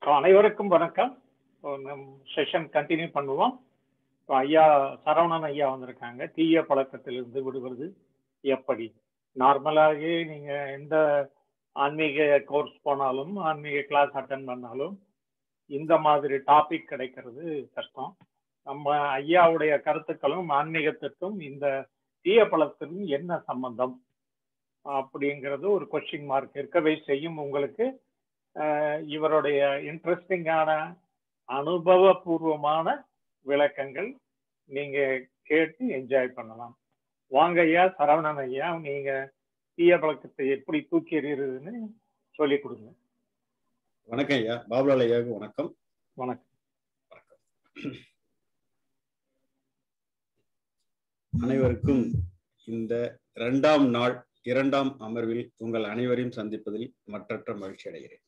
So அனைவருக்கும் வணக்கம் session continue பண்ணுவோம் இப்போ ஐயா சரவணன் ஐயா வந்திருக்காங்க தீய பழக்கத்திலிருந்து விடுவது எப்படி நார்மலாகவே நீங்கள் எந்த ஆன்மீக கோர்ஸ் போனாலும் ஆன்மீக கிளாஸ் அட்டன் பண்ணாலும் இந்த மாதிரி டாபிக் கிடைக்கிறது கஷ்டம் நம்ம ஐயாவுடைய கருத்துக்களும் ஆன்மீகத்திற்கும் இந்த தீய பழக்கத்திற்கும் என்ன சம்பந்தம் அப்படிங்கிறது ஒரு கொஸ்டின் மார்க் இருக்கவே செய்யும் உங்களுக்கு இவருடைய இன்ட்ரெஸ்டிங்கான அனுபவபூர்வமான விளக்கங்கள் நீங்க கேட்டு என்ஜாய் பண்ணலாம் வாங்க ஐயா சரவணன் ஐயா நீங்க தீய பழக்கத்தை எப்படி தூக்கி எறிகிறதுன்னு சொல்லி கொடுங்க வணக்கம் ஐயா பாபுலால் ஐயாவுக்கு வணக்கம் வணக்கம் அனைவருக்கும் இந்த இரண்டாம் நாள் இரண்டாம் அமர்வில் உங்கள் அனைவரையும் சந்திப்பதில் மற்றற்ற மகிழ்ச்சி அடைகிறேன்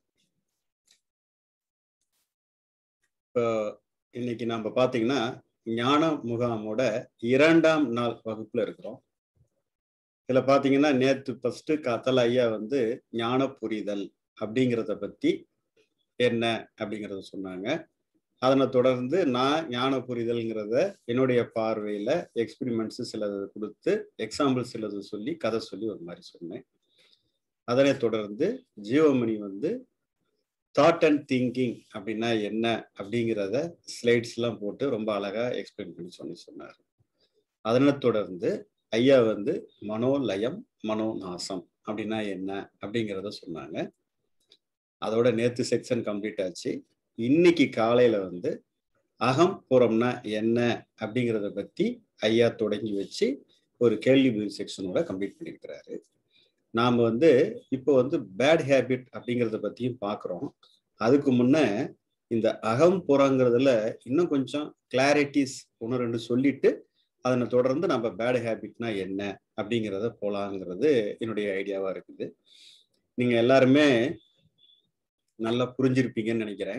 இப்போ இன்னைக்கு நம்ம பார்த்தீங்கன்னா ஞான முகாமோட இரண்டாம் நாள் வகுப்புல இருக்கிறோம் இதுல பாத்தீங்கன்னா நேத்து ஃபர்ஸ்ட் காத்தல் ஐயா வந்து ஞான புரிதல் அப்படிங்கிறத பத்தி என்ன அப்படிங்கிறத சொன்னாங்க அதனை தொடர்ந்து நான் ஞான புரிதல்ங்கிறத என்னுடைய பார்வையில எக்ஸ்பிரிமெண்ட்ஸ் சிலது கொடுத்து எக்ஸாம்பிள் சிலது சொல்லி கதை சொல்லி ஒரு மாதிரி சொன்னேன் அதனை தொடர்ந்து ஜீவமணி வந்து தாட் அண்ட் திங்கிங் அப்படின்னா என்ன அப்படிங்கிறத ஸ்லைட்ஸ் எல்லாம் போட்டு ரொம்ப அழகா எக்ஸ்பிளைன் பண்ணி சொல்லி சொன்னார் அதனை தொடர்ந்து ஐயா வந்து மனோலயம் மனோநாசம் அப்படின்னா என்ன அப்படிங்கிறத சொன்னாங்க அதோட நேத்து செக்ஷன் கம்ப்ளீட் ஆச்சு இன்னைக்கு காலையில வந்து அகம் புறம்னா என்ன அப்படிங்கிறத பத்தி ஐயா தொடங்கி வச்சு ஒரு கேள்வி பதில் செக்ஷனோட கம்ப்ளீட் பண்ணியிருக்கிறாரு நாம் வந்து இப்போ வந்து பேட் ஹேபிட் அப்படிங்கிறத பற்றியும் பார்க்குறோம் அதுக்கு முன்ன இந்த அகம் புறங்கிறதுல இன்னும் கொஞ்சம் கிளாரிட்டிஸ் ஒன்று ரெண்டு சொல்லிட்டு அதனை தொடர்ந்து நம்ம பேட் ஹேபிட்னா என்ன அப்படிங்கிறத போலாங்கிறது என்னுடைய ஐடியாவா இருக்குது நீங்க எல்லாருமே நல்லா புரிஞ்சிருப்பீங்கன்னு நினைக்கிறேன்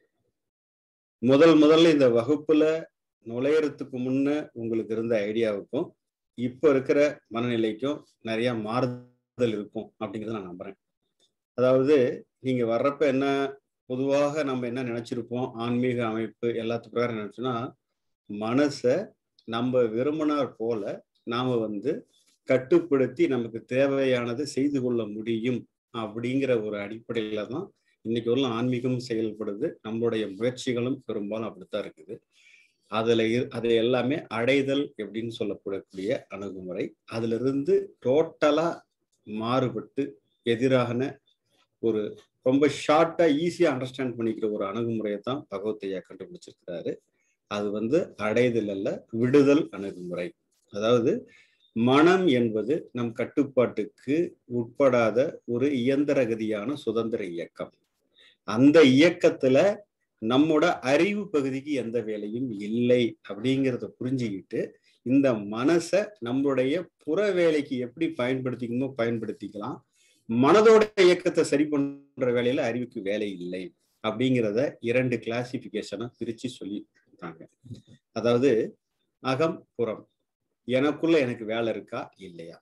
முதல் முதல்ல இந்த வகுப்புல நுழையறதுக்கு முன்ன உங்களுக்கு இருந்த ஐடியாவுக்கும் இப்போ இருக்கிற மனநிலைக்கும் நிறைய மாறுதல் இருக்கும் அப்படிங்கிறத நான் நம்புறேன் அதாவது நீங்க வர்றப்ப என்ன பொதுவாக நம்ம என்ன நினைச்சிருப்போம் ஆன்மீக அமைப்பு எல்லாத்து பிரகாரம் நினைச்சோம்னா மனசை நம்ம விரும்பினார் போல நாம வந்து கட்டுப்படுத்தி நமக்கு தேவையானது செய்து கொள்ள முடியும் அப்படிங்கிற ஒரு அடிப்படையில தான் இன்னைக்கு உள்ள ஆன்மீகம் செயல்படுது நம்மளுடைய முயற்சிகளும் பெரும்பாலும் அப்படித்தான் இருக்குது அதுல அது எல்லாமே அடைதல் எப்படின்னு சொல்லப்படக்கூடிய அணுகுமுறை அதுல இருந்து டோட்டலா மாறுபட்டு எதிரான ஒரு ரொம்ப ஷார்ட்டா ஈஸியா அண்டர்ஸ்டாண்ட் பண்ணிக்கிற ஒரு அணுகுமுறையை தான் பகவத்தையா கண்டுபிடிச்சிருக்கிறாரு அது வந்து அடைதல் அல்ல விடுதல் அணுகுமுறை அதாவது மனம் என்பது நம் கட்டுப்பாட்டுக்கு உட்படாத ஒரு இயந்திரகதியான சுதந்திர இயக்கம் அந்த இயக்கத்துல நம்மோட அறிவு பகுதிக்கு எந்த வேலையும் இல்லை அப்படிங்கிறத புரிஞ்சுக்கிட்டு இந்த மனசை நம்மளுடைய புற வேலைக்கு எப்படி பயன்படுத்திக்கணுமோ பயன்படுத்திக்கலாம் மனதோட இயக்கத்தை சரி பண்ற வேலையில அறிவுக்கு வேலை இல்லை அப்படிங்கிறத இரண்டு கிளாசிபிகேஷனை பிரிச்சு சொல்லி கொடுத்தாங்க அதாவது அகம் புறம் எனக்குள்ள எனக்கு வேலை இருக்கா இல்லையா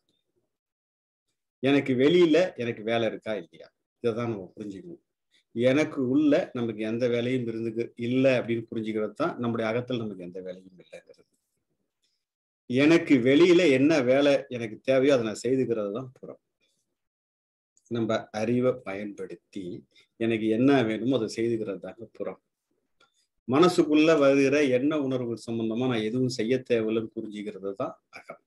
எனக்கு வெளியில எனக்கு வேலை இருக்கா இல்லையா இதை தான் நம்ம புரிஞ்சுக்கணும் எனக்கு உள்ள நமக்கு எந்த வேலையும் இருந்து இல்லை அப்படின்னு புரிஞ்சுக்கிறது தான் நம்முடைய அகத்தில் நமக்கு எந்த வேலையும் இல்லைங்கிறது எனக்கு வெளியில என்ன வேலை எனக்கு தேவையோ அதை நான் செய்துக்கிறது தான் புறம் நம்ம அறிவை பயன்படுத்தி எனக்கு என்ன வேணுமோ அதை செய்துக்கிறது தாங்க புறம் மனசுக்குள்ள வருகிற என்ன உணர்வு சம்பந்தமா நான் எதுவும் செய்ய தேவையில்லைன்னு புரிஞ்சுக்கிறது தான் அகம்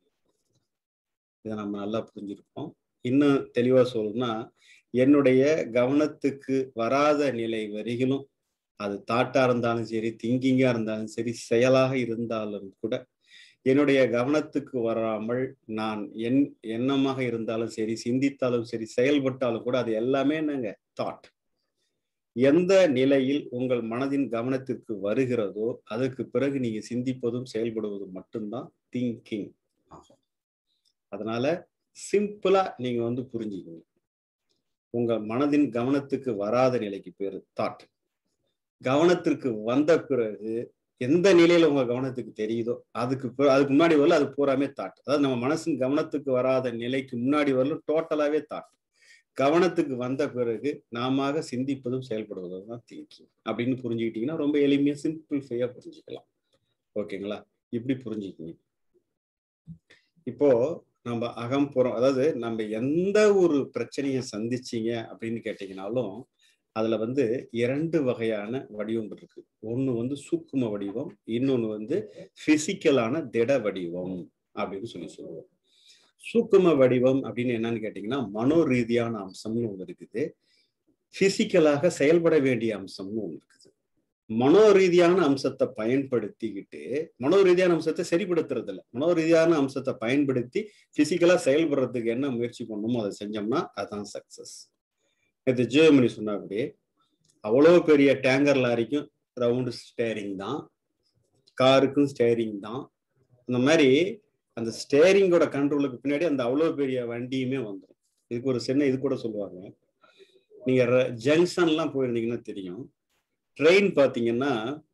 இதை நம்ம நல்லா புரிஞ்சிருப்போம் இன்னும் தெளிவா சொல்லணும்னா என்னுடைய கவனத்துக்கு வராத நிலை வரையிலும் அது தாட்டா இருந்தாலும் சரி திங்கிங்கா இருந்தாலும் சரி செயலாக இருந்தாலும் கூட என்னுடைய கவனத்துக்கு வராமல் நான் என் எண்ணமாக இருந்தாலும் சரி சிந்தித்தாலும் சரி செயல்பட்டாலும் கூட அது எல்லாமே என்னங்க தாட் எந்த நிலையில் உங்கள் மனதின் கவனத்திற்கு வருகிறதோ அதற்கு பிறகு நீங்க சிந்திப்பதும் செயல்படுவதும் மட்டும்தான் திங்கிங் ஆகும் அதனால சிம்பிளா நீங்க வந்து புரிஞ்சுக்கணும் உங்க மனதின் கவனத்துக்கு வராத நிலைக்கு பேரு தாட் கவனத்திற்கு வந்த பிறகு எந்த நிலையில உங்க கவனத்துக்கு தெரியுதோ அதுக்கு அதுக்கு முன்னாடி வரல அது பூராமே தாட் அதாவது நம்ம மனசின் கவனத்துக்கு வராத நிலைக்கு முன்னாடி வரல டோட்டலாவே தாட் கவனத்துக்கு வந்த பிறகு நாம சிந்திப்பதும் செயல்படுவதும் தான் திங்கிங் அப்படின்னு புரிஞ்சுக்கிட்டீங்கன்னா ரொம்ப எளிமையா சிம்பிள்ஃபையா புரிஞ்சுக்கலாம் ஓகேங்களா இப்படி புரிஞ்சுக்கிங்க இப்போ நம்ம அகம்புறம் அதாவது நம்ம எந்த ஒரு பிரச்சனையை சந்திச்சீங்க அப்படின்னு கேட்டீங்கன்னாலும் அதுல வந்து இரண்டு வகையான வடிவம் இருக்கு ஒண்ணு வந்து சூக்கும வடிவம் இன்னொன்னு வந்து பிசிக்கலான திட வடிவம் அப்படின்னு சொல்லி சொல்லுவோம் சூக்கும வடிவம் அப்படின்னு என்னன்னு கேட்டீங்கன்னா மனோ ரீதியான அம்சம்னு ஒண்ணு இருக்குது பிசிக்கலாக செயல்பட வேண்டிய அம்சம்னு ஒண்ணு இருக்குது மனோ ரீதியான அம்சத்தை பயன்படுத்திக்கிட்டு மனோ ரீதியான அம்சத்தை சரிப்படுத்துறது இல்லை மனோ ரீதியான அம்சத்தை பயன்படுத்தி பிசிக்கலா செயல்படுறதுக்கு என்ன முயற்சி பண்ணணுமோ அதை செஞ்சோம்னா அதுதான் சக்சஸ் நேற்று ஜெயமணி சொன்னாப்படி அவ்வளோ பெரிய டேங்கர் லாரிக்கும் ரவுண்டு ஸ்டேரிங் தான் காருக்கும் ஸ்டேரிங் தான் அந்த மாதிரி அந்த ஸ்டேரிங்கோட கண்ட்ரோலுக்கு பின்னாடி அந்த அவ்வளோ பெரிய வண்டியுமே வந்துடும் இதுக்கு ஒரு சின்ன இது கூட சொல்லுவாங்க நீங்க ஜங்ஷன்லாம் போயிருந்தீங்கன்னா தெரியும் ட்ரெயின் பார்த்தீங்கன்னா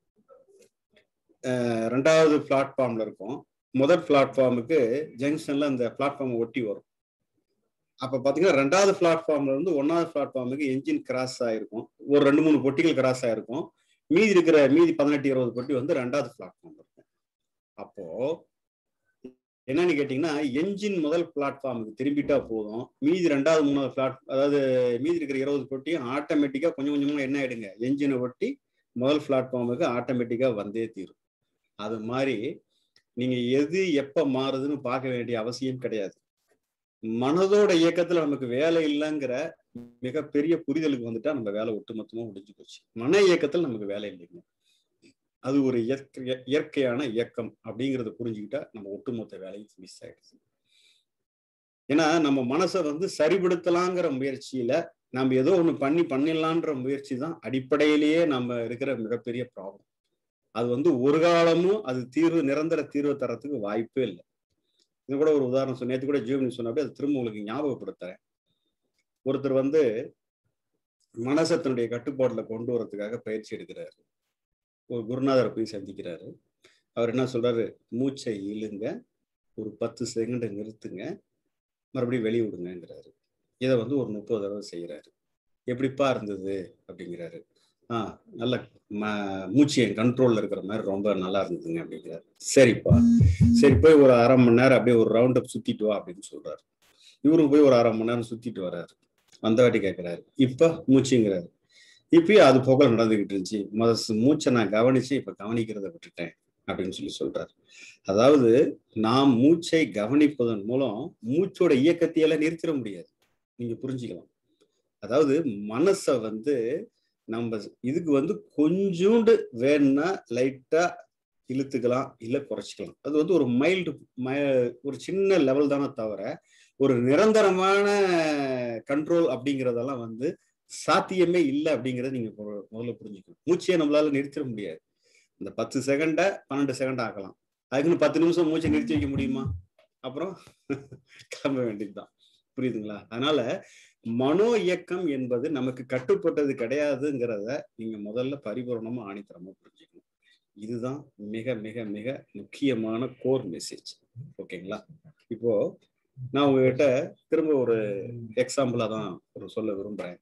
ரெண்டாவது பிளாட்ஃபார்ம்ல இருக்கும் முதல் பிளாட்ஃபார்முக்கு ஜங்ஷன்ல அந்த பிளாட்ஃபார்மை ஒட்டி வரும் அப்ப பாத்தீங்கன்னா ரெண்டாவது பிளாட்ஃபார்ம்ல இருந்து ஒன்னாவது பிளாட்ஃபார்முக்கு என்ஜின் கிராஸ் ஆயிருக்கும் ஒரு ரெண்டு மூணு பொட்டிகள் கிராஸ் ஆயிருக்கும் மீதி இருக்கிற மீதி பதினெட்டு இருபது பொட்டி வந்து ரெண்டாவது பிளாட்ஃபார்ம் இருக்கும் அப்போ என்னன்னு கேட்டீங்கன்னா என்ஜின் முதல் பிளாட்ஃபார்முக்கு திரும்பிட்டா போதும் மீதி ரெண்டாவது மூணாவது பிளாட் அதாவது மீதி இருக்கிற இருபது பொட்டியும் ஆட்டோமேட்டிக்கா கொஞ்சம் கொஞ்சமா என்ன ஆயிடுங்க என்ஜினை ஒட்டி முதல் பிளாட்ஃபார்முக்கு ஆட்டோமேட்டிக்கா வந்தே தீரும் அது மாதிரி நீங்க எது எப்ப மாறுதுன்னு பார்க்க வேண்டிய அவசியம் கிடையாது மனதோட இயக்கத்துல நமக்கு வேலை இல்லைங்கிற மிகப்பெரிய புரிதலுக்கு வந்துட்டா நம்ம வேலை ஒட்டுமொத்தமா முடிஞ்சு போச்சு மன இயக்கத்துல நமக்கு வேலை இல்லைங்க அது ஒரு இயற்கை இயற்கையான இயக்கம் அப்படிங்கிறத புரிஞ்சுக்கிட்டா நம்ம ஒட்டுமொத்த வேலையும் மிஸ் ஆயிடுச்சு ஏன்னா நம்ம மனசை வந்து சரிபடுத்தலாங்கிற முயற்சியில நம்ம ஏதோ ஒண்ணு பண்ணி பண்ணிடலான்ற முயற்சி தான் அடிப்படையிலேயே நம்ம இருக்கிற மிகப்பெரிய ப்ராப்ளம் அது வந்து ஒரு காலமும் அது தீர்வு நிரந்தர தீர்வு தரத்துக்கு வாய்ப்பே இல்லை இது கூட ஒரு உதாரணம் சொன்ன நேற்று கூட ஜீவனி சொன்னப்படி அது திரும்ப உங்களுக்கு ஞாபகப்படுத்துறேன் ஒருத்தர் வந்து மனசை தன்னுடைய கட்டுப்பாட்டுல கொண்டு வரதுக்காக பயிற்சி எடுக்கிறாரு ஒரு குருநாதரை போய் சந்திக்கிறாரு அவர் என்ன சொல்றாரு மூச்சை இழுங்க ஒரு பத்து செகண்ட் நிறுத்துங்க மறுபடியும் வெளியே விடுங்கிறாரு இதை வந்து ஒரு முப்பது தடவை செய்யறாரு எப்படிப்பா இருந்தது அப்படிங்கிறாரு ஆ நல்ல மூச்சு என் கண்ட்ரோல்ல இருக்கிற மாதிரி ரொம்ப நல்லா இருந்ததுங்க அப்படிங்கிறாரு சரிப்பா சரி போய் ஒரு அரை மணி நேரம் அப்படியே ஒரு ரவுண்ட் அப் சுத்திட்டு வா அப்படின்னு சொல்றாரு இவரும் போய் ஒரு அரை மணி நேரம் சுத்திட்டு வர்றாரு வந்த வாட்டி கேட்கிறாரு இப்ப மூச்சுங்கிறாரு இப்பயும் அது போக நடந்துகிட்டு இருந்துச்சு முத மூச்சை நான் கவனிச்சு இப்ப கவனிக்கிறத விட்டுட்டேன் அப்படின்னு சொல்லி சொல்றாரு அதாவது நாம் மூச்சை கவனிப்பதன் மூலம் மூச்சோட இயக்கத்தையெல்லாம் நிறுத்திட முடியாது நீங்க புரிஞ்சுக்கலாம் அதாவது மனசை வந்து நம்ம இதுக்கு வந்து கொஞ்சோண்டு வேணும்னா லைட்டா இழுத்துக்கலாம் இல்ல குறைச்சிக்கலாம் அது வந்து ஒரு மைல்டு ஒரு சின்ன லெவல் தானே தவிர ஒரு நிரந்தரமான கண்ட்ரோல் அப்படிங்கிறதெல்லாம் வந்து சாத்தியமே இல்லை அப்படிங்கிறத நீங்க முதல்ல புரிஞ்சுக்கணும் மூச்சையே நம்மளால நிறுத்திட முடியாது இந்த பத்து செகண்ட பன்னெண்டு செகண்ட் ஆக்கலாம் அதுக்குன்னு பத்து நிமிஷம் மூச்சை நிறுத்தி வைக்க முடியுமா அப்புறம் கிளம்ப வேண்டியதுதான் புரியுதுங்களா அதனால மனோ இயக்கம் என்பது நமக்கு கட்டுப்பட்டது கிடையாதுங்கிறத நீங்க முதல்ல பரிபூர்ணமா ஆணித்தரமா புரிஞ்சுக்கணும் இதுதான் மிக மிக மிக முக்கியமான கோர் மெசேஜ் ஓகேங்களா இப்போ நான் உங்ககிட்ட திரும்ப ஒரு எக்ஸாம்பிளா தான் ஒரு சொல்ல விரும்புறேன்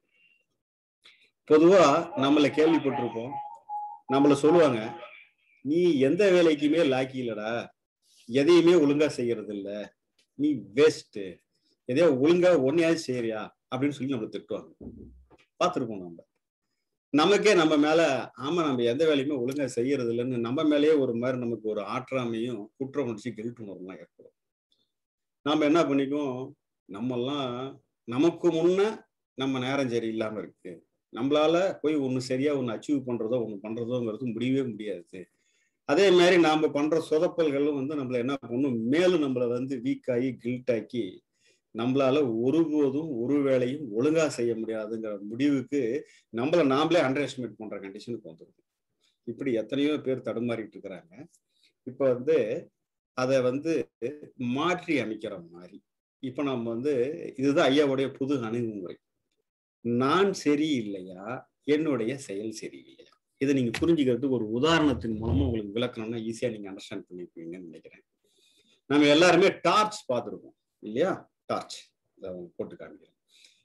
பொதுவா நம்மள கேள்விப்பட்டிருப்போம் நம்மள சொல்லுவாங்க நீ எந்த வேலைக்குமே லாக்கி இல்லடா எதையுமே ஒழுங்கா செய்யறது இல்ல நீ வேஸ்ட் எதையோ ஒழுங்கா ஒன்னையாவது செய்யறியா அப்படின்னு சொல்லி நம்மளை திட்டுவாங்க பார்த்துருப்போம் நம்ம நமக்கே நம்ம மேல ஆமா நம்ம எந்த வேலையுமே ஒழுங்கா செய்யறது இல்லைன்னு நம்ம மேலேயே ஒரு மாதிரி நமக்கு ஒரு ஆற்றாமையும் குற்ற உணர்ச்சி கில்ட் உணர்வுலாம் ஏற்படும் நாம என்ன பண்ணிக்குவோம் நம்மெல்லாம் நமக்கு முன்ன நம்ம நேரம் சரி இல்லாம இருக்கு நம்மளால போய் ஒண்ணு சரியா ஒண்ணு அச்சீவ் பண்றதோ ஒண்ணு பண்றதோங்கிறது முடியவே முடியாது அதே மாதிரி நாம பண்ற சொதப்பல்களும் வந்து நம்மள என்ன பண்ணும் மேலும் நம்மள வந்து வீக் ஆகி கில்ட் ஆக்கி நம்மளால ஒருபோதும் ஒரு வேலையும் ஒழுங்கா செய்ய முடியாதுங்கிற முடிவுக்கு நம்மள நாமளே அண்டர் எஸ்டிமேட் பண்ற கண்டிஷனுக்கு வந்துருக்கும் இப்படி எத்தனையோ பேர் தடுமாறிட்டு இருக்கிறாங்க இப்ப வந்து அதை வந்து மாற்றி அமைக்கிற மாதிரி இப்ப நம்ம வந்து இதுதான் ஐயாவுடைய புது அணுகுமுறை நான் சரி இல்லையா என்னுடைய செயல் சரியில்லையா இதை நீங்க புரிஞ்சுக்கிறதுக்கு ஒரு உதாரணத்தின் மூலமா உங்களுக்கு விளக்கணும்னா ஈஸியா நீங்க அண்டர்ஸ்டாண்ட் பண்ணிப்பீங்கன்னு நினைக்கிறேன் நம்ம எல்லாருமே டார்ச் பார்த்துருக்கோம் இல்லையா டார்ச் போட்டு காமிக்கிறேன்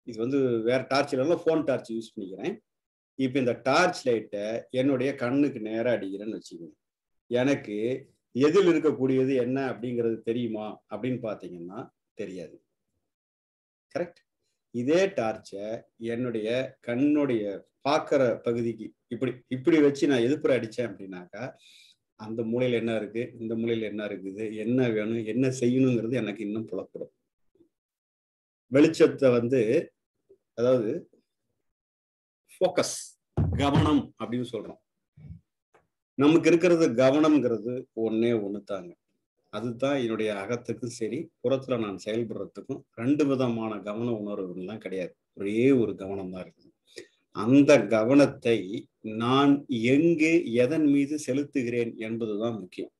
இது வந்து வேற டார்ச் இல்லைன்னா ஃபோன் டார்ச் யூஸ் பண்ணிக்கிறேன் இப்போ இந்த டார்ச் லைட்டை என்னுடைய கண்ணுக்கு நேராக அடிக்கிறேன்னு வச்சுக்கோங்க எனக்கு எதில் இருக்கக்கூடியது என்ன அப்படிங்கிறது தெரியுமா அப்படின்னு பார்த்தீங்கன்னா தெரியாது கரெக்ட் இதே டார்ச்சை என்னுடைய கண்ணுடைய பார்க்குற பகுதிக்கு இப்படி இப்படி வச்சு நான் எதிர்ப்புற அடித்தேன் அப்படின்னாக்கா அந்த மூலையில் என்ன இருக்கு இந்த மூலையில் என்ன இருக்குது என்ன வேணும் என்ன செய்யணுங்கிறது எனக்கு இன்னும் புலப்படும் வெளிச்சத்தை வந்து அதாவது ஃபோக்கஸ் கவனம் அப்படின்னு சொல்றோம் நமக்கு இருக்கிறது கவனம்ங்கிறது ஒன்னே ஒன்று தாங்க அதுதான் என்னுடைய அகத்துக்கும் சரி புறத்துல நான் செயல்படுறதுக்கும் ரெண்டு விதமான கவன உணர்வுகள்லாம் கிடையாது ஒரே ஒரு கவனம் தான் இருக்குது அந்த கவனத்தை நான் எங்கு எதன் மீது செலுத்துகிறேன் என்பதுதான் முக்கியம்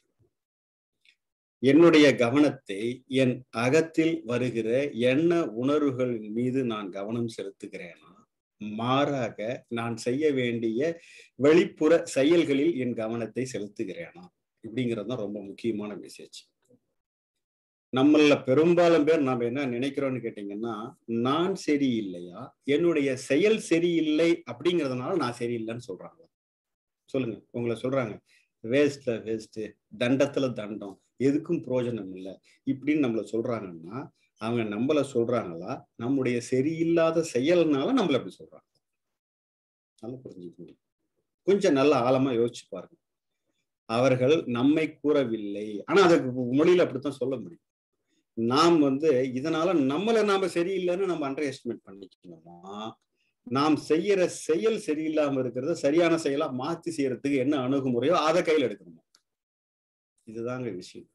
என்னுடைய கவனத்தை என் அகத்தில் வருகிற எண்ண உணர்வுகளின் மீது நான் கவனம் செலுத்துகிறேனா மாறாக நான் செய்ய வேண்டிய வெளிப்புற செயல்களில் என் கவனத்தை செலுத்துகிறேனா இப்படிங்கிறது தான் ரொம்ப முக்கியமான மெசேஜ் நம்மள பெரும்பாலும் பேர் நாம என்ன நினைக்கிறோம்னு கேட்டீங்கன்னா நான் சரியில்லையா என்னுடைய செயல் சரியில்லை அப்படிங்கிறதுனால நான் சரியில்லைன்னு சொல்றாங்க சொல்லுங்க உங்களை சொல்றாங்க வேஸ்ட்ல வேஸ்ட் தண்டத்துல தண்டம் எதுக்கும் பிரயோஜனம் இல்லை இப்படின்னு நம்மள சொல்றாங்கன்னா அவங்க நம்மள சொல்றாங்களா நம்முடைய சரியில்லாத செயல்னால நம்மள அப்படி சொல்றாங்க நல்லா புரிஞ்சுக்கோங்க கொஞ்சம் நல்ல ஆழமா யோசிச்சு பாருங்க அவர்கள் நம்மை கூறவில்லை ஆனா அதுக்கு மொழியில அப்படித்தான் சொல்ல முடியும் நாம் வந்து இதனால நம்மள நாம சரியில்லைன்னு நம்ம அண்டர் எஸ்டிமேட் பண்ணிக்கணுமா நாம் செய்யற செயல் சரியில்லாம இருக்கிறத சரியான செயலா மாத்தி செய்யறதுக்கு என்ன அணுகுமுறையோ அதை கையில் எடுக்கணுமா இதுதாங்க விஷயம்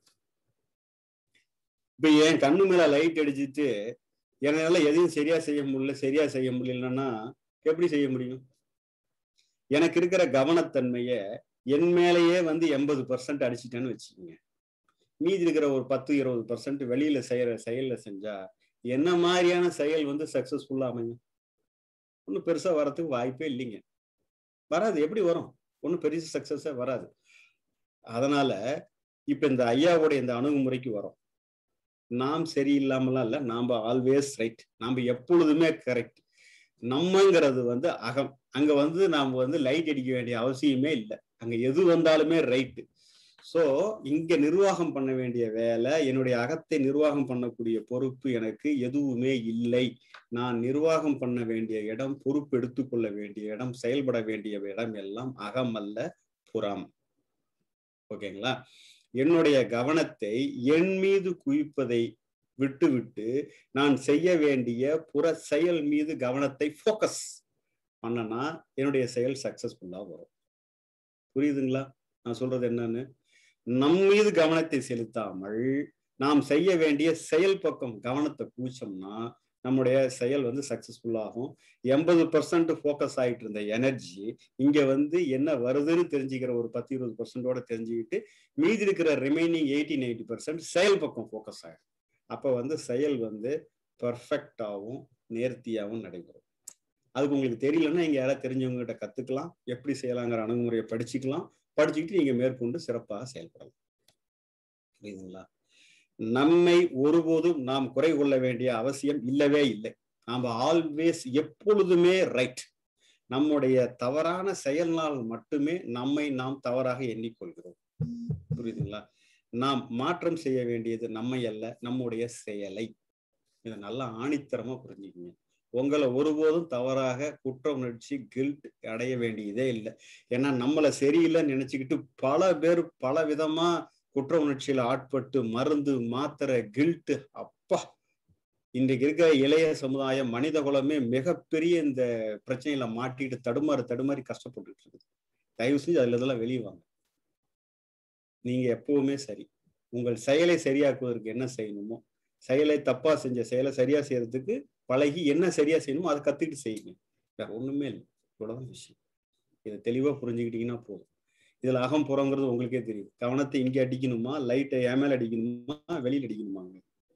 இப்ப என் கண்ணு மேல லைட் அடிச்சுட்டு என்னால எதையும் சரியா செய்ய முடியல சரியா செய்ய முடியலன்னா எப்படி செய்ய முடியும் எனக்கு இருக்கிற கவனத்தன்மைய என் மேலேயே வந்து எண்பது பர்சன்ட் அடிச்சிட்டேன்னு வச்சுக்கோங்க மீதி இருக்கிற ஒரு பத்து இருபது பர்சன்ட் வெளியில செய்யற செயல்ல செஞ்சா என்ன மாதிரியான செயல் வந்து சக்சஸ்ஃபுல்லா அமையும் ஒன்றும் பெருசா வரத்துக்கு வாய்ப்பே இல்லைங்க வராது எப்படி வரும் ஒன்றும் பெரிய சக்சஸே வராது அதனால இப்ப இந்த ஐயாவோட இந்த அணுகுமுறைக்கு வரும் நாம் சரியில்லாமலாம் இல்லை நாம ஆல்வேஸ் ரைட் நாம எப்பொழுதுமே கரெக்ட் நம்மங்கிறது வந்து அகம் அங்க வந்து நாம வந்து லைட் அடிக்க வேண்டிய அவசியமே இல்லை அங்க எது வந்தாலுமே ரைட்டு ஸோ இங்க நிர்வாகம் பண்ண வேண்டிய வேலை என்னுடைய அகத்தை நிர்வாகம் பண்ணக்கூடிய பொறுப்பு எனக்கு எதுவுமே இல்லை நான் நிர்வாகம் பண்ண வேண்டிய இடம் பொறுப்பு எடுத்துக்கொள்ள வேண்டிய இடம் செயல்பட வேண்டிய இடம் எல்லாம் அகம் அல்ல புறம் ஓகேங்களா என்னுடைய கவனத்தை என் மீது குவிப்பதை விட்டுவிட்டு நான் செய்ய வேண்டிய புற செயல் மீது கவனத்தை ஃபோக்கஸ் பண்ணனா என்னுடைய செயல் சக்சஸ்ஃபுல்லா வரும் புரியுதுங்களா நான் சொல்றது என்னன்னு நம் மீது கவனத்தை செலுத்தாமல் நாம் செய்ய வேண்டிய செயல் பக்கம் கவனத்தை பூச்சோம்னா நம்முடைய செயல் வந்து சக்சஸ்ஃபுல்லாகும் எண்பது பர்சன்ட் ஃபோக்கஸ் ஆகிட்டு இருந்த எனர்ஜி இங்க வந்து என்ன வருதுன்னு தெரிஞ்சுக்கிற ஒரு பத்து இருபது பர்சன்டோட தெரிஞ்சுக்கிட்டு மீதி இருக்கிற ரிமைனிங் எயிட்டி நைன்டி பர்சன்ட் செயல் பக்கம் ஃபோக்கஸ் ஆகிடும் அப்போ வந்து செயல் வந்து பர்ஃபெக்டாகவும் நேர்த்தியாகவும் நடைபெறும் அதுக்கு உங்களுக்கு தெரியலன்னா இங்க யாராவது தெரிஞ்சவங்க கிட்ட கத்துக்கலாம் எப்படி செய்யலாங்கிற அணுகுமுறையை படிச்சுக்கலாம் படிச்சுக்கிட்டு நீங்க மேற்கொண்டு சிறப்பாக செயல்படலாம் புரியுதுங்களா நம்மை ஒருபோதும் நாம் குறை கொள்ள வேண்டிய அவசியம் இல்லவே இல்லை நாம் ஆல்வேஸ் எப்பொழுதுமே ரைட் நம்முடைய தவறான செயல்னால் மட்டுமே நம்மை நாம் தவறாக எண்ணிக்கொள்கிறோம் புரியுதுங்களா நாம் மாற்றம் செய்ய வேண்டியது நம்மை அல்ல நம்முடைய செயலை இதை நல்லா ஆணித்தரமா புரிஞ்சுக்கங்க உங்களை ஒருபோதும் தவறாக குற்ற உணர்ச்சி கில்ட் அடைய வேண்டியதே இல்லை ஏன்னா நம்மளை சரியில்லைன்னு நினைச்சுக்கிட்டு பல பேர் பல விதமா குற்ற உணர்ச்சியில ஆட்பட்டு மருந்து மாத்திரை கில்ட்டு அப்பா இன்றைக்கு இருக்கிற இளைய சமுதாயம் மனித குலமே மிகப்பெரிய இந்த பிரச்சனையில மாட்டிட்டு தடுமாறு தடுமாறி கஷ்டப்பட்டுட்டு இருக்குது தயவு செஞ்சு அதுல இதெல்லாம் வெளியே வாங்க நீங்க எப்பவுமே சரி உங்கள் செயலை சரியாக்குவதற்கு என்ன செய்யணுமோ செயலை தப்பா செஞ்ச செயலை சரியா செய்யறதுக்கு பழகி என்ன சரியா செய்யணுமோ அதை கத்துக்கிட்டு செய்யுங்க வேற ஒண்ணுமே இல்லை இவ்வளவுதான் விஷயம் இதை தெளிவா புரிஞ்சுக்கிட்டீங்கன்னா போதும் இதுல அகம் புறங்கிறது உங்களுக்கே தெரியும் கவனத்தை இங்க அடிக்கணுமா லைட்டை ஏமேல அடிக்கணுமா வெளியில அடிக்கணுமாங்க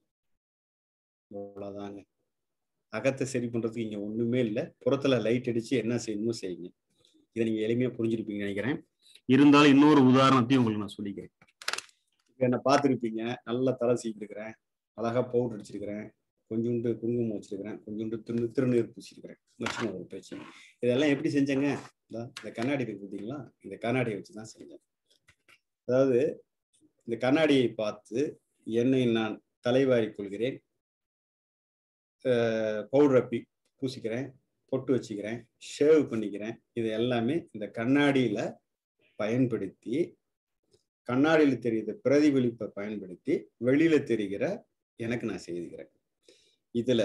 அவ்வளவுதாங்க அகத்தை சரி பண்றதுக்கு இங்க ஒண்ணுமே இல்லை புறத்துல லைட் அடிச்சு என்ன செய்யணுமோ செய்யுங்க இதை நீங்க எளிமையா புரிஞ்சிருப்பீங்கன்னு நினைக்கிறேன் இருந்தாலும் இன்னொரு உதாரணத்தையும் உங்களுக்கு நான் சொல்லிக்கிறேன் என்ன பார்த்துருப்பீங்க நல்லா தலை சீக்கிருக்கிறேன் அழகா பவுடர் அடிச்சிருக்கிறேன் கொஞ்சோண்டு குங்குமம் வச்சிருக்கிறேன் கொஞ்சோண்டு திரு திருநீர் பூசிருக்கிறேன் லட்சுமண ஒரு பேச்சு இதெல்லாம் எப்படி செஞ்சேங்க இந்த கண்ணாடி இருக்கு பார்த்தீங்களா இந்த கண்ணாடியை வச்சு தான் செஞ்சேன் அதாவது இந்த கண்ணாடியை பார்த்து என்னை நான் தலைவாரி கொள்கிறேன் பவுடர் அப்பி பூசிக்கிறேன் பொட்டு வச்சுக்கிறேன் ஷேவ் பண்ணிக்கிறேன் இது எல்லாமே இந்த கண்ணாடியில பயன்படுத்தி கண்ணாடியில் தெரியுத பிரதிபலிப்பை பயன்படுத்தி வெளியில தெரிகிற எனக்கு நான் செய்துக்கிறேன் இதுல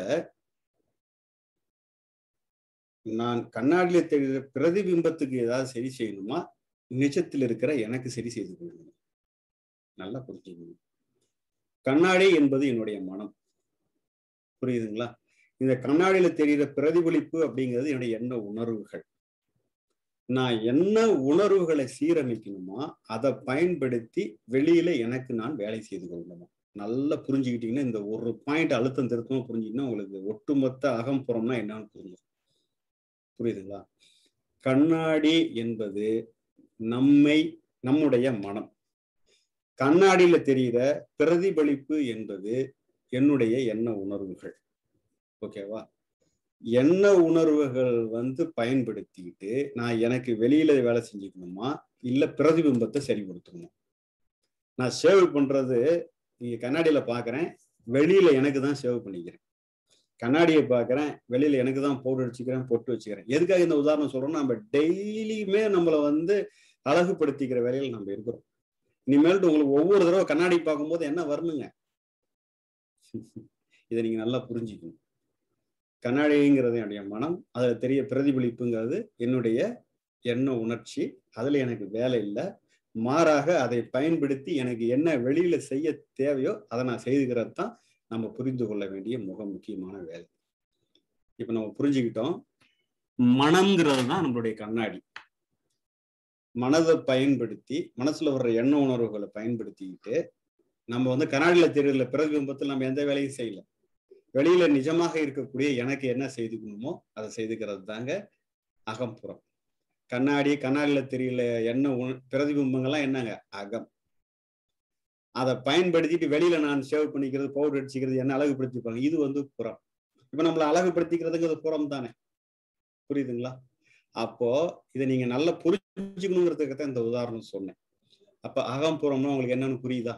நான் கண்ணாடியில தெரிகிற பிரதிபிம்பத்துக்கு ஏதாவது சரி செய்யணுமா நிஜத்தில் இருக்கிற எனக்கு சரி செய்து கொள்ளணும் நல்லா புரிஞ்சுக்கணும் கண்ணாடி என்பது என்னுடைய மனம் புரியுதுங்களா இந்த கண்ணாடியில தெரிகிற பிரதிபலிப்பு அப்படிங்கிறது என்னுடைய எண்ண உணர்வுகள் நான் என்ன உணர்வுகளை சீரமைக்கணுமா அதை பயன்படுத்தி வெளியில எனக்கு நான் வேலை செய்து கொள்ளணுமா நல்லா புரிஞ்சுக்கிட்டீங்கன்னா இந்த ஒரு பாயிண்ட் அழுத்தம் திருத்தமா புரிஞ்சுக்கிட்டீங்கன்னா உங்களுக்கு ஒட்டுமொத்த அகம்புறம்னா என்னன்னு புரிஞ்சும் புரியுதுங்களா கண்ணாடி என்பது நம்மை நம்முடைய மனம் கண்ணாடியில தெரிகிற பிரதிபலிப்பு என்பது என்னுடைய எண்ண உணர்வுகள் ஓகேவா எண்ண உணர்வுகள் வந்து பயன்படுத்திக்கிட்டு நான் எனக்கு வெளியில வேலை செஞ்சுக்கணுமா இல்ல பிரதிபிம்பத்தை சரிப்படுத்தணுமா நான் சேவ் பண்றது நீங்க கண்ணாடியில பாக்குறேன் வெளியில எனக்கு தான் சேவ் பண்ணிக்கிறேன் கண்ணாடியை பார்க்குறேன் வெளியில எனக்கு தான் பவுடர் வச்சுக்கிறேன் பொட்டு வச்சுக்கிறேன் எதுக்காக இந்த உதாரணம் சொல்றோம்னா நம்ம டெய்லியுமே நம்மளை வந்து அழகுபடுத்திக்கிற வேலையில் நம்ம இருக்கிறோம் இனிமேல்ட்டு உங்களுக்கு ஒவ்வொரு தடவை கண்ணாடி பார்க்கும்போது என்ன வரணுங்க இதை நீங்க நல்லா புரிஞ்சுக்கணும் கண்ணாடிங்கிறது என்னுடைய மனம் அதுல தெரிய பிரதிபலிப்புங்கிறது என்னுடைய எண்ண உணர்ச்சி அதுல எனக்கு வேலை இல்லை மாறாக அதை பயன்படுத்தி எனக்கு என்ன வெளியில செய்ய தேவையோ அதை நான் செய்துக்கிறது தான் நம்ம புரிந்து கொள்ள வேண்டிய மிக முக்கியமான வேலை இப்ப நம்ம புரிஞ்சுக்கிட்டோம் மனம்ங்கிறது தான் நம்மளுடைய கண்ணாடி மனதை பயன்படுத்தி மனசுல வர்ற எண்ண உணர்வுகளை பயன்படுத்திக்கிட்டு நம்ம வந்து கண்ணாடியில தெரியல பிரதிபிம்பத்தில் நம்ம எந்த வேலையும் செய்யல வெளியில நிஜமாக இருக்கக்கூடிய எனக்கு என்ன செய்துக்கணுமோ அதை செய்துக்கிறது தாங்க அகம்புறம் கண்ணாடி கண்ணாடியில தெரியல என்ன பிரதிபிம்பங்கள்லாம் என்னங்க அகம் அதை பயன்படுத்திட்டு வெளியில நான் சேவ் பண்ணிக்கிறது பவுடர் அடிச்சுக்கிறது என்ன அழகுபடுத்திப்பாங்க இது வந்து புறம் இப்ப நம்மளை அழகுபடுத்திக்கிறதுங்கிறது புறம் தானே புரியுதுங்களா அப்போ இதை நீங்க நல்லா புரிஞ்சுக்கணுங்கிறதுக்கு தான் இந்த உதாரணம் சொன்னேன் அப்ப அகம்புறம்னா உங்களுக்கு என்னன்னு புரியுதா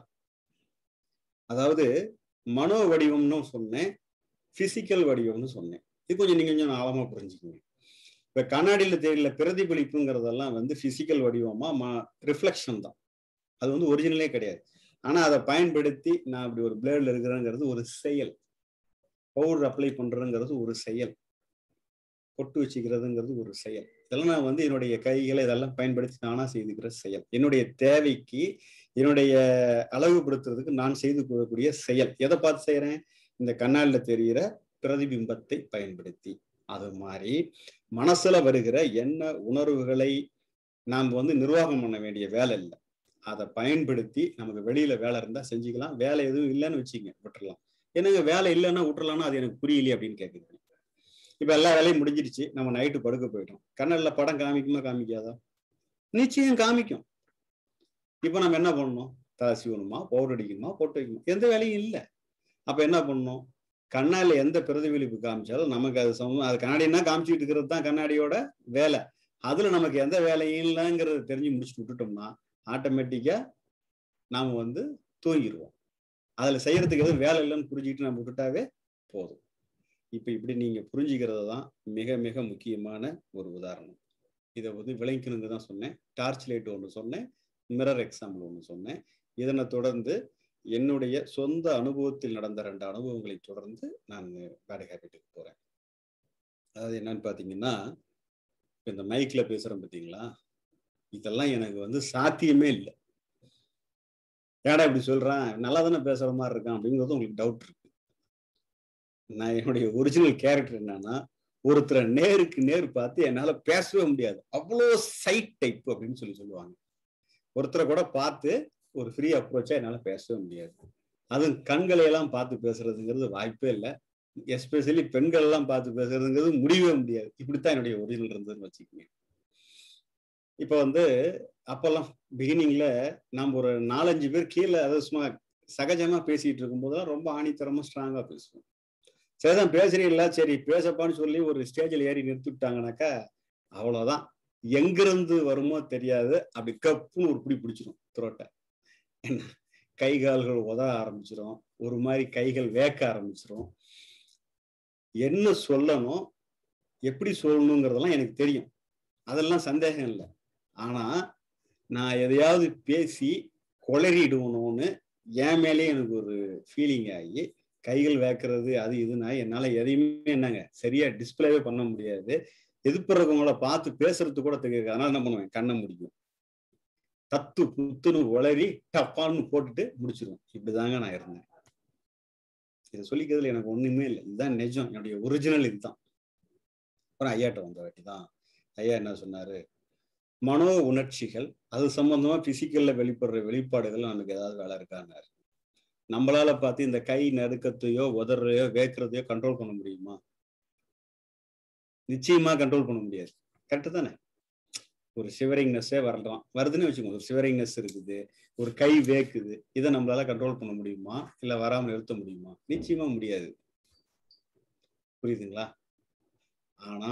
அதாவது மனோ வடிவம்னு சொன்னேன் பிசிக்கல் வடிவம்னு சொன்னேன் இது கொஞ்சம் நீங்க கொஞ்சம் ஆழமா புரிஞ்சுக்கோங்க இப்ப கண்ணாடியில தெரியல பிரதிபலிப்புங்கிறதெல்லாம் வந்து பிசிக்கல் வடிவமா ரிஃப்ளெக்ஷன் தான் அது வந்து ஒரிஜினலே கிடையாது ஆனா அதை பயன்படுத்தி நான் இப்படி ஒரு பிளேட்ல இருக்கிறேங்கிறது ஒரு செயல் பவுடர் அப்ளை பண்றதுங்கிறது ஒரு செயல் பொட்டு வச்சுக்கிறதுங்கிறது ஒரு செயல் இதெல்லாம் நான் வந்து என்னுடைய கைகளை இதெல்லாம் பயன்படுத்தி நானா செய்துக்கிற செயல் என்னுடைய தேவைக்கு என்னுடைய அழகுபடுத்துறதுக்கு நான் செய்து கொள்ளக்கூடிய செயல் எதை பார்த்து செய்யறேன் இந்த கண்ணாடில தெரிகிற பிரதிபிம்பத்தை பயன்படுத்தி அது மாதிரி மனசுல வருகிற என்ன உணர்வுகளை நாம் வந்து நிர்வாகம் பண்ண வேண்டிய வேலை இல்லை அதை பயன்படுத்தி நமக்கு வெளியில வேலை இருந்தா செஞ்சுக்கலாம் வேலை எதுவும் இல்லைன்னு வச்சுங்க விட்டுறலாம் என்னங்க வேலை இல்லைன்னா விட்டுறலாம்னா அது எனக்கு புரியலையே அப்படின்னு கேட்குது இப்ப எல்லா வேலையும் முடிஞ்சிடுச்சு நம்ம நைட்டு படுக்க போயிட்டோம் கண்ணல்ல படம் காமிக்குமா காமிக்காதா நிச்சயம் காமிக்கும் இப்ப நம்ம என்ன பண்ணணும் தலை சீவணுமா பவுடர் அடிக்கணுமா பொட்டு வைக்கணுமா எந்த வேலையும் இல்லை அப்ப என்ன பண்ணணும் கண்ணால எந்த பிரதிபலிப்பு காமிச்சாலும் நமக்கு அது சமம் அது கண்ணாடினா காமிச்சுட்டு இருக்கிறது தான் கண்ணாடியோட வேலை அதுல நமக்கு எந்த வேலையும் இல்லைங்கிறத தெரிஞ்சு முடிச்சுட்டு விட்டுட்டோம்னா ஆட்டோமேட்டிக்கா நாம வந்து தூங்கிடுவோம் அதுல செய்யறதுக்கு எதுவும் வேலை இல்லைன்னு புரிஞ்சுக்கிட்டு நம்ம விட்டுட்டாவே போதும் இப்ப இப்படி நீங்க புரிஞ்சுக்கிறது தான் மிக மிக முக்கியமான ஒரு உதாரணம் இதை வந்து விளங்கிக்கணுங்க தான் சொன்னேன் டார்ச் லைட் ஒன்று சொன்னேன் மிரர் எக்ஸாம்பிள் ஒன்று சொன்னேன் இதனை தொடர்ந்து என்னுடைய சொந்த அனுபவத்தில் நடந்த ரெண்டு அனுபவங்களை தொடர்ந்து நான் வாடகை வீட்டுக்கு போறேன் அதாவது என்னன்னு பாத்தீங்கன்னா இந்த மைக்ல பேசுறேன் பார்த்தீங்களா இதெல்லாம் எனக்கு வந்து சாத்தியமே இல்லை ஏடா இப்படி சொல்றான் நல்லா தானே பேசுற மாதிரி இருக்கான் அப்படிங்கிறது உங்களுக்கு டவுட் இருக்கு நான் என்னுடைய ஒரிஜினல் கேரக்டர் என்னன்னா ஒருத்தரை நேருக்கு நேர் பார்த்து என்னால பேசவே முடியாது அவ்வளோ சைட் டைப் அப்படின்னு சொல்லி சொல்லுவாங்க ஒருத்தரை கூட பார்த்து ஒரு ஃப்ரீ அப்ரோச்சா என்னால பேசவே முடியாது அதுவும் கண்களை எல்லாம் பார்த்து பேசுறதுங்கிறது வாய்ப்பே இல்லை எஸ்பெஷலி பெண்கள் எல்லாம் பார்த்து பேசுறதுங்கிறது முடியவே முடியாது இப்படித்தான் என்னுடைய ஒரிஜினல் இருந்ததுன்னு வச்சுக்கோங்க இப்ப வந்து அப்பெல்லாம் பிகினிங்ல நம்ம ஒரு நாலஞ்சு பேர் கீழே அதாவது சும்மா சகஜமா பேசிட்டு இருக்கும் போதெல்லாம் ரொம்ப ஆணித்தரமா ஸ்ட்ராங்கா பேசுவோம் சரிதான் பேசுறீங்களா சரி பேசப்பான்னு சொல்லி ஒரு ஸ்டேஜில் ஏறி நிறுத்திவிட்டாங்கனாக்கா அவ்வளவுதான் எங்கிருந்து வருமோ தெரியாது அப்படி கப்புன்னு ஒரு பிடி பிடிச்சிடும் துரோட்டை என்ன கை கால்கள் உதற ஆரம்பிச்சிடும் ஒரு மாதிரி கைகள் வேக்க ஆரம்பிச்சிடும் என்ன சொல்லணும் எப்படி சொல்லணுங்கிறதெல்லாம் எனக்கு தெரியும் அதெல்லாம் சந்தேகம் இல்லை ஆனா நான் எதையாவது பேசி கொளறிடுவணும்னு என் மேலேயே எனக்கு ஒரு ஃபீலிங் ஆகி கைகள் வேக்கிறது அது இதுனா என்னால எதையுமே என்னங்க சரியா டிஸ்பிளேவே பண்ண முடியாது எதிர்ப்புறவங்கள பார்த்து பேசுறது கூட தெரியாது அதனால என்ன பண்ணுவேன் கண்ணை முடிக்கும் தத்து புத்துன்னு உளறி டப்பான்னு போட்டுட்டு முடிச்சிருவேன் இப்படிதாங்க நான் இருந்தேன் இதை சொல்லிக்கிறதுல எனக்கு ஒண்ணுமே இல்லை இதுதான் நிஜம் என்னுடைய ஒரிஜினல் இதுதான் அப்புறம் ஐயாட்ட வந்த வாட்டி தான் ஐயா என்ன சொன்னாரு மனோ உணர்ச்சிகள் அது சம்பந்தமா பிசிக்கல்ல வெளிப்படுற வெளிப்பாடுகள் நமக்கு ஏதாவது வேலை இருக்கான்னாரு நம்மளால பார்த்து இந்த கை நடுக்கத்தையோ உதறையோ வேக்கிறதையோ கண்ட்ரோல் பண்ண முடியுமா நிச்சயமா கண்ட்ரோல் பண்ண முடியாது கரெக்டு தானே ஒரு சிவரிங்னஸ்ஸே வரலாம் வருதுன்னு வச்சுக்கோங்க ஒரு சிவரிங்னஸ் இருக்குது ஒரு கை வேக்குது இதை நம்மளால கண்ட்ரோல் பண்ண முடியுமா இல்ல வராம நிறுத்த முடியுமா நிச்சயமா முடியாது புரியுதுங்களா ஆனா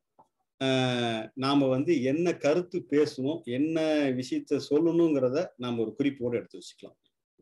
நாம வந்து என்ன கருத்து பேசணும் என்ன விஷயத்த சொல்லணுங்கிறத நாம ஒரு குறிப்போடு எடுத்து வச்சுக்கலாம்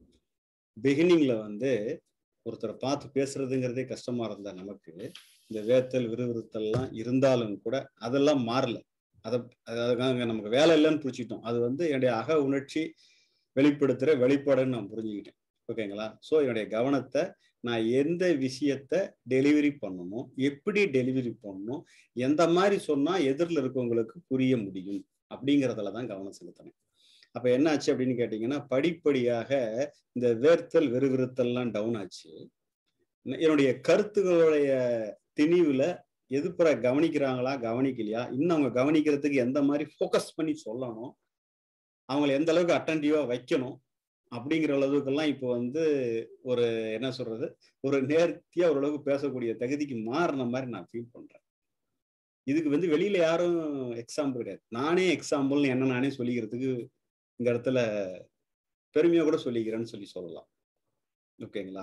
பிகினிங்ல வந்து ஒருத்தரை பார்த்து பேசுறதுங்கிறதே கஷ்டமா இருந்தா நமக்கு இந்த வேத்தல் விறுவிறுத்தல்லாம் இருந்தாலும் கூட அதெல்லாம் மாறல அதை அதுக்காக நமக்கு வேலை இல்லைன்னு புரிச்சுக்கிட்டோம் அது வந்து என்னுடைய அக உணர்ச்சி வெளிப்படுத்துற வெளிப்பாடுன்னு நான் புரிஞ்சுக்கிட்டேன் ஓகேங்களா ஸோ என்னுடைய கவனத்தை நான் எந்த விஷயத்த டெலிவரி பண்ணணும் எப்படி டெலிவரி பண்ணணும் எந்த மாதிரி சொன்னா எதிரில் இருக்கவங்களுக்கு புரிய முடியும் அப்படிங்கிறதுல தான் கவனம் செலுத்தினேன் அப்ப என்ன ஆச்சு அப்படின்னு கேட்டீங்கன்னா படிப்படியாக இந்த வேர்த்தல் வெறுவிறுத்தல்லாம் டவுன் ஆச்சு என்னுடைய கருத்துக்களுடைய திணிவுல எதுப்புற கவனிக்கிறாங்களா கவனிக்கலையா இன்னும் அவங்க கவனிக்கிறதுக்கு எந்த மாதிரி ஃபோக்கஸ் பண்ணி சொல்லணும் அவங்களை எந்த அளவுக்கு அட்டன்டிவா வைக்கணும் அப்படிங்கிற அளவுக்கெல்லாம் இப்போ வந்து ஒரு என்ன சொல்றது ஒரு நேர்த்தியா ஓரளவுக்கு பேசக்கூடிய தகுதிக்கு மாறின மாதிரி நான் ஃபீல் பண்றேன் இதுக்கு வந்து வெளியில யாரும் எக்ஸாம்பிள் கிடையாது நானே எக்ஸாம்பிள்னு என்ன நானே சொல்லிக்கிறதுக்கு இந்த இடத்துல பெருமையா கூட சொல்லிக்கிறேன்னு சொல்லி சொல்லலாம் ஓகேங்களா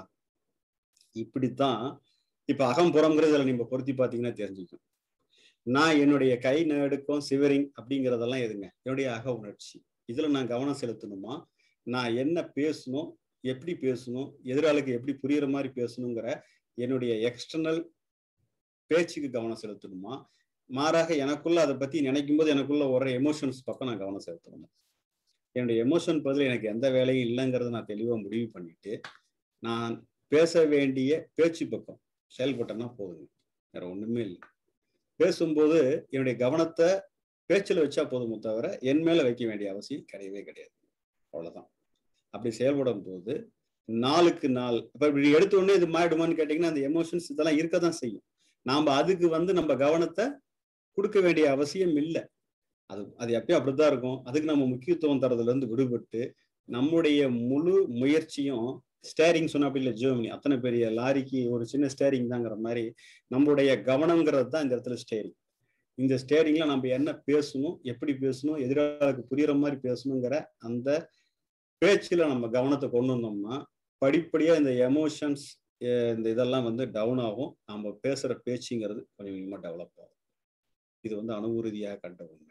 இப்படித்தான் இப்ப அகம்புறங்கிறதுல நீங்க பொருத்தி பார்த்தீங்கன்னா தெரிஞ்சுக்கும் நான் என்னுடைய கை நடுக்கம் சிவரிங் அப்படிங்கிறதெல்லாம் எதுங்க என்னுடைய அக உணர்ச்சி இதுல நான் கவனம் செலுத்தணுமா நான் என்ன பேசணும் எப்படி பேசணும் எதிராளுக்கு எப்படி புரியுற மாதிரி பேசணுங்கிற என்னுடைய எக்ஸ்டர்னல் பேச்சுக்கு கவனம் செலுத்தணுமா மாறாக எனக்குள்ள அதை பத்தி நினைக்கும் போது எனக்குள்ள ஒரு எமோஷன்ஸ் பக்கம் நான் கவனம் செலுத்தணும் என்னுடைய எமோஷன் பதில் எனக்கு எந்த வேலையும் இல்லைங்கிறத நான் தெளிவாக முடிவு பண்ணிட்டு நான் பேச வேண்டிய பேச்சு பக்கம் செயல்பட்டேன்னா போதுங்க வேற ஒண்ணுமே இல்லை பேசும்போது என்னுடைய கவனத்தை பேச்சில் வச்சா போதுமோ தவிர என் மேல வைக்க வேண்டிய அவசியம் கிடையவே கிடையாது அவ்வளவுதான் அப்படி செயல்படும் போது நாளுக்கு நாள் இப்ப இப்படி எடுத்த உடனே இது மாறிடுமான்னு கேட்டீங்கன்னா அந்த எமோஷன்ஸ் இதெல்லாம் இருக்க தான் செய்யும் நாம அதுக்கு வந்து நம்ம கவனத்தை கொடுக்க வேண்டிய அவசியம் இல்லை அது அது எப்பயும் அப்படித்தான் இருக்கும் அதுக்கு நம்ம முக்கியத்துவம் தரதுல இருந்து விடுபட்டு நம்முடைய முழு முயற்சியும் ஸ்டேரிங் சொன்னா அப்படி இல்லை ஜெர்மனி அத்தனை பெரிய லாரிக்கு ஒரு சின்ன ஸ்டேரிங் தாங்கிற மாதிரி நம்மளுடைய கவனங்கிறது தான் இந்த இடத்துல ஸ்டேரிங் இந்த ஸ்டேரிங்ல நம்ம என்ன பேசணும் எப்படி பேசணும் எதிராளுக்கு புரியுற மாதிரி பேசணுங்கிற அந்த பேச்சுல நம்ம கவனத்தை கொண்டு வந்தோம்னா படிப்படியா இந்த எமோஷன்ஸ் இந்த இதெல்லாம் வந்து டவுன் ஆகும் நம்ம பேசுற பேச்சுங்கிறது கொஞ்சம் கொஞ்சமா டெவலப் ஆகும் இது வந்து அனுபூதியாக கண்ட உண்மை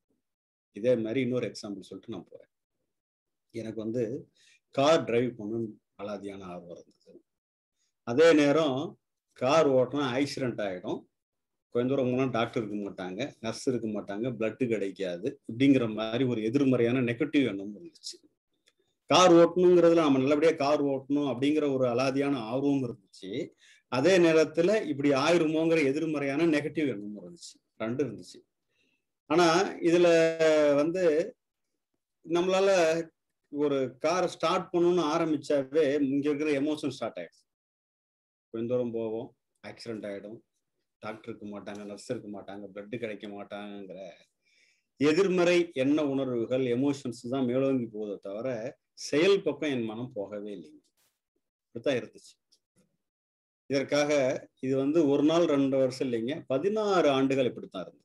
இதே மாதிரி இன்னொரு எக்ஸாம்பிள் சொல்லிட்டு நான் போறேன் எனக்கு வந்து கார் டிரைவ் பண்ணணும்னு அலாதியான ஆர்வம் இருந்தது அதே நேரம் கார் ஓட்டினா ஆக்சிடென்ட் ஆகிடும் கொஞ்ச தூரம் போனால் டாக்டர் இருக்க மாட்டாங்க நர்ஸ் இருக்க மாட்டாங்க பிளட்டு கிடைக்காது இப்படிங்கிற மாதிரி ஒரு எதிர்மறையான நெகட்டிவ் எண்ணம் இருந்துச்சு கார் ஓட்டணுங்கிறதுல நம்ம நல்லபடியாக கார் ஓட்டணும் அப்படிங்கிற ஒரு அலாதியான ஆர்வம் இருந்துச்சு அதே நேரத்துல இப்படி ஆயிருமோங்கிற எதிர்மறையான நெகட்டிவ் எண்ணமும் இருந்துச்சு ரெண்டு இருந்துச்சு ஆனா இதுல வந்து நம்மளால ஒரு காரை ஸ்டார்ட் பண்ணணும்னு ஆரம்பிச்சாவே இங்க இருக்கிற எமோஷன் ஸ்டார்ட் ஆயிடுச்சு கொஞ்ச தூரம் போவோம் ஆக்சிடென்ட் ஆயிடும் டாக்டர் இருக்க மாட்டாங்க நர்ஸ் இருக்க மாட்டாங்க பிளட் கிடைக்க மாட்டாங்கிற எதிர்மறை எண்ண உணர்வுகள் எமோஷன்ஸ் தான் மேலோங்கி போவதை தவிர செயல் பக்கம் என் மனம் போகவே இல்லைங்க இப்படித்தான் இருந்துச்சு இதற்காக இது வந்து ஒரு நாள் ரெண்டு வருஷம் இல்லைங்க பதினாறு ஆண்டுகள் இப்படித்தான் இருந்தது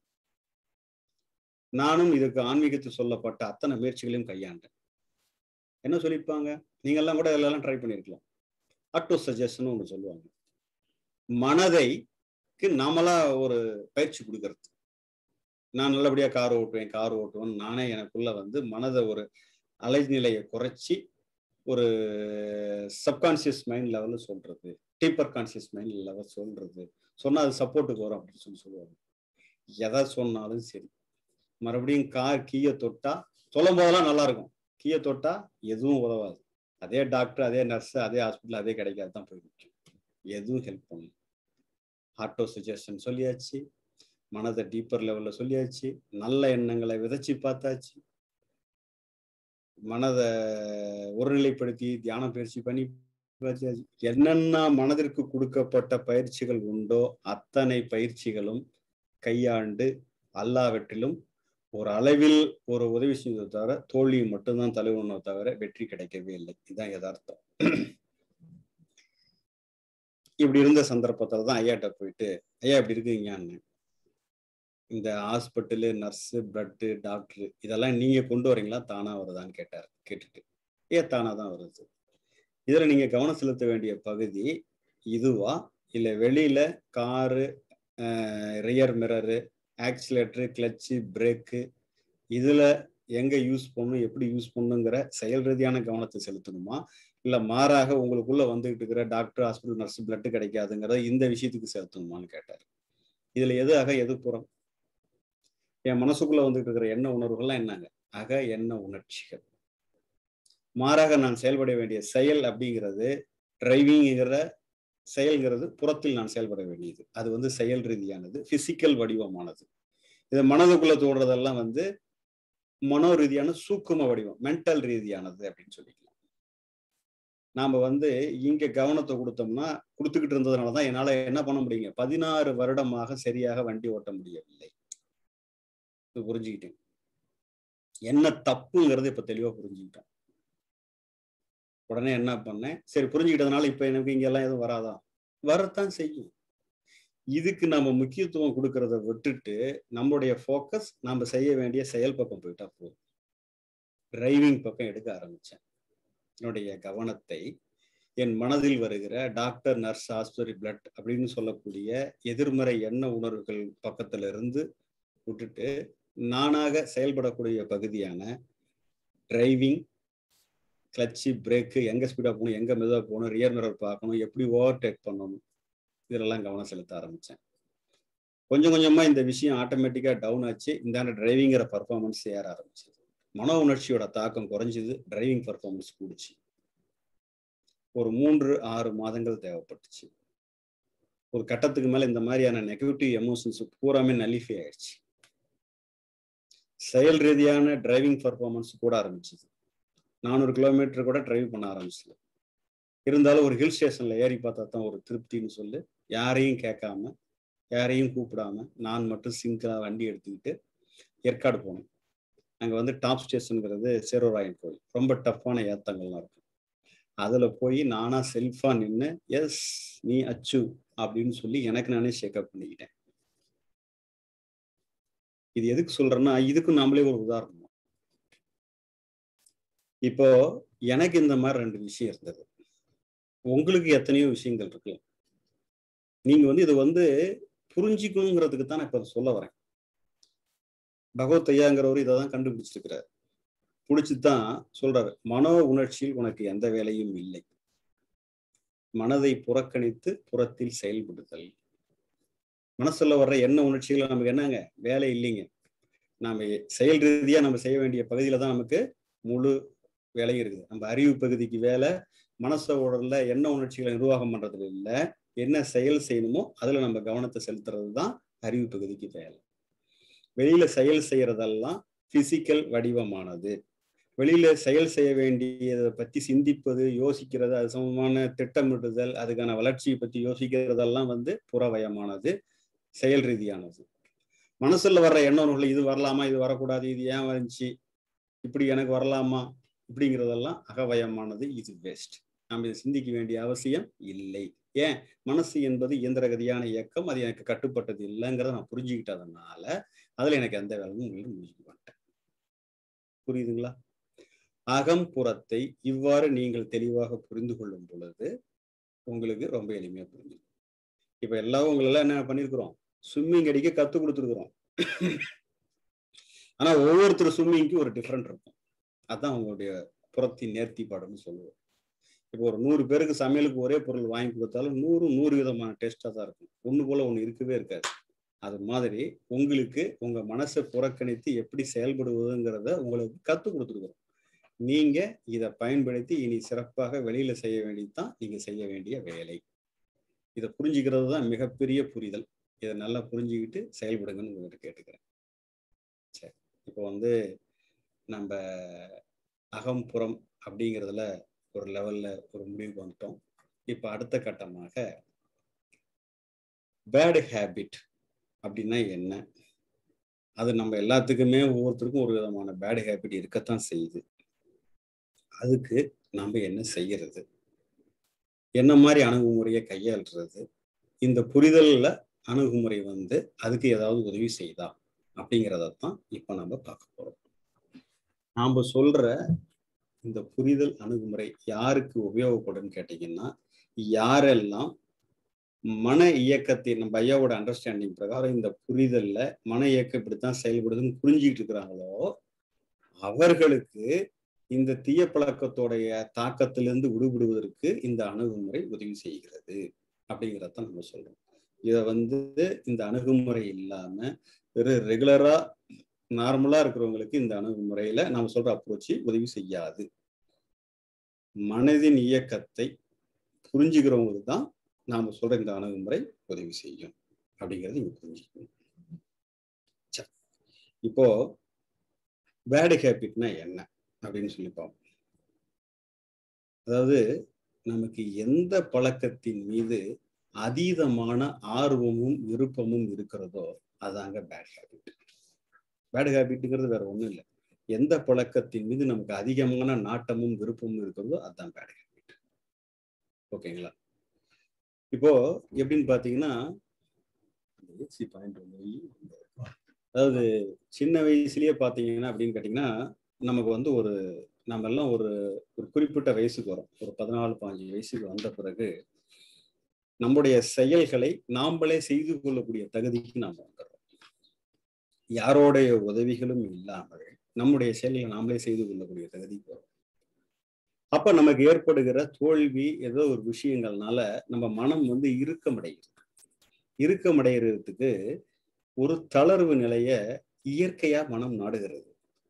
நானும் இதுக்கு ஆன்மீகத்தில் சொல்லப்பட்ட அத்தனை முயற்சிகளையும் கையாண்டேன் என்ன சொல்லியிருப்பாங்க நீங்கெல்லாம் கூட இதெல்லாம் ட்ரை பண்ணியிருக்கலாம் ஆட்டோ சஜஷன் ஒன்று சொல்லுவாங்க மனதைக்கு நாமளா ஒரு பயிற்சி கொடுக்கறது நான் நல்லபடியா கார் ஓட்டுவேன் கார் ஓட்டுவேன் நானே எனக்குள்ள வந்து மனதை ஒரு அலைநிலையை குறைச்சி ஒரு சப்கான்சியஸ் மைண்ட் லெவலில் சொல்றது டீப்பர் கான்சியஸ் மைண்ட் லெவல் சொல்றது சொன்னா அது சப்போர்ட்டுக்கு வரும் அப்படின்னு சொல்லி சொல்லுவாங்க எதை சொன்னாலும் சரி மறுபடியும் கார் கீயை தொட்டா சொல்லும் போதெல்லாம் நல்லா இருக்கும் கீயை தொட்டா எதுவும் உதவாது அதே டாக்டர் அதே நர்ஸ் அதே ஹாஸ்பிட்டல் அதே கிடைக்காது தான் போய் நிற்கும் எதுவும் ஹெல்ப் பண்ணும் ஆட்டோ சஜஷன் சொல்லியாச்சு மனதை டீப்பர் லெவல்ல சொல்லியாச்சு நல்ல எண்ணங்களை விதைச்சு பார்த்தாச்சு மனதை ஒருநிலைப்படுத்தி தியானம் பயிற்சி பண்ணி பார்த்தாச்சு என்னென்ன மனதிற்கு கொடுக்கப்பட்ட பயிற்சிகள் உண்டோ அத்தனை பயிற்சிகளும் கையாண்டு அல்லாவற்றிலும் ஒரு அளவில் ஒரு உதவி செய்வதை தவிர தோல்வி மட்டும்தான் தலைவனோ தவிர வெற்றி கிடைக்கவே இல்லை இதுதான் யதார்த்தம் இப்படி இருந்த சந்தர்ப்பத்துல தான் ஐயாட்ட போயிட்டு ஐயா இப்படி இருக்கீங்கன்னு இந்த ஹாஸ்பிட்டலு நர்ஸு பிளட்டு டாக்டரு இதெல்லாம் நீங்க கொண்டு வரீங்களா தானா வருதான்னு கேட்டார் கேட்டுட்டு ஏ தானா தான் வருது இதுல நீங்க கவனம் செலுத்த வேண்டிய பகுதி இதுவா இல்லை வெளியில car rear mirror accelerator clutch brake இதுல எங்க யூஸ் பண்ணணும் எப்படி யூஸ் பண்ணணுங்கிற செயல் ரீதியான கவனத்தை செலுத்தணுமா இல்ல மாறாக உங்களுக்குள்ள வந்துகிட்டு இருக்கிற டாக்டர் ஹாஸ்பிட்டல் நர்ஸ் பிளட் கிடைக்காதுங்கிறத இந்த விஷயத்துக்கு செலுத்தணுமான்னு கேட்டார் இதுல எது அக எது புறம் என் மனசுக்குள்ள வந்துகிட்டு இருக்கிற எண்ண உணர்வுகள்லாம் என்னங்க அக எண்ண உணர்ச்சிகள் மாறாக நான் செயல்பட வேண்டிய செயல் அப்படிங்கிறது டிரைவிங்கிற செயல்கிறது புறத்தில் நான் செயல்பட வேண்டியது அது வந்து செயல் ரீதியானது பிசிக்கல் வடிவமானது இது மனதுக்குள்ள தோன்றதெல்லாம் வந்து மனோ ரீதியான சூக்கும வடிவம் மென்டல் ரீதியானது அப்படின்னு சொல்லிக்கலாம் நாம வந்து இங்க கவனத்தை கொடுத்தோம்னா கொடுத்துக்கிட்டு இருந்ததுனாலதான் என்னால என்ன பண்ண முடியுங்க பதினாறு வருடமாக சரியாக வண்டி ஓட்ட முடியவில்லை புரிஞ்சுக்கிட்டேன் என்ன தப்புங்கிறது இப்ப தெளிவா புரிஞ்சுக்கிட்டேன் உடனே என்ன பண்ணேன் சரி புரிஞ்சுக்கிட்டதுனால இப்ப எனக்கு இங்க எல்லாம் எதுவும் வராதா வரத்தான் செய்யும் இதுக்கு நம்ம முக்கியத்துவம் கொடுக்கறத விட்டுட்டு நம்மளுடைய ஃபோக்கஸ் நம்ம செய்ய வேண்டிய செயல் பக்கம் போயிட்டா போதும் டிரைவிங் பக்கம் எடுக்க ஆரம்பிச்சேன் என்னுடைய கவனத்தை என் மனதில் வருகிற டாக்டர் நர்ஸ் ஆஸ்பத்திரி பிளட் அப்படின்னு சொல்லக்கூடிய எதிர்மறை எண்ண உணர்வுகள் பக்கத்துல இருந்து விட்டுட்டு நானாக செயல்படக்கூடிய பகுதியான டிரைவிங் கிளச்சு பிரேக்கு எங்க ஸ்பீடா போகணும் எங்க மெதுவாக போகணும் ரியர் மிரர் பார்க்கணும் எப்படி ஓவர் டேக் பண்ணணும் இதெல்லாம் கவனம் செலுத்த ஆரம்பிச்சேன் கொஞ்சம் கொஞ்சமா இந்த விஷயம் ஆட்டோமேட்டிக்கா டவுன் ஆச்சு இந்த டிரைவிங்கிற பர்ஃபார்மன்ஸ் ஏற ஆரம்பிச்சது மன உணர்ச்சியோட தாக்கம் குறைஞ்சது டிரைவிங் பர்ஃபார்மன்ஸ் கூடுச்சு ஒரு மூன்று ஆறு மாதங்கள் தேவைப்பட்டுச்சு ஒரு கட்டத்துக்கு மேல இந்த மாதிரியான நெகட்டிவ் எமோஷன்ஸ் பூராமே நல்லிஃபை ஆயிடுச்சு செயல் ரீதியான டிரைவிங் பர்ஃபார்மன்ஸ் கூட ஆரம்பிச்சது நானூறு கிலோமீட்டர் கூட டிரைவ் பண்ண ஆரம்பிச்சது இருந்தாலும் ஒரு ஹில் ஸ்டேஷன்ல ஏறி பார்த்தா தான் ஒரு திருப்தின்னு சொல்லு யாரையும் கேட்காம யாரையும் கூப்பிடாம நான் மட்டும் சிங்கிளா வண்டி எடுத்துக்கிட்டு ஏற்காடு போனோம் அங்க வந்து டாப் ஸ்டேஷனுங்கிறது சேரோராயன் கோயில் ரொம்ப டஃப்பான ஏத்தங்கள்லாம் இருக்கும் அதுல போய் நானா செல்ஃபா நின்று எஸ் நீ அச்சு அப்படின்னு சொல்லி எனக்கு நானே ஷேக்கப் பண்ணிக்கிட்டேன் இது எதுக்கு சொல்றேன்னா இதுக்கும் நாமளே ஒரு உதாரணம் இப்போ எனக்கு இந்த மாதிரி ரெண்டு விஷயம் இருந்தது உங்களுக்கு எத்தனையோ விஷயங்கள் இருக்கு நீங்க வந்து இதை வந்து புரிஞ்சுக்கணுங்கிறதுக்கு தான் நான் இப்ப சொல்ல வரேன் பகவத் ஐயாங்கிறவர் இதை தான் கண்டுபிடிச்சிருக்கிறார் பிடிச்சுதான் சொல்றாரு மனோ உணர்ச்சியில் உனக்கு எந்த வேலையும் இல்லை மனதை புறக்கணித்து புறத்தில் செயல்படுதல் மனசுல வர்ற என்ன உணர்ச்சிகள் நமக்கு என்னங்க வேலை இல்லைங்க நாம செயல் ரீதியா நம்ம செய்ய வேண்டிய பகுதியில தான் நமக்கு முழு வேலையும் இருக்குது நம்ம அறிவு பகுதிக்கு வேலை மனசோடல என்ன உணர்ச்சிகளை நிர்வாகம் பண்றதுல இல்லை என்ன செயல் செய்யணுமோ அதுல நம்ம கவனத்தை செலுத்துறது தான் அறிவு பகுதிக்கு வேலை வெளியில செயல் செய்யறதெல்லாம் பிசிக்கல் வடிவமானது வெளியில செயல் செய்ய வேண்டியதை பத்தி சிந்திப்பது யோசிக்கிறது அது சமமான திட்டமிடுதல் அதுக்கான வளர்ச்சியை பத்தி யோசிக்கிறதெல்லாம் வந்து புறவயமானது செயல் ரீதியானது மனசுல வர்ற எண்ணங்கள் இது வரலாமா இது வரக்கூடாது இது ஏன் வந்துச்சு இப்படி எனக்கு வரலாமா இப்படிங்கிறதெல்லாம் அகவயமானது இது வேஸ்ட் நாம் இதை சிந்திக்க வேண்டிய அவசியம் இல்லை ஏன் மனசு என்பது இயந்திரகதியான இயக்கம் அது எனக்கு கட்டுப்பட்டது இல்லைங்கிறத நான் புரிஞ்சுக்கிட்டதுனால அதுல எனக்கு எந்த வேலையும் உங்களுக்கு முடிச்சுக்க மாட்டேன் புரியுதுங்களா அகம் புறத்தை இவ்வாறு நீங்கள் தெளிவாக புரிந்து கொள்ளும் பொழுது உங்களுக்கு ரொம்ப எளிமையா புரிஞ்சுக்கும் இப்ப எல்லாரும் உங்களெல்லாம் என்ன பண்ணிருக்கிறோம் ஸ்விம்மிங் அடிக்க கத்து கொடுத்துருக்குறோம் ஆனா ஒவ்வொருத்தர் ஸ்விம்மிங்க்கு ஒரு டிஃப்ரெண்ட் இருக்கும் அதான் உங்களுடைய புறத்தின் நேர்த்தி பாடம்னு சொல்லுவோம் இப்போ ஒரு நூறு பேருக்கு சமையலுக்கு ஒரே பொருள் வாங்கி கொடுத்தாலும் நூறு நூறு விதமான டேஸ்டா தான் இருக்கும் ஒண்ணு போல ஒண்ணு இருக்கவே இருக்காது அது மாதிரி உங்களுக்கு உங்க மனசை புறக்கணித்து எப்படி செயல்படுவதுங்கிறத உங்களுக்கு கத்து கொடுத்துருக்குறோம் நீங்க இதை பயன்படுத்தி இனி சிறப்பாக வெளியில செய்ய வேண்டியதுதான் நீங்க செய்ய வேண்டிய வேலை இதை புரிஞ்சுக்கிறது தான் மிகப்பெரிய புரிதல் இதை நல்லா புரிஞ்சுக்கிட்டு செயல்படுங்கன்னு உங்ககிட்ட கேட்டுக்கிறேன் சரி இப்போ வந்து நம்ம அகம்புறம் அப்படிங்கிறதுல ஒரு லெவல்ல ஒரு முடிவுக்கு வந்துட்டோம் இப்போ அடுத்த கட்டமாக பேட் ஹேபிட் அப்படின்னா என்ன அது நம்ம எல்லாத்துக்குமே ஒவ்வொருத்தருக்கும் ஒரு விதமான பேட் ஹேபிட் இருக்கத்தான் செய்யுது அதுக்கு நம்ம என்ன செய்யறது என்ன மாதிரி அணுகுமுறையை கையாளுறது இந்த புரிதல்ல அணுகுமுறை வந்து அதுக்கு ஏதாவது உதவி செய்தா அப்படிங்கிறதான் இப்ப நம்ம பார்க்க போறோம் நாம சொல்ற இந்த புரிதல் அணுகுமுறை யாருக்கு உபயோகப்படும் கேட்டீங்கன்னா யாரெல்லாம் மன இயக்கத்தை நம்ம ஐயாவோட அண்டர்ஸ்டாண்டிங் பிரகாரம் இந்த புரிதல்ல மன இயக்கம் இப்படித்தான் செயல்படுதுன்னு புரிஞ்சுக்கிட்டு இருக்கிறாங்களோ அவர்களுக்கு இந்த தீய பழக்கத்தோடைய தாக்கத்திலிருந்து விடுபடுவதற்கு இந்த அணுகுமுறை உதவி செய்கிறது அப்படிங்கிறத நம்ம சொல்றோம் இதை வந்து இந்த அணுகுமுறை இல்லாம வெறும் ரெகுலரா நார்மலா இருக்கிறவங்களுக்கு இந்த அணுகுமுறையில நாம சொல்ற அப்ரோச் உதவி செய்யாது மனதின் இயக்கத்தை புரிஞ்சுக்கிறவங்களுக்கு தான் நாம சொல்ற இந்த அணுகுமுறை உதவி செய்யும் அப்படிங்கறது நீங்க புரிஞ்சுக்கணும் இப்போ பேடு ஹேபிட்னா என்ன அப்படின்னு சொல்லி பார்ப்போம் அதாவது நமக்கு எந்த பழக்கத்தின் மீது அதீதமான ஆர்வமும் விருப்பமும் இருக்கிறதோ அதாங்க பேட் ஹேபிட் பேட் ஹேபிட்டுங்கிறது வேற ஒன்றும் இல்லை எந்த பழக்கத்தின் மீது நமக்கு அதிகமான நாட்டமும் விருப்பமும் இருக்கிறதோ அதுதான் பேட் ஹேபிட் ஓகேங்களா இப்போ எப்படின்னு பாத்தீங்கன்னா பாயிண்ட் அதாவது சின்ன வயசுலயே பாத்தீங்கன்னா அப்படின்னு கேட்டீங்கன்னா நமக்கு வந்து ஒரு நம்ம எல்லாம் ஒரு ஒரு குறிப்பிட்ட வயசுக்கு வரும் ஒரு பதினாலு பாஞ்சு வயசுக்கு வந்த பிறகு நம்முடைய செயல்களை நாம்பளே செய்து கொள்ளக்கூடிய தகுதிக்கு நாம் வந்துடுறோம் யாரோடைய உதவிகளும் இல்லாமல் நம்முடைய செயல்களை நாமளே செய்து கொள்ளக்கூடிய தகுதிக்கு வரும் அப்ப நமக்கு ஏற்படுகிற தோல்வி ஏதோ ஒரு விஷயங்கள்னால நம்ம மனம் வந்து இறுக்கமடைகிறது இறுக்கமடைகிறதுக்கு ஒரு தளர்வு நிலைய இயற்கையா மனம் நாடுகிறது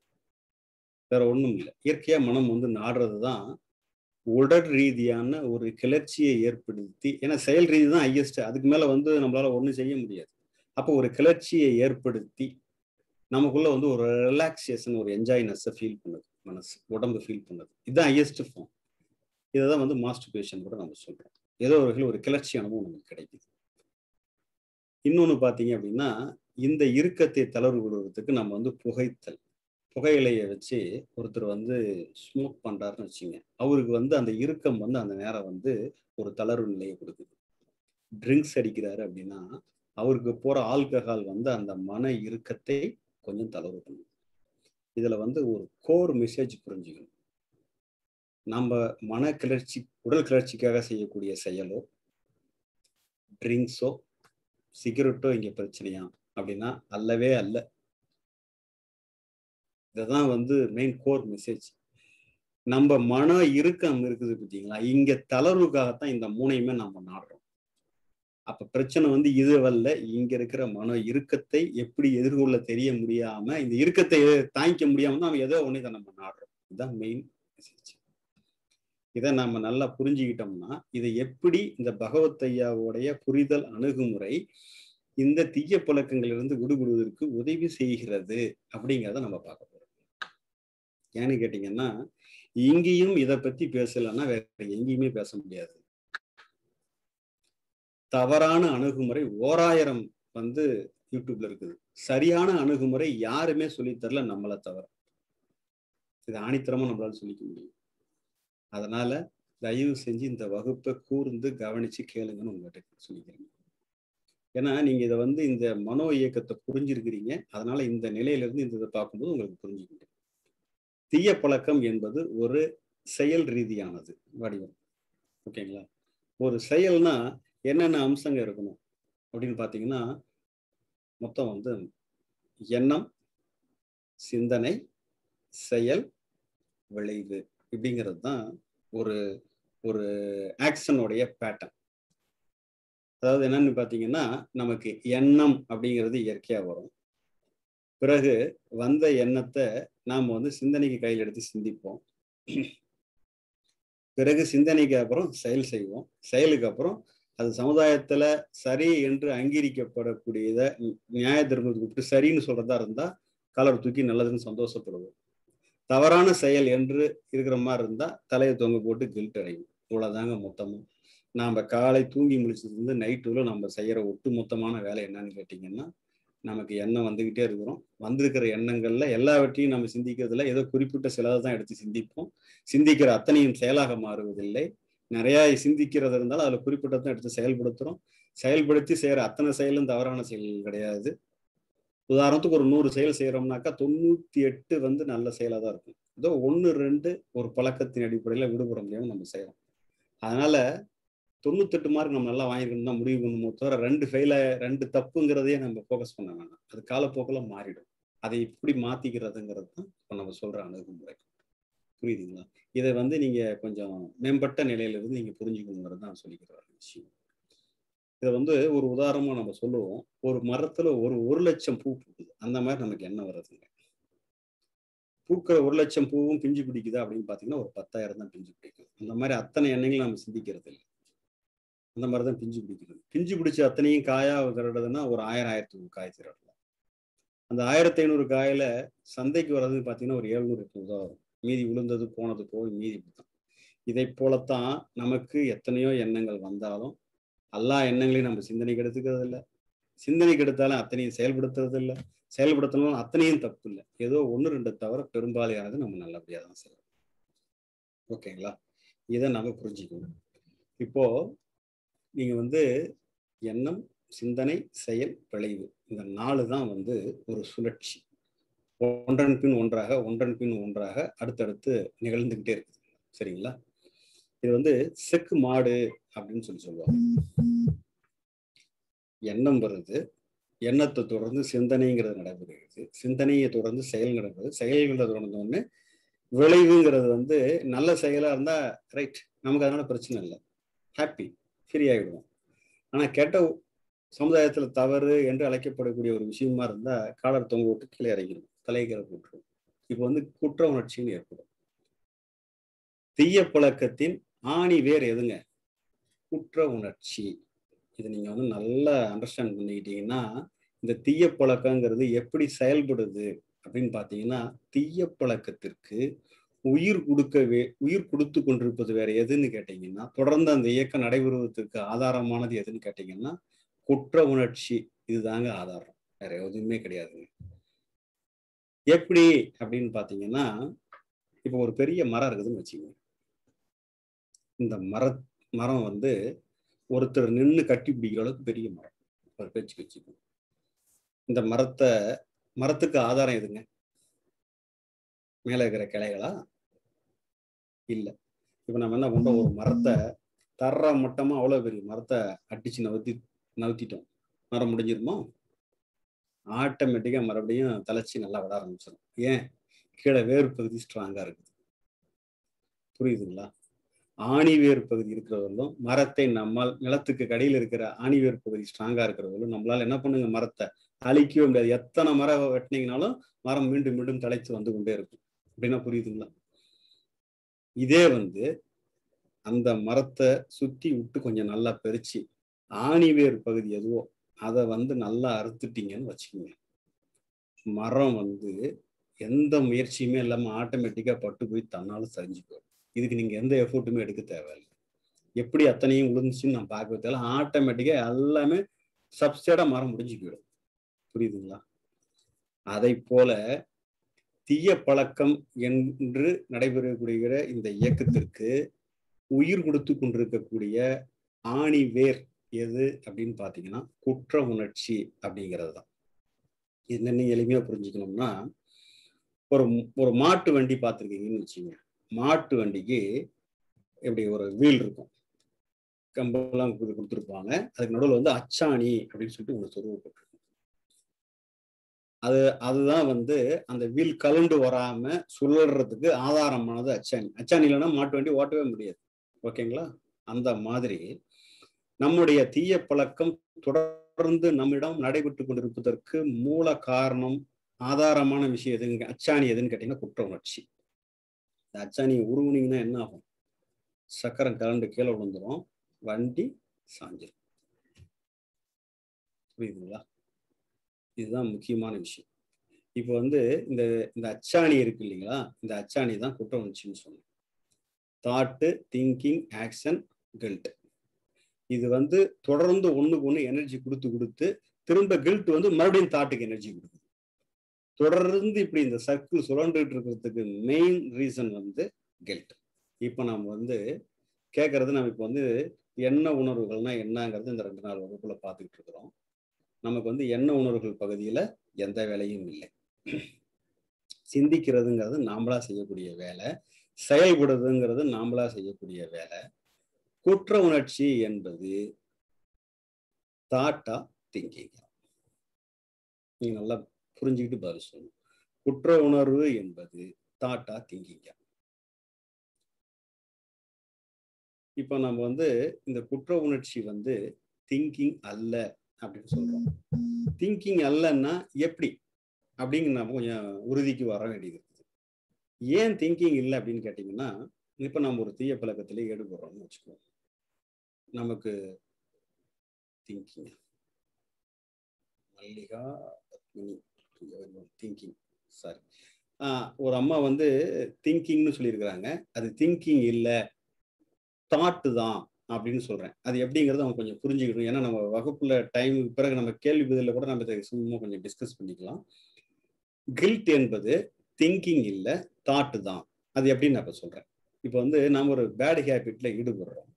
வேற ஒண்ணும் இல்லை இயற்கையா மனம் வந்து நாடுறது தான் உடல் ரீதியான ஒரு கிளர்ச்சியை ஏற்படுத்தி ஏன்னா செயல் ரீதி தான் ஹையஸ்ட் அதுக்கு மேல வந்து நம்மளால ஒன்றும் செய்ய முடியாது அப்போ ஒரு கிளர்ச்சியை ஏற்படுத்தி நமக்குள்ள வந்து ஒரு ரிலாக்ஸேஷன் ஒரு என்ஜாய்னஸை ஃபீல் பண்ணுது மனசு உடம்பு ஃபீல் பண்ணுது இதுதான் ஹையஸ்ட் ஃபார்ம் இதை தான் வந்து மாஸ்டர்பேஷன் கூட நம்ம சொல்றோம் ஏதோ ஒரு ஒரு கிளர்ச்சி அனுபவம் நமக்கு கிடைக்குது இன்னொன்று பார்த்தீங்க அப்படின்னா இந்த இறுக்கத்தை தளர்வு விடுவதற்கு நம்ம வந்து புகைத்தல் புகையிலையை வச்சு ஒருத்தர் வந்து ஸ்மோக் பண்றாருன்னு வச்சுங்க அவருக்கு வந்து அந்த இறுக்கம் வந்து அந்த நேரம் வந்து ஒரு தளர்வு நிலையை கொடுக்குது ட்ரிங்க்ஸ் அடிக்கிறாரு அப்படின்னா அவருக்கு போற ஆல்கஹால் வந்து அந்த மன இறுக்கத்தை கொஞ்சம் தளர்வு பண்ணும் இதுல வந்து ஒரு கோர் மெசேஜ் புரிஞ்சுக்கணும் நம்ம மன கிளர்ச்சி உடல் கிளர்ச்சிக்காக செய்யக்கூடிய செயலோ ட்ரிங்க்ஸோ சிகரெட்டோ இங்க பிரச்சனையா அப்படின்னா அல்லவே அல்ல இதுதான் வந்து மெயின் கோர் மெசேஜ் நம்ம மன இறுக்கம் இருக்குது பார்த்தீங்களா இங்க தளர்வுக்காகத்தான் இந்த மூணையுமே நம்ம நாடுறோம் அப்ப பிரச்சனை வந்து இது வரல இங்க இருக்கிற மன இறுக்கத்தை எப்படி எதிர்கொள்ள தெரிய முடியாம இந்த இறுக்கத்தை தாங்கிக்க முடியாம தான் ஏதோ ஒண்ணு இதை நம்ம நாடுறோம் இதுதான் மெயின் மெசேஜ் இதை நம்ம நல்லா புரிஞ்சுக்கிட்டோம்னா இதை எப்படி இந்த பகவத் ஐயாவுடைய புரிதல் அணுகுமுறை இந்த தீய பழக்கங்களிலிருந்து விடுபடுவதற்கு உதவி செய்கிறது அப்படிங்கிறத நம்ம பார்க்க போறோம் ஏன்னு கேட்டீங்கன்னா இங்கேயும் இதை பத்தி பேசலன்னா வேற எங்கேயுமே பேச முடியாது தவறான அணுகுமுறை ஓராயிரம் வந்து யூடியூப்ல இருக்குது சரியான அணுகுமுறை யாருமே சொல்லித்தரல நம்மளை தவிர இது ஆணித்தரமா நம்மளால சொல்லிக்க முடியும் அதனால தயவு செஞ்சு இந்த வகுப்பை கூர்ந்து கவனிச்சு கேளுங்கன்னு உங்ககிட்ட சொல்லிக்கிறேன் ஏன்னா நீங்க இதை வந்து இந்த மனோ இயக்கத்தை புரிஞ்சிருக்கிறீங்க அதனால இந்த நிலையில இருந்து இந்த இதை பார்க்கும்போது உங்களுக்கு புரிஞ்சுக்க முடியும் தீய பழக்கம் என்பது ஒரு செயல் ரீதியானது வடிவம் ஓகேங்களா ஒரு செயல்னா என்னென்ன அம்சங்க இருக்கணும் அப்படின்னு பார்த்தீங்கன்னா மொத்தம் வந்து எண்ணம் சிந்தனை செயல் விளைவு இப்படிங்கிறது தான் ஒரு ஒரு ஆக்ஷனுடைய பேட்டர்ன் அதாவது என்னன்னு பார்த்தீங்கன்னா நமக்கு எண்ணம் அப்படிங்கிறது இயற்கையா வரும் பிறகு வந்த எண்ணத்தை நாம் வந்து சிந்தனைக்கு கையில் எடுத்து சிந்திப்போம் பிறகு சிந்தனைக்கு அப்புறம் செயல் செய்வோம் செயலுக்கு அப்புறம் அது சமுதாயத்துல சரி என்று அங்கீகரிக்கப்படக்கூடியத நியாய தர்மத்துக்கு கூப்பிட்டு சரின்னு சொல்றதா இருந்தா கலர் தூக்கி நல்லதுன்னு சந்தோஷப்படுவோம் தவறான செயல் என்று இருக்கிற மாதிரி இருந்தா தலையை தொங்க போட்டு கில்ட் அடையும் இவ்வளவுதாங்க மொத்தமும் நாம காலை தூங்கி முடிச்சதுலேருந்து நைட்டுல நம்ம செய்யற ஒட்டு மொத்தமான வேலை என்னன்னு கேட்டீங்கன்னா நமக்கு எண்ணம் வந்துகிட்டே இருக்கிறோம் வந்திருக்கிற எண்ணங்கள்ல எல்லாவற்றையும் நம்ம சிந்திக்கிறதுல ஏதோ குறிப்பிட்ட சிலதை தான் எடுத்து சிந்திப்போம் சிந்திக்கிற அத்தனையும் செயலாக மாறுவதில்லை நிறைய சிந்திக்கிறது இருந்தாலும் அதுல குறிப்பிட்டதான் எடுத்து செயல்படுத்துறோம் செயல்படுத்தி செய்யற அத்தனை செயலும் தவறான செயல் கிடையாது உதாரணத்துக்கு ஒரு நூறு செயல் செய்யறோம்னாக்கா தொண்ணூத்தி எட்டு வந்து நல்ல செயலா தான் இருக்கும் ஏதோ ஒன்று ரெண்டு ஒரு பழக்கத்தின் அடிப்படையில விடுபட முடியாம நம்ம செய்யறோம் அதனால தொண்ணூத்தெட்டு மார்க் நம்ம நல்லா வாங்கிருக்கணும் தான் முடிவு பண்ணுமோ தவிர ரெண்டு ஃபெயில ரெண்டு தப்புங்கிறதையே நம்ம ஃபோக்கஸ் பண்ண வேண்டாம் அது காலப்போக்கில் மாறிடும் அதை எப்படி மாத்திக்கிறதுங்கிறது தான் இப்போ நம்ம சொல்ற அணுகுமுறை புரியுதுங்களா இதை வந்து நீங்க கொஞ்சம் மேம்பட்ட நிலையில இருந்து நீங்க புரிஞ்சுக்கணுங்கிறது தான் சொல்லிக்கிற ஒரு விஷயம் இதை வந்து ஒரு உதாரணமா நம்ம சொல்லுவோம் ஒரு மரத்துல ஒரு ஒரு லட்சம் பூ பூக்குது அந்த மாதிரி நமக்கு என்ன வருதுங்க பூக்கிற ஒரு லட்சம் பூவும் பிஞ்சு பிடிக்குதா அப்படின்னு பாத்தீங்கன்னா ஒரு பத்தாயிரம் தான் பிஞ்சு பிடிக்கும் அந்த மாதிரி அத்தனை எண்ணங்களும் நம்ம சிந்திக்கிறது இல்லை அந்த மாதிரி தான் பிஞ்சு பிடிக்கிறது பிஞ்சு பிடிச்ச அத்தனையும் காயா திரடுறதுன்னா ஒரு ஆயிரம் ஆயிரத்தி நூறு காய் திரடலாம் அந்த ஆயிரத்தி ஐநூறு காயில சந்தைக்கு வர்றதுன்னு பார்த்தீங்கன்னா ஒரு எழுநூறு எட்நூறு தான் வரும் மீதி விழுந்தது போனது போய் மீதி தான் இதை போலத்தான் நமக்கு எத்தனையோ எண்ணங்கள் வந்தாலும் எல்லா எண்ணங்களையும் நம்ம சிந்தனைக்கு எடுத்துக்கிறது இல்லை சிந்தனைக்கு எடுத்தாலும் அத்தனையும் செயல்படுத்துறது இல்லை செயல்படுத்தினாலும் அத்தனையும் தப்பு இல்லை ஏதோ ஒன்று ரெண்டு தவிர பெரும்பாலானது நம்ம நல்லபடியாக தான் செய்யறோம் ஓகேங்களா இதை நம்ம புரிஞ்சுக்கணும் இப்போ நீங்க வந்து எண்ணம் சிந்தனை செயல் விளைவு இந்த நாலு தான் வந்து ஒரு சுழற்சி ஒன்றன் பின் ஒன்றாக ஒன்றன் பின் ஒன்றாக அடுத்தடுத்து நிகழ்ந்துகிட்டே இருக்குது சரிங்களா இது வந்து செக்கு மாடு அப்படின்னு சொல்லி சொல்லுவாங்க எண்ணம் வருது எண்ணத்தை தொடர்ந்து சிந்தனைங்கிறது நடைபெறுகிறது சிந்தனையை தொடர்ந்து செயல் நடக்குது செயல்களை தொடர்ந்த உடனே விளைவுங்கிறது வந்து நல்ல செயலா இருந்தா ரைட் நமக்கு அதனால பிரச்சனை இல்லை ஹாப்பி ஃப்ரீ ஆகிடுவோம் ஆனா கெட்ட சமுதாயத்துல தவறு என்று அழைக்கப்படக்கூடிய ஒரு விஷயமா இருந்தா காலர் தொங்க விட்டு கீழே இறங்கிடும் தலைகளை போட்டுரும் இப்போ வந்து குற்ற உணர்ச்சின்னு ஏற்படும் தீய பழக்கத்தின் ஆணி வேர் எதுங்க குற்ற உணர்ச்சி இதை நீங்க வந்து நல்லா அண்டர்ஸ்டாண்ட் பண்ணிக்கிட்டீங்கன்னா இந்த தீய பழக்கங்கிறது எப்படி செயல்படுது அப்படின்னு பாத்தீங்கன்னா தீய பழக்கத்திற்கு உயிர் கொடுக்கவே உயிர் கொடுத்து கொண்டிருப்பது வேற எதுன்னு கேட்டீங்கன்னா தொடர்ந்து அந்த இயக்கம் நடைபெறுவதற்கு ஆதாரமானது எதுன்னு கேட்டீங்கன்னா குற்ற உணர்ச்சி இதுதாங்க ஆதாரம் வேற எதுவுமே கிடையாதுங்க எப்படி அப்படின்னு பாத்தீங்கன்னா இப்போ ஒரு பெரிய மரம் இருக்குதுன்னு வச்சுக்கோங்க இந்த மர மரம் வந்து ஒருத்தர் நின்று கட்டி பிடிக்கிற அளவுக்கு பெரிய மரம் ஒரு பேச்சுக்கு வச்சுக்கோங்க இந்த மரத்தை மரத்துக்கு ஆதாரம் எதுங்க மேல இருக்கிற கிளைகளா இல்லை இப்போ நம்ம என்ன பண்றோம் ஒரு மரத்தை தர்ற மட்டமா அவ்வளோ பெரிய மரத்தை அடிச்சு நவுத்தி நவுத்திட்டோம் மரம் முடிஞ்சிருமா ஆட்டோமேட்டிக்காக மறுபடியும் தலைச்சி நல்லா விட ஆரம்பிச்சிடும் ஏன் கீழே வேறு பகுதி ஸ்ட்ராங்காக இருக்குது புரியுதுங்களா ஆணி வேர் பகுதி இருக்கிறவர்களும் மரத்தை நம்மால் நிலத்துக்கு கடையில் இருக்கிற ஆணி வேர் பகுதி ஸ்ட்ராங்கா இருக்கிறவர்களும் நம்மளால என்ன பண்ணுங்க மரத்தை அழிக்கவே முடியாது எத்தனை மரம் வெட்டினீங்கனாலும் மரம் மீண்டும் மீண்டும் தலைத்து வந்து கொண்டே இருக்கும் அப்படின்னா புரியுதுங்களா இதே வந்து அந்த மரத்தை சுத்தி விட்டு கொஞ்சம் நல்லா பெருச்சு ஆணிவேர் பகுதி எதுவோ அதை வந்து நல்லா அறுத்துட்டீங்கன்னு வச்சுக்கோங்க மரம் வந்து எந்த முயற்சியுமே இல்லாம ஆட்டோமேட்டிக்கா பட்டு போய் தன்னாலும் சரிஞ்சு போயிடும் இதுக்கு நீங்க எந்த எஃபோர்ட்டுமே எடுக்க தேவையில்லை எப்படி அத்தனையும் விழுந்துச்சுன்னு நான் பார்க்க தேவை ஆட்டோமேட்டிக்கா எல்லாமே சப்ஸ்டேடா மரம் முடிஞ்சு போயிடும் புரியுதுங்களா அதை போல தீய பழக்கம் என்று நடைபெறக்கூடிய இந்த இயக்கத்திற்கு உயிர் கொடுத்து கொண்டிருக்கக்கூடிய ஆணி வேர் எது அப்படின்னு பார்த்தீங்கன்னா குற்ற உணர்ச்சி அப்படிங்கிறது தான் என்னென்ன எளிமையா புரிஞ்சுக்கணும்னா ஒரு ஒரு மாட்டு வண்டி பார்த்துருக்கீங்கன்னு வச்சுங்க மாட்டு வண்டிக்கு இப்படி ஒரு வீல் இருக்கும் கம்பெல்லாம் கொடுத்து- கொடுத்துருப்பாங்க அதுக்கு நடுவில் வந்து அச்சாணி அப்படின்னு சொல்லிட்டு ஒன்று சொருவப்பட்டிருக்கும் அது அதுதான் வந்து அந்த வீல் கலண்டு வராம சுழல்றதுக்கு ஆதாரமானது அச்சாணி அச்சாணி இல்லைன்னா மாட்டு வண்டி ஓட்டவே முடியாது ஓகேங்களா அந்த மாதிரி நம்முடைய தீய பழக்கம் தொடர்ந்து நம்மிடம் நடைபெற்று கொண்டிருப்பதற்கு மூல காரணம் ஆதாரமான விஷயம் எதுங்க அச்சாணி எதுன்னு கேட்டீங்கன்னா குற்ற உணர்ச்சி இந்த அச்சாணி உருவுனீங்கன்னா என்ன ஆகும் சக்கரம் கலண்டு கீழே விழுந்துரும் வண்டி சாஞ்சிரும் புரியுதுங்களா இதுதான் முக்கியமான விஷயம் இப்போ வந்து இந்த இந்த அச்சாணி இருக்கு இல்லைங்களா இந்த அச்சாணி தான் குற்ற உணர்ச்சின்னு சொன்னேன் தாட்டு திங்கிங் ஆக்ஷன் கில்ட் இது வந்து தொடர்ந்து ஒண்ணுக்கு ஒண்ணு எனர்ஜி கொடுத்து கொடுத்து திரும்ப கில்ட் வந்து மறுபடியும் தாட்டுக்கு எனர்ஜி கொடுக்குது தொடர்ந்து இப்படி இந்த சர்க்கிள் சுழண்டுட்டு இருக்கிறதுக்கு மெயின் ரீசன் வந்து கில்ட் இப்போ நம்ம வந்து கேட்கறது நம்ம இப்போ வந்து என்ன உணர்வுகள்னா என்னங்கிறது இந்த ரெண்டு நாள் வகுப்புல பார்த்துக்கிட்டு இருக்கிறோம் நமக்கு வந்து என்ன உணர்வுகள் பகுதியில எந்த வேலையும் இல்லை சிந்திக்கிறதுங்கிறது நாமளா செய்யக்கூடிய வேலை செயல்படுறதுங்கிறது நாமளா செய்யக்கூடிய வேலை குற்ற உணர்ச்சி என்பது தாட்டா திங்கிங் நீங்க நல்லா புரிஞ்சுக்கிட்டு பதில் சொல்லணும் குற்ற உணர்வு என்பது தாட்டா திங்கிங்க இப்போ நம்ம வந்து இந்த குற்ற உணர்ச்சி வந்து திங்கிங் அல்ல அப்படின்னு சொல்றோம் திங்கிங் அல்லன்னா எப்படி அப்படிங்கிற நம்ம கொஞ்சம் உறுதிக்கு வர வேண்டியது இருக்குது ஏன் திங்கிங் இல்லை அப்படின்னு கேட்டிங்கன்னா இப்போ நம்ம ஒரு தீய பழக்கத்திலே ஈடுபடுறோம்னு வச்சுக்குவோம் நமக்கு thinking Mallika Padmini thinking sorry ஒரு அம்மா வந்து திங்கிங்னு சொல்லியிருக்கிறாங்க அது திங்கிங் இல்லை தாட்டு தான் அப்படின்னு சொல்றேன் அது எப்படிங்கிறது அவங்க கொஞ்சம் புரிஞ்சுக்கணும் ஏன்னா நம்ம வகுப்புல டைமுக்கு பிறகு நம்ம கேள்வி பதில கூட நம்ம இதை சும்மா கொஞ்சம் டிஸ்கஸ் பண்ணிக்கலாம் கில்ட் என்பது திங்கிங் இல்லை தாட்டு தான் அது எப்படின்னு நான் இப்போ சொல்றேன் இப்போ வந்து நாம் ஒரு பேட் ஹேபிட்ல ஈடுபடுறோம்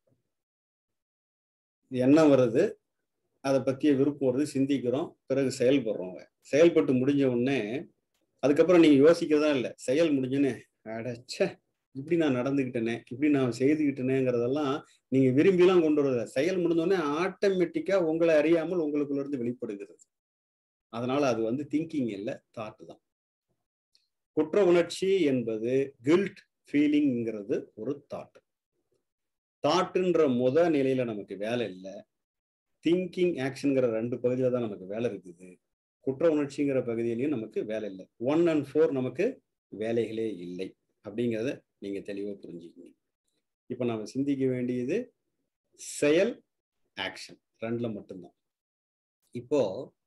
எண்ணம் வருது அதை பற்றிய விருப்பம் வருது சிந்திக்கிறோம் பிறகு செயல்படுறோங்க செயல்பட்டு முடிஞ்ச உடனே அதுக்கப்புறம் நீங்க யோசிக்கிறதா இல்லை செயல் முடிஞ்சோன்னே அடச்சே இப்படி நான் நடந்துக்கிட்டேனே இப்படி நான் செய்துக்கிட்டேனேங்கிறதெல்லாம் நீங்க விரும்பிலாம் கொண்டு வரத செயல் முடிஞ்சோடனே ஆட்டோமேட்டிக்கா உங்களை அறியாமல் உங்களுக்குள்ள இருந்து வெளிப்படுகிறது அதனால அது வந்து திங்கிங் இல்லை தாட்டு தான் குற்ற உணர்ச்சி என்பது கில்ட் ஃபீலிங்கிறது ஒரு தாட் தாட்டுன்ற முத நிலையில நமக்கு வேலை இல்லை திங்கிங் ஆக்ஷனுங்கிற ரெண்டு பகுதியில தான் நமக்கு வேலை இருக்குது குற்ற உணர்ச்சிங்கிற பகுதியிலையும் நமக்கு வேலை இல்லை ஒன் அண்ட் ஃபோர் நமக்கு வேலைகளே இல்லை அப்படிங்கிறத நீங்க தெளிவாக புரிஞ்சுக்கணும் இப்போ நம்ம சிந்திக்க வேண்டியது செயல் ஆக்ஷன் ரெண்டுல மட்டும்தான் இப்போ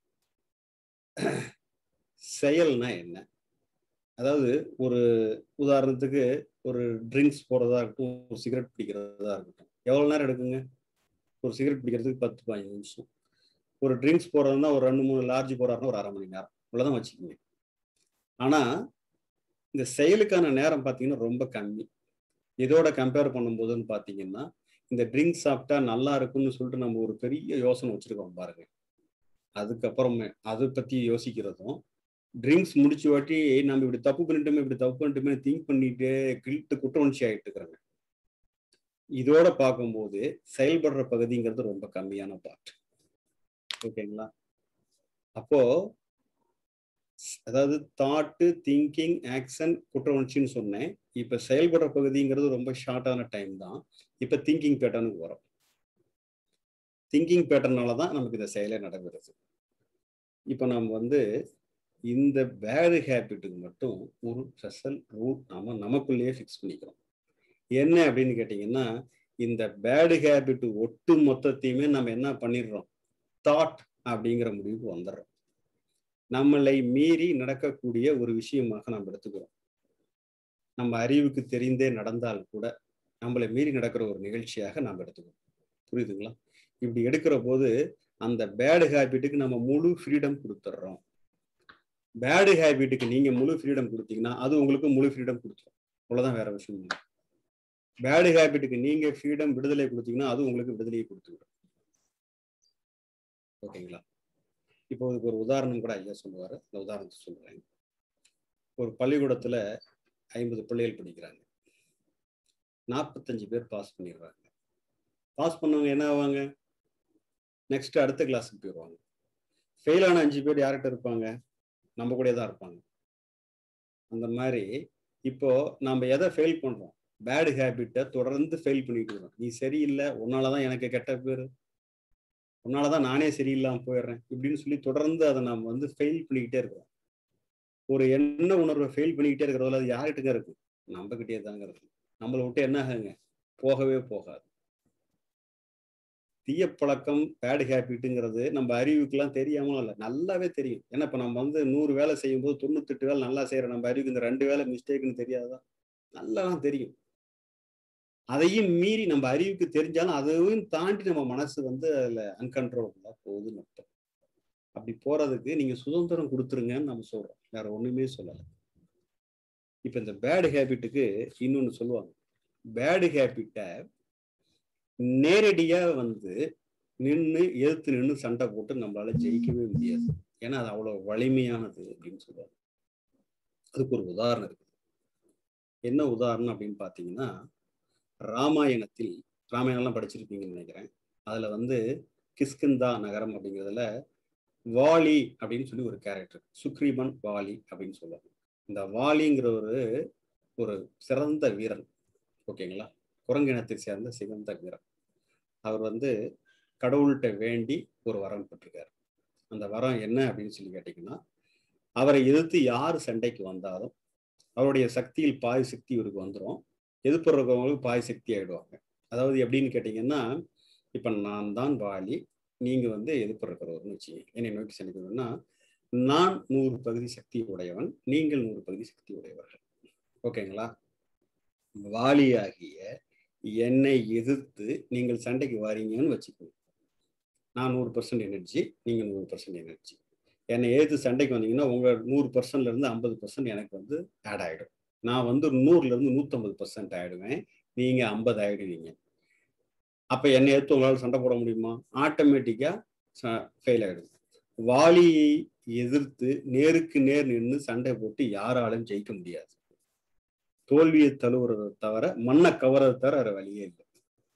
செயல்னா என்ன அதாவது ஒரு உதாரணத்துக்கு ஒரு ட்ரிங்க்ஸ் போடுறதா இருக்கட்டும் ஒரு சிகரெட் பிடிக்கிறதா இருக்கட்டும் எவ்வளோ நேரம் எடுக்குங்க ஒரு சிகரெட் பிடிக்கிறதுக்கு பத்து பதினஞ்சு நிமிஷம் ஒரு ட்ரிங்க்ஸ் போடுறதுனா ஒரு ரெண்டு மூணு லார்ஜ் போடுறாருன்னா ஒரு அரை மணி நேரம் இவ்வளோதான் வச்சுக்கோங்க ஆனால் இந்த செயலுக்கான நேரம் பார்த்தீங்கன்னா ரொம்ப கம்மி இதோட கம்பேர் பண்ணும்போதுன்னு பார்த்தீங்கன்னா இந்த ட்ரிங்க்ஸ் சாப்பிட்டா நல்லா இருக்கும்னு சொல்லிட்டு நம்ம ஒரு பெரிய யோசனை வச்சிருக்கோம் பாருங்க அதுக்கப்புறமே அதை பற்றி யோசிக்கிறதும் ட்ரிங்க்ஸ் முடிச்சு வாட்டி நம்ம இப்படி தப்பு பண்ணிட்டோமே இப்படி தப்பு பண்ணிட்டோமே திங்க் பண்ணிட்டு கில்ட்டு குற்ற உணர்ச்சி ஆகிட்டு இருக்கிறாங்க இதோட பார்க்கும்போது செயல்படுற பகுதிங்கிறது ரொம்ப கம்மியான பார்ட் ஓகேங்களா அப்போ அதாவது தாட்டு திங்கிங் ஆக்ஷன் குற்ற உணர்ச்சின்னு சொன்னேன் இப்ப செயல்படுற பகுதிங்கிறது ரொம்ப ஷார்ட்டான டைம் தான் இப்ப திங்கிங் பேட்டர்னுக்கு வரும் திங்கிங் பேட்டர்னால தான் நமக்கு இந்த செயலே நடைபெறுது இப்போ நம்ம வந்து இந்த பேடு ஹேபிட்டுக்கு மட்டும் ஒரு ஸ்பெஷல் ரூட் நாம நமக்குள்ளேயே ஃபிக்ஸ் பண்ணிக்கிறோம் என்ன அப்படின்னு கேட்டிங்கன்னா இந்த பேடு ஹேபிட் ஒட்டு மொத்தத்தையுமே நம்ம என்ன பண்ணிடுறோம் தாட் அப்படிங்கிற முடிவுக்கு வந்துடுறோம் நம்மளை மீறி நடக்கக்கூடிய ஒரு விஷயமாக நாம் எடுத்துக்கிறோம் நம்ம அறிவுக்கு தெரிந்தே நடந்தால் கூட நம்மளை மீறி நடக்கிற ஒரு நிகழ்ச்சியாக நாம் எடுத்துக்கிறோம் புரியுதுங்களா இப்படி எடுக்கிற போது அந்த பேடு ஹேபிட்டுக்கு நம்ம முழு ஃப்ரீடம் கொடுத்துட்றோம் பேடு ஹேபிட்டுக்கு நீங்க முழு ஃப்ரீடம் கொடுத்தீங்கன்னா அது உங்களுக்கு முழு ஃப்ரீடம் கொடுத்துரும் அவ்வளவுதான் வேற விஷயம் இல்லை பேடு ஹேபிட்டுக்கு நீங்க ஃப்ரீடம் விடுதலை கொடுத்தீங்கன்னா அது உங்களுக்கு விடுதலையை கொடுத்துவிடும் ஓகேங்களா இப்போ இதுக்கு ஒரு உதாரணம் கூட ஐயா சொல்லுவாரு அந்த உதாரணத்தை சொல்றேன் ஒரு பள்ளிக்கூடத்துல ஐம்பது பிள்ளைகள் படிக்கிறாங்க நாற்பத்தஞ்சு பேர் பாஸ் பண்ணிடுறாங்க பாஸ் பண்ணவங்க என்ன ஆவாங்க நெக்ஸ்ட் அடுத்த கிளாஸுக்கு போயிடுவாங்க ஃபெயில் ஆன அஞ்சு பேர் யார்கிட்ட இருப்பாங்க நம்ம கூட தான் இருப்பாங்க அந்த மாதிரி இப்போ நம்ம எதை ஃபெயில் பண்றோம் பேடு ஹேபிட்டை தொடர்ந்து ஃபெயில் பண்ணிட்டு இருக்கோம் நீ சரியில்லை உன்னாலதான் எனக்கு கெட்ட பேர் உன்னாலதான் நானே சரியில்லாம போயிடுறேன் இப்படின்னு சொல்லி தொடர்ந்து அதை நம்ம வந்து ஃபெயில் பண்ணிக்கிட்டே இருக்கிறோம் ஒரு எண்ண உணர்வை ஃபெயில் பண்ணிக்கிட்டே இருக்கிறதுல அது யார்கிட்டங்க இருக்கும் நம்ம கிட்டே தாங்க இருக்கும் நம்மளை விட்டு என்ன ஆகுங்க போகவே போகாது தீய பழக்கம் பேடு ஹேபிட்டுங்கிறது நம்ம அறிவுக்கெல்லாம் தெரியாமலும் இல்லை நல்லாவே தெரியும் ஏன்னா இப்போ நம்ம வந்து நூறு வேலை செய்யும்போது தொண்ணூத்தெட்டு வேலை நல்லா செய்யற நம்ம அறிவுக்கு இந்த ரெண்டு வேலை மிஸ்டேக்னு தெரியாதா நல்லா தெரியும் அதையும் மீறி நம்ம அறிவுக்கு தெரிஞ்சாலும் அதையும் தாண்டி நம்ம மனசு வந்து அதுல அன்கன்ட்ரோலா போகுதுன்னு அர்த்தம் அப்படி போறதுக்கு நீங்க சுதந்திரம் கொடுத்துருங்கன்னு நம்ம சொல்றோம் வேற ஒண்ணுமே சொல்லலை இப்ப இந்த பேடு ஹேபிட்டுக்கு இன்னொன்னு சொல்லுவாங்க பேடு ஹேபிட்டை நேரடியா வந்து நின்று எதிர்த்து நின்று சண்டை போட்டு நம்மளால ஜெயிக்கவே முடியாது ஏன்னா அது அவ்வளவு வலிமையானது அப்படின்னு சொல்லுவாங்க அதுக்கு ஒரு உதாரணம் இருக்குது என்ன உதாரணம் அப்படின்னு பாத்தீங்கன்னா ராமாயணத்தில் ராமாயணம்லாம் படிச்சிருப்பீங்கன்னு நினைக்கிறேன் அதுல வந்து கிஸ்கிந்தா நகரம் அப்படிங்கிறதுல வாலி அப்படின்னு சொல்லி ஒரு கேரக்டர் சுக்ரீவன் வாலி அப்படின்னு சொல்லுவாங்க இந்த வாலிங்கிற ஒரு ஒரு சிறந்த வீரன் ஓகேங்களா குரங்கினத்தை சேர்ந்த சிறந்த வீரன் அவர் வந்து கடவுள்கிட்ட வேண்டி ஒரு வரம் பெற்றிருக்காரு அந்த வரம் என்ன அப்படின்னு சொல்லி கேட்டீங்கன்னா அவரை எதிர்த்து யார் சண்டைக்கு வந்தாலும் அவருடைய சக்தியில் பாதி சக்தி இவருக்கு வந்துடும் எதிர்ப்புறவங்களுக்கு பாதி சக்தி ஆயிடுவாங்க அதாவது எப்படின்னு கேட்டீங்கன்னா இப்ப நான் தான் வாலி நீங்க வந்து எதிர்ப்புறக்கிறவர்னு வச்சுங்க என்னை நோக்கி சந்திக்கணும்னா நான் நூறு பகுதி சக்தி உடையவன் நீங்கள் நூறு பகுதி சக்தி உடையவர்கள் ஓகேங்களா வாலியாகிய என்னை எதிர்த்து நீங்கள் சண்டைக்கு வாரீங்கன்னு வச்சுக்கோங்க நான் நூறு பர்சன்ட் எனர்ஜி நீங்கள் நூறு பர்சன்ட் எனர்ஜி என்னை எதிர்த்து சண்டைக்கு வந்தீங்கன்னா உங்க நூறு பர்சன்ட்ல இருந்து ஐம்பது பர்சன்ட் எனக்கு வந்து ஆட் ஆயிடும் நான் வந்து நூறுல இருந்து நூத்தம்பது பர்சன்ட் ஆயிடுவேன் நீங்க ஐம்பது ஆயிடுவீங்க அப்ப என்னை எடுத்து உங்களால் சண்டை போட முடியுமா ஆட்டோமேட்டிக்கா ஃபெயில் ஆயிடும் வாலியை எதிர்த்து நேருக்கு நேர் நின்று சண்டை போட்டு யாராலும் ஜெயிக்க முடியாது தோல்வியை தழுவுறதை தவிர மண்ணை கவரதை தவிர வேற வழியே இல்லை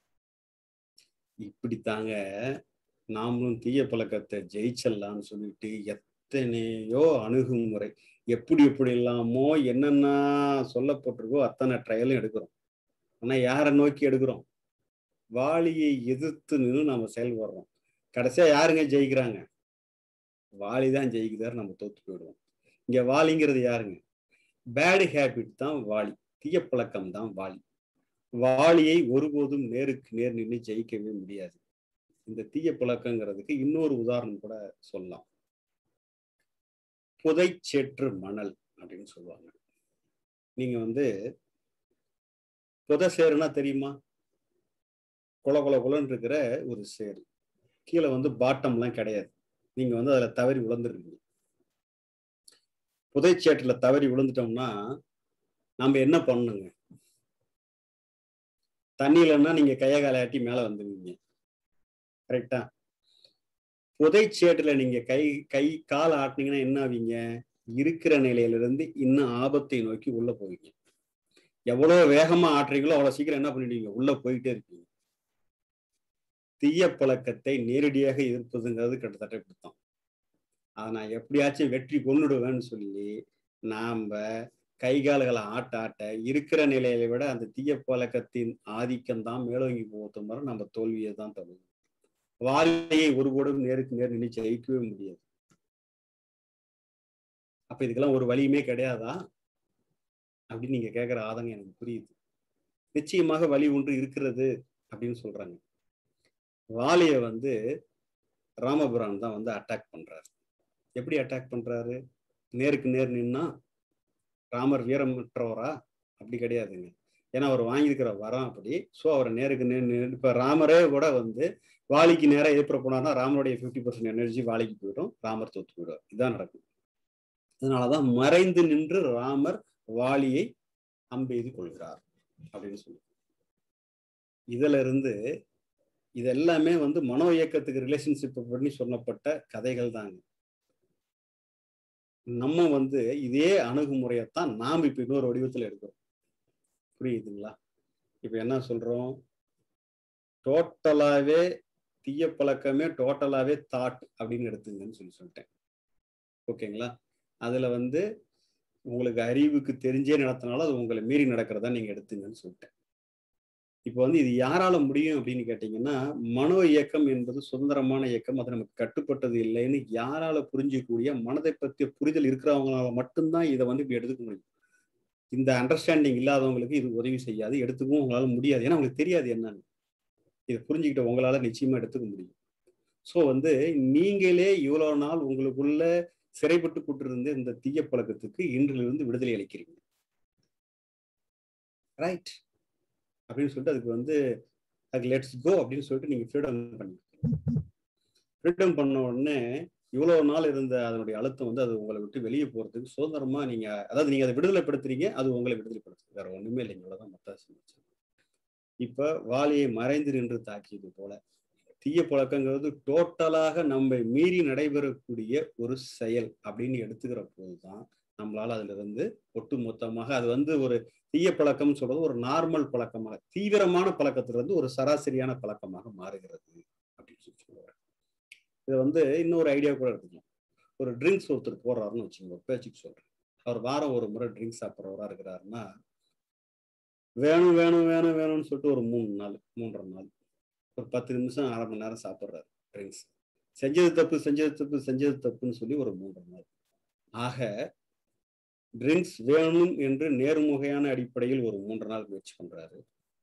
இப்படித்தாங்க நாமளும் தீய பழக்கத்தை ஜெயிச்சிடலாம்னு சொல்லிட்டு எத்தனையோ அணுகுமுறை எப்படி எப்படி இல்லாமோ என்னென்ன சொல்லப்பட்டிருக்கோ அத்தனை ட்ரையலும் எடுக்கிறோம் ஆனா யாரை நோக்கி எடுக்கிறோம் வாலியை எதிர்த்து நின்று நம்ம செயல்படுறோம் கடைசியா யாருங்க ஜெயிக்கிறாங்க வாலி தான் ஜெயிக்குதாரு நம்ம தோத்து போயிடுவோம் இங்க வாலிங்கிறது யாருங்க பேடு ஹேபிட் தான் வாலி தீய பழக்கம் தான் வாலி வாலியை ஒருபோதும் நேருக்கு நேர் நின்று ஜெயிக்கவே முடியாது இந்த தீய பழக்கங்கிறதுக்கு இன்னொரு உதாரணம் கூட சொல்லலாம் புதைச்சேற்று மணல் அப்படின்னு சொல்லுவாங்க நீங்க வந்து புதை சேருனா தெரியுமா கொல கொல கொலன்னு இருக்கிற ஒரு சேரு கீழே வந்து பாட்டம்லாம் கிடையாது நீங்க வந்து அதுல தவறி விழுந்துருக்கீங்க புதைச்சேற்றுல தவறி விழுந்துட்டோம்னா நம்ம என்ன பண்ணுங்க தண்ணியிலன்னா நீங்க கைய காலை ஆட்டி மேல வந்துருவீங்க கரெக்டா புதைச்சேட்டுல நீங்க கை கை கால் ஆட்டினீங்கன்னா என்ன ஆவீங்க இருக்கிற நிலையிலிருந்து இன்னும் ஆபத்தை நோக்கி உள்ள போவீங்க எவ்வளவு வேகமா ஆட்டுறீங்களோ அவ்வளவு சீக்கிரம் என்ன பண்ணிடுவீங்க உள்ள போயிட்டே இருப்பீங்க தீய பழக்கத்தை நேரடியாக எதிர்ப்பதுங்கிறது கிட்டத்தட்ட இப்படித்தான் அதை நான் எப்படியாச்சும் வெற்றி கொண்டுடுவேன்னு சொல்லி நாம கை கால்களை ஆட்ட ஆட்ட இருக்கிற நிலையை விட அந்த தீய பழக்கத்தின் ஆதிக்கம் தான் மேலோங்கி போகிறது மாதிரி நம்ம தோல்வியை தான் தருவோம் வாலியை ஒருபோடும் நேருக்கு நேர் நின்று ஜெயிக்கவே முடியாது அப்ப இதுக்கெல்லாம் ஒரு வழியுமே கிடையாதா அப்படின்னு நீங்க கேட்கிற ஆதங்கம் எனக்கு புரியுது நிச்சயமாக வழி ஒன்று இருக்கிறது அப்படின்னு சொல்றாங்க வாலிய வந்து ராமபுரான் தான் வந்து அட்டாக் பண்றாரு எப்படி அட்டாக் பண்றாரு நேருக்கு நேர் நின்னா ராமர் வீரமற்றவரா அப்படி கிடையாதுங்க ஏன்னா அவர் வாங்கியிருக்கிற வரம் அப்படி ஸோ அவரை நேருக்கு நேர் இப்ப ராமரே கூட வந்து வாலிக்கு நேரம் எதிர்ப்புற போனார்னா ராமருடைய ஃபிஃப்டி பர்சன்ட் எனர்ஜி வாலிக்கு போயிடும் ராமர் தோத்து போயிடுவார் இதுதான் நடக்கும் அதனாலதான் மறைந்து நின்று ராமர் வாலியை அம்பெய்து கொள்கிறார் அப்படின்னு சொல்லி இதுல இருந்து இது எல்லாமே வந்து மனோ இயக்கத்துக்கு ரிலேஷன்ஷிப் பண்ணி சொல்லப்பட்ட கதைகள் தாங்க நம்ம வந்து இதே அணுகுமுறையத்தான் நாம் இப்ப இன்னொரு வடிவத்துல எடுக்கிறோம் புரியுதுங்களா இப்ப என்ன சொல்றோம் டோட்டலாவே தீய பழக்கமே டோட்டலாவே தாட் அப்படின்னு எடுத்துங்கன்னு சொல்லி சொல்லிட்டேன் ஓகேங்களா அதுல வந்து உங்களுக்கு அறிவுக்கு தெரிஞ்சே நடத்தினாலும் அது உங்களை மீறி நடக்கிறதா நீங்க எடுத்துங்கன்னு சொல்லிட்டேன் இப்போ வந்து இது யாரால முடியும் அப்படின்னு கேட்டீங்கன்னா மனோ இயக்கம் என்பது சுதந்திரமான இயக்கம் அது நமக்கு கட்டுப்பட்டது இல்லைன்னு யாரால புரிஞ்சிக்கக்கூடிய மனதை பற்றிய புரிதல் இருக்கிறவங்களால மட்டும்தான் இதை வந்து இப்படி எடுத்துக்க முடியும் இந்த அண்டர்ஸ்டாண்டிங் இல்லாதவங்களுக்கு இது உதவி செய்யாது எடுத்துக்கவும் உங்களால முடியாது ஏன்னா உங்களுக்கு தெரியாது என்னன்னு இதை புரிஞ்சுக்கிட்ட உங்களால நிச்சயமா எடுத்துக்க முடியும் ஸோ வந்து நீங்களே இவ்வளவு நாள் உங்களுக்குள்ள சிறைப்பட்டு கொண்டிருந்த இந்த தீய பழக்கத்துக்கு இன்றிலிருந்து விடுதலை அளிக்கிறீங்க ரைட் அப்படின்னு சொல்லிட்டு அதுக்கு வந்து அதுக்கு லெட்ஸ் கோ அப்படின்னு சொல்லிட்டு நீங்க ஃப்ரீடம் பண்ணி ஃப்ரீடம் பண்ண உடனே இவ்வளவு நாள் இருந்த அதனுடைய அழுத்தம் வந்து அது உங்களை விட்டு வெளியே போறதுக்கு சுதந்திரமா நீங்க அதாவது நீங்க அதை விடுதலைப்படுத்துறீங்க அது உங்களை விடுதலைப்படுத்துது வேற ஒண்ணுமே இல்லைங்க இவ்வளவுதான் மொத்த இப்ப வாலியை மறைந்து நின்று தாக்கியது போல தீய பழக்கங்கிறது டோட்டலாக நம்மை மீறி நடைபெறக்கூடிய ஒரு செயல் அப்படின்னு எடுத்துக்கிற போதுதான் நம்மளால அதுல இருந்து ஒட்டு மொத்தமாக அது வந்து ஒரு தீய பழக்கம் சொல்றது ஒரு நார்மல் பழக்கமாக தீவிரமான பழக்கத்துல இருந்து ஒரு சராசரியான பழக்கமாக மாறுகிறது அப்படின்னு சொல்லி சொல்லுவாங்க இதை வந்து இன்னொரு ஐடியா கூட எடுத்துக்கலாம் ஒரு ட்ரிங்க்ஸ் ஒருத்தர் போடுறாருன்னு வச்சுக்கோங்க ஒரு பேச்சுக்கு சொல்றேன் அவர் வாரம் ஒரு முறை ட்ரிங்க்ஸ் சாப்பிட்றவரா இருக்கிறாருன்னா வேணும் வேணும் வேணும் வேணும்னு சொல்லிட்டு ஒரு மூணு நாள் மூன்றரை நாள் ஒரு பத்து நிமிஷம் அரை மணி நேரம் சாப்பிட்றாரு ட்ரிங்க்ஸ் செஞ்சது தப்பு செஞ்சது தப்பு செஞ்சது தப்புன்னு சொல்லி ஒரு மூன்றரை நாள் ஆக ட்ரிங்க்ஸ் வேணும் என்று நேர்முகையான அடிப்படையில் ஒரு மூன்று நாள் முயற்சி பண்றாரு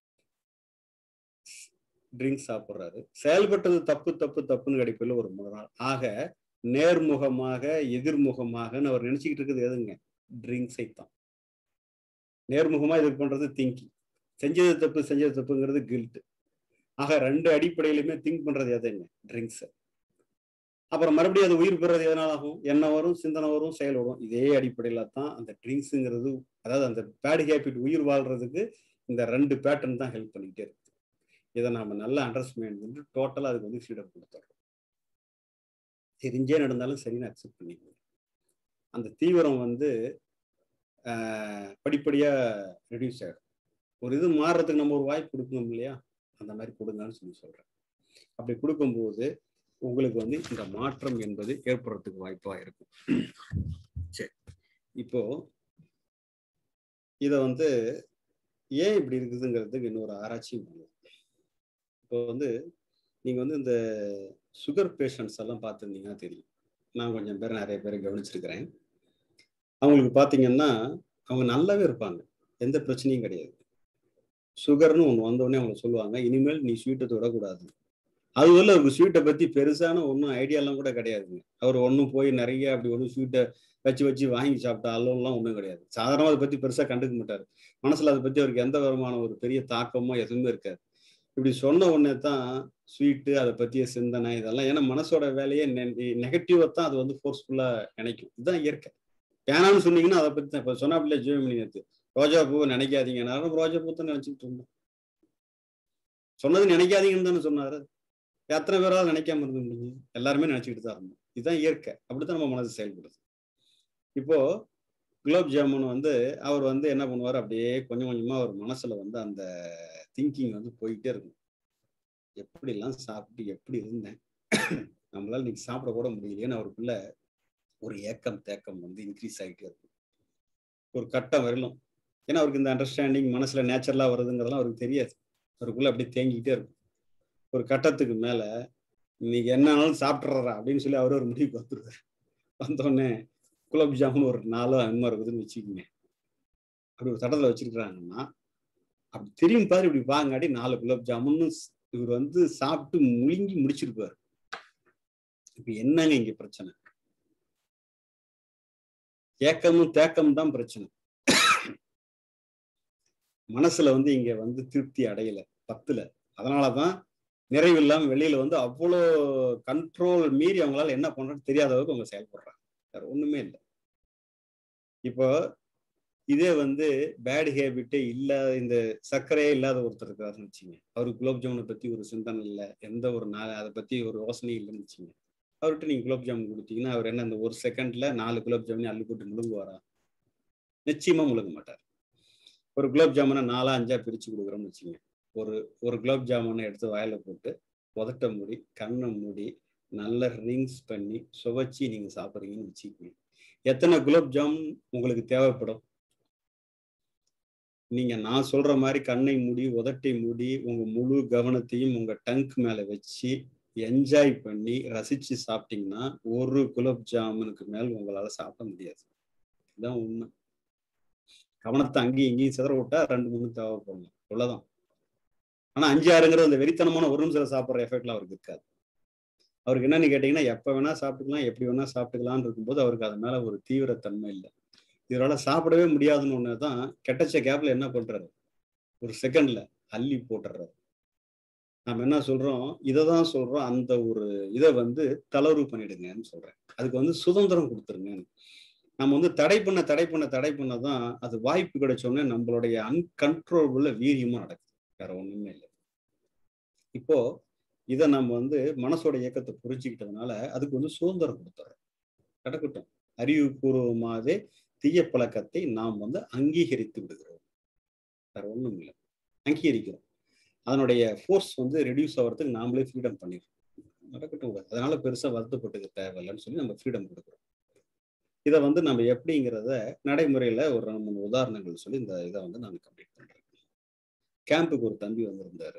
ட்ரிங்க்ஸ் சாப்பிட்றாரு செயல்பட்டது தப்பு தப்பு தப்புன்னு அடிப்படையில் ஒரு மூணு நாள் ஆக நேர்முகமாக எதிர்முகமாகன்னு அவர் நினைச்சுக்கிட்டு இருக்குது எதுங்க ட்ரிங்க்ஸை தான் நேர்முகமா இது பண்றது திங்கிங் செஞ்சது தப்பு செஞ்சது தப்புங்கிறது கில்ட் ஆக ரெண்டு அடிப்படையிலுமே திங்க் பண்றது எதுங்க ட்ரிங்க்ஸ் அப்புறம் மறுபடியும் அது உயிர் பெறது எதனால ஆகும் என்ன வரும் சிந்தனை வரும் செயல் வரும் இதே அடிப்படையில தான் அந்த ட்ரிங்க்ஸுங்கிறது அதாவது அந்த பேட் ஹேபிட் உயிர் வாழ்றதுக்கு இந்த ரெண்டு பேட்டர்ன் தான் ஹெல்ப் பண்ணிக்கிட்டே இருக்கு இதை நாம நல்லா அண்டர்ஸ்டாண்ட் பண்ணி டோட்டலா அதுக்கு வந்து ஃப்ரீடம் கொடுத்துறோம் தெரிஞ்சே நடந்தாலும் சரின்னு அக்செப்ட் பண்ணிக்கணும் அந்த தீவிரம் வந்து படிப்படியா ரெடியூஸ் ஆகிடும் ஒரு இது மாறுறதுக்கு நம்ம ஒரு வாய்ப்பு கொடுக்கணும் இல்லையா அந்த மாதிரி கொடுங்கன்னு சொல்லி சொல்றேன் அப்படி கொடுக்கும்போது உங்களுக்கு வந்து இந்த மாற்றம் என்பது ஏற்படுறதுக்கு வாய்ப்பா இருக்கும் சரி இப்போ இத வந்து ஏன் இப்படி இருக்குதுங்கிறதுக்கு இன்னொரு ஆராய்ச்சியும் பண்ணுவோம் இப்போ வந்து நீங்க வந்து இந்த சுகர் பேஷண்ட்ஸ் எல்லாம் பார்த்துருந்தீங்கன்னா தெரியும் நான் கொஞ்சம் பேர் நிறைய பேரை கவனிச்சிருக்கிறேன் அவங்களுக்கு பார்த்தீங்கன்னா அவங்க நல்லாவே இருப்பாங்க எந்த பிரச்சனையும் கிடையாது சுகர்னு ஒன்று வந்தோடனே அவங்க சொல்லுவாங்க இனிமேல் நீ ஸ்வீட்டை தொடக்கூடாது அதுவரை அவருக்கு ஸ்வீட்டை பற்றி பெருசான ஒன்றும் ஐடியாலாம் கூட கிடையாதுங்க அவர் ஒன்றும் போய் நிறைய அப்படி ஒன்றும் ஸ்வீட்டை வச்சு வச்சு வாங்கி சாப்பிட்ட அளவுலாம் ஒன்றும் கிடையாது சாதாரணமாக அதை பற்றி பெருசாக கண்டுக்க மாட்டார் மனசில் அதை பற்றி அவருக்கு எந்த விதமான ஒரு பெரிய தாக்கமோ எதுவுமே இருக்காது இப்படி சொன்ன உடனே தான் ஸ்வீட்டு அதை பற்றிய சிந்தனை இதெல்லாம் ஏன்னா மனசோட வேலையே நெகட்டிவாக தான் அது வந்து ஃபோர்ஸ்ஃபுல்லாக நினைக்கும் இதுதான் இயற்கை வேணாம்னு சொன்னீங்கன்னா அதை பற்றி தான் இப்போ சொன்னாப்பில்ல ஜீவமணி நேற்று ரோஜா பூவை நினைக்காதீங்க நான் ரோஜா பூ தான் நினைச்சிட்டு இருந்தேன் சொன்னது நினைக்காதீங்கன்னு தானே சொன்னாரு எத்தனை பேரால் நினைக்காம இருந்த முடிஞ்சு எல்லாருமே நினைச்சுக்கிட்டு தான் இருந்தோம் இதுதான் இயற்கை அப்படித்தான் நம்ம மனசு செயல்படுது இப்போ குலோப் ஜாமுன் வந்து அவர் வந்து என்ன பண்ணுவார் அப்படியே கொஞ்சம் கொஞ்சமா அவர் மனசுல வந்து அந்த திங்கிங் வந்து போயிட்டே இருக்கும் எப்படிலாம் சாப்பிட்டு எப்படி இருந்தேன் நம்மளால இன்னைக்கு சாப்பிட கூட முடியலையேன்னு அவருக்குள்ள ஒரு ஏக்கம் தேக்கம் வந்து இன்க்ரீஸ் ஆகிட்டே இருக்கும் ஒரு கட்டம் வரலும் ஏன்னா அவருக்கு இந்த அண்டர்ஸ்டாண்டிங் மனசுல நேச்சுரலா வருதுங்கிறதெல்லாம் அவருக்கு தெரியாது அவருக்குள்ள அப்படியே தேங்கிக்கிட்டே இருக்கும் ஒரு கட்டத்துக்கு மேல இன்னைக்கு என்ன ஆனாலும் சாப்பிட்றா அப்படின்னு சொல்லி அவர் ஒரு முடிவுக்கு வந்துருவார் வந்தோடனே குலோப் ஜாமுன் ஒரு நாலோ அன்மா இருக்குதுன்னு வச்சுக்கோங்க அப்படி ஒரு தடத்துல வச்சிருக்கிறாங்கன்னா அப்படி தெரியும் பாரு இப்படி வாங்காடி நாலு குலோப் ஜாமுன்னு இவர் வந்து சாப்பிட்டு முழுங்கி முடிச்சிருப்பாரு இப்ப என்னங்க இங்க பிரச்சனை ஏக்கமும் தேக்கமும் தான் பிரச்சனை மனசுல வந்து இங்க வந்து திருப்தி அடையல பத்துல அதனாலதான் நிறைவு இல்லாம வெளியில வந்து அவ்வளோ கண்ட்ரோல் மீறி அவங்களால என்ன பண்றன்னு தெரியாத அளவுக்கு அவங்க செயல்படுறாங்க வேற ஒண்ணுமே இல்லை இப்போ இதே வந்து பேட் ஹேபிட்டே இல்லாத இந்த சர்க்கரையே இல்லாத ஒருத்தர் இருக்காருன்னு வச்சுங்க அவருக்கு குலோப் ஜாமுனை பத்தி ஒரு சிந்தனை இல்லை எந்த ஒரு நாள் அதை பத்தி ஒரு யோசனையும் இல்லைன்னு வச்சுங்க அவர்கிட்ட நீங்க குலோப் ஜாமுன் கொடுத்தீங்கன்னா அவர் என்ன அந்த ஒரு செகண்ட்ல நாலு குலோப் ஜாமுன் அள்ளி போட்டு முழுங்குவாரா நிச்சயமா முழுங்க மாட்டார் ஒரு குலோப் ஜாமுனை நாலா அஞ்சா பிரிச்சு கொடுக்குறோம்னு வச்சுங்க ஒரு ஒரு குலாப் ஜாமுனை எடுத்து வாயில போட்டு உதட்ட மூடி கண்ணை மூடி நல்லா ரிங்ஸ் பண்ணி சுவைச்சி நீங்க சாப்பிட்றீங்கன்னு வச்சுக்கோங்க எத்தனை குலாப் ஜாமுன் உங்களுக்கு தேவைப்படும் நீங்க நான் சொல்ற மாதிரி கண்ணை மூடி உதட்டை மூடி உங்க முழு கவனத்தையும் உங்க டங்க் மேல வச்சு என்ஜாய் பண்ணி ரசிச்சு சாப்பிட்டீங்கன்னா ஒரு குலாப் ஜாமுனுக்கு மேல் உங்களால சாப்பிட முடியாது இதுதான் உண்மை கவனத்தை அங்கேயும் இங்கேயும் சிதற விட்டா ரெண்டு மூணு தேவைப்படலாம் அவ்வளவுதான் ஆனா அஞ்சு ஆறுங்கிற அந்த வெறித்தனமான ஒரு நிமிஷம் சாப்பிட்ற எஃபெக்ட்லாம் அவருக்கு இருக்காது அவருக்கு என்னன்னு கேட்டீங்கன்னா எப்ப வேணா சாப்பிட்டுக்கலாம் எப்படி வேணா சாப்பிட்டுக்கலாம்னு இருக்கும்போது அவருக்கு அது மேல ஒரு தீவிரத்தன்மை இல்லை இதனால சாப்பிடவே முடியாதுன்னு ஒன்று தான் கெட்டச்ச கேப்ல என்ன பண்றாரு ஒரு செகண்ட்ல அள்ளி போட்டுறாரு நம்ம என்ன சொல்றோம் இதை தான் சொல்றோம் அந்த ஒரு இதை வந்து தளர்வு பண்ணிடுங்கன்னு சொல்றேன் அதுக்கு வந்து சுதந்திரம் கொடுத்துருங்க நம்ம வந்து தடை பண்ண தடை பண்ண தடை பண்ண தான் அது வாய்ப்பு கிடைச்சோடனே நம்மளுடைய அன்கன்ட்ரோலபுள்ள வீரியமும் நடக்குது வேற ஒண்ணுமே இல்லை இப்போ இதை நம்ம வந்து மனசோட இயக்கத்தை புரிஞ்சுக்கிட்டதுனால அதுக்கு வந்து சுதந்திரம் கொடுத்துறோம் கிடக்கட்டும் அறிவுபூர்வமாகவே தீய பழக்கத்தை நாம் வந்து அங்கீகரித்து விடுகிறோம் வேற ஒண்ணும் இல்லை அங்கீகரிக்கிறோம் அதனுடைய ஃபோர்ஸ் வந்து ரெடியூஸ் ஆகிறதுக்கு நாமளே ஃப்ரீடம் பண்ணிடுறோம் நடக்கட்டும் அதனால பெருசா வருத்தப்பட்டுக்க தேவையில்லைன்னு சொல்லி நம்ம ஃப்ரீடம் கொடுக்குறோம் இதை வந்து நம்ம எப்படிங்கிறத நடைமுறையில ஒரு ரெண்டு மூணு உதாரணங்கள் சொல்லி இந்த இதை வந்து நான் கம்ப்ளீட் பண்றேன் கேம்புக்கு ஒரு தம்பி வந்திருந்தாரு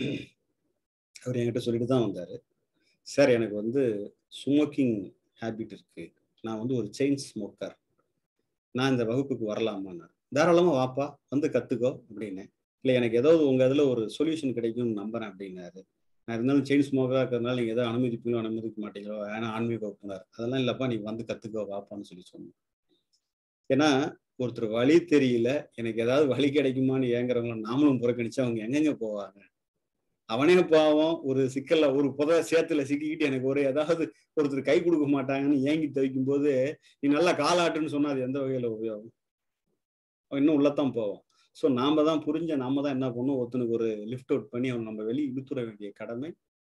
அவர் என்கிட்ட சொல்லிட்டு தான் வந்தாரு சார் எனக்கு வந்து ஸ்மோக்கிங் ஹேபிட் இருக்கு நான் வந்து ஒரு செயின் ஸ்மோக்கர் நான் இந்த வகுப்புக்கு வரலாமான்னு தாராளமா வாப்பா வந்து கத்துக்கோ அப்படின்னு இல்லை எனக்கு ஏதாவது உங்க இதுல ஒரு சொல்யூஷன் கிடைக்கும்னு நம்புறேன் அப்படின்னாரு நான் இருந்தாலும் செயின் ஸ்மோக்கராக இருக்கிறதுனால நீங்க எதாவது அனுமதிப்பீங்களோ அனுமதிக்க மாட்டீங்களோ ஏன்னா ஆன்மீக வகுப்புனார் அதெல்லாம் இல்லப்பா நீ வந்து கத்துக்கோ வாப்பான்னு சொல்லி சொன்னேன் ஏன்னா ஒருத்தர் வழி தெரியல எனக்கு ஏதாவது வழி கிடைக்குமான்னு ஏங்குறவங்கள நாமளும் புறக்கணிச்சு அவங்க எங்கெங்க போவாங்க அவனே பாவம் ஒரு சிக்கல்ல ஒரு புத சேத்துல சிக்கிக்கிட்டு எனக்கு ஒரு ஏதாவது ஒருத்தர் கை கொடுக்க மாட்டாங்கன்னு ஏங்கி தவிக்கும் போது நீ நல்லா காலாட்டுன்னு சொன்னா அது எந்த வகையில உபயோகம் அவன் இன்னும் உள்ளத்தான் போவான் ஸோ நாம தான் புரிஞ்ச நாம தான் என்ன பண்ணும் ஒருத்தனுக்கு ஒரு லிஃப்ட் அவுட் பண்ணி அவன் நம்ம வெளியே இழுத்துற வேண்டிய கடமை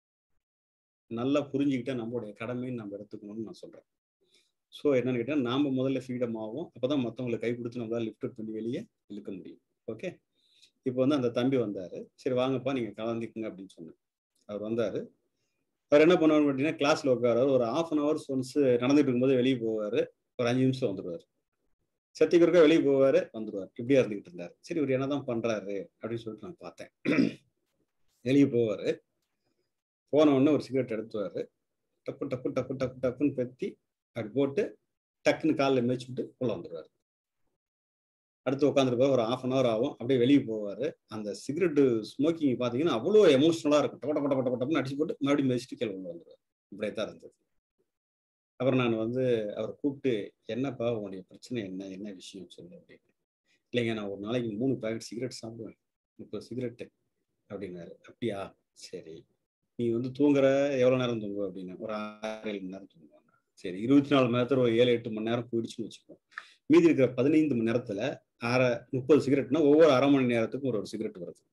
நல்லா புரிஞ்சுக்கிட்டா நம்மளுடைய கடமைன்னு நம்ம எடுத்துக்கணும்னு நான் சொல்றேன் ஸோ என்னன்னு கேட்டால் நாம முதல்ல ஃப்ரீடம் ஆகும் அப்பதான் மற்றவங்களை கை கொடுத்து நம்மளால லிஃப்ட் அவுட் பண்ணி வெளியே இழுக்க முடியும் ஓகே இப்போ வந்து அந்த தம்பி வந்தாரு சரி வாங்கப்பா நீங்க கலந்துக்குங்க அப்படின்னு சொன்னேன் அவர் வந்தாரு அவர் என்ன பண்ணுவார் அப்படின்னா கிளாஸ்ல உட்காராரு ஒரு ஆஃப் அன் ஹவர்ஸ் ஒன்ஸ் நடந்துட்டு இருக்கும்போது வெளியே போவாரு ஒரு அஞ்சு நிமிஷம் வந்துடுவார் சத்தியக்குறுக்க வெளியே போவாரு வந்துடுவார் இப்படியா இருந்துகிட்டு இருந்தாரு சரி இவர் என்னதான் பண்றாரு அப்படின்னு சொல்லிட்டு நான் பார்த்தேன் வெளியே போவாரு போன உடனே ஒரு சிகரெட் எடுத்துவாரு டப்பு டப்பு டப்பு டப்பு டப்புன்னு பெத்தி அப்படி போட்டு டக்குன்னு காலில் மேய்ச்சி விட்டு உள்ள வந்துடுவார் அடுத்து உட்காந்துருப்பாரு ஒரு ஆஃப் அன் ஹவர் ஆகும் அப்படியே வெளியே போவார் அந்த சிகரெட்டு ஸ்மோக்கிங் பார்த்தீங்கன்னா அவ்வளோ எமோஷனலாக இருக்கும் டப்ப டப்ப டப்ப டப்பன்னு அடிச்சு போட்டு மறுபடியும் மேய்ச்சிட்டு கீழே உள்ள வந்துடுவார் இப்படியே தான் இருந்தது அப்புறம் நான் வந்து அவரை கூப்பிட்டு என்னப்பா உன்னுடைய பிரச்சனை என்ன என்ன விஷயம் சொல்லு அப்படின்னு இல்லைங்க நான் ஒரு நாளைக்கு மூணு பேக்கெட் சிகரெட் சாப்பிடுவேன் முப்பது சிகரெட்டு அப்படின்னாரு அப்படியா சரி நீ வந்து தூங்குற எவ்வளோ நேரம் தூங்குவ அப்படின்னு ஒரு ஆறு ஏழு மணி நேரம் தூங்குவாங்க சரி இருபத்தி நாலு மணி நேரத்தில் ஒரு ஏழு எட்டு மணி நேரம் போயிடுச்சுன்னு வச்சுக்கோ மீதி இருக்கிற பதினைந்து மணி நேரத்துல அரை முப்பது சிகரெட்னா ஒவ்வொரு அரை மணி நேரத்துக்கும் ஒரு ஒரு சிகரெட் வருது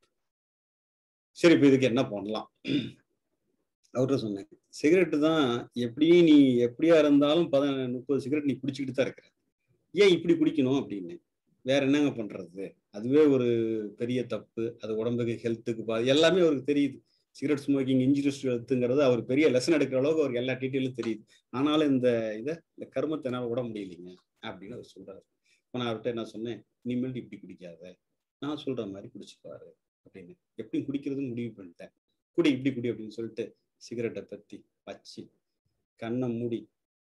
சரி இப்போ இதுக்கு என்ன பண்ணலாம் அவர்கிட்ட சொன்னேன் சிகரெட்டு தான் எப்படியும் நீ எப்படியா இருந்தாலும் பத முப்பது சிகரெட் நீ குடிச்சுக்கிட்டு தான் இருக்கிற ஏன் இப்படி குடிக்கணும் அப்படின்னு வேற என்னங்க பண்றது அதுவே ஒரு பெரிய தப்பு அது உடம்புக்கு ஹெல்த்துக்கு பா எல்லாமே அவருக்கு தெரியுது சிகரெட் ஸ்மோக்கிங் இன்ஜுரிஸ் ஹெல்த்துங்கிறது அவர் பெரிய லெசன் எடுக்கிற அளவுக்கு அவருக்கு எல்லா டீட்டெயிலும் தெரியுது ஆனாலும் இந்த இதை இந்த கருமத்தை என்னால் விட முடியலைங்க அப்படின்னு அவர் சொல்றாரு இப்போ நான் அவர்கிட்ட என்ன சொன்னேன் இனிமேல் இப்படி குடிக்காத நான் சொல்ற மாதிரி குடிச்சுப்பாரு அப்படின்னு எப்படி குடிக்கிறதுன்னு முடிவு பண்ணிட்டேன் குடி இப்படி குடி அப்படின்னு சொல்லிட்டு சிகரெட்டை பத்தி வச்சு கண்ணை மூடி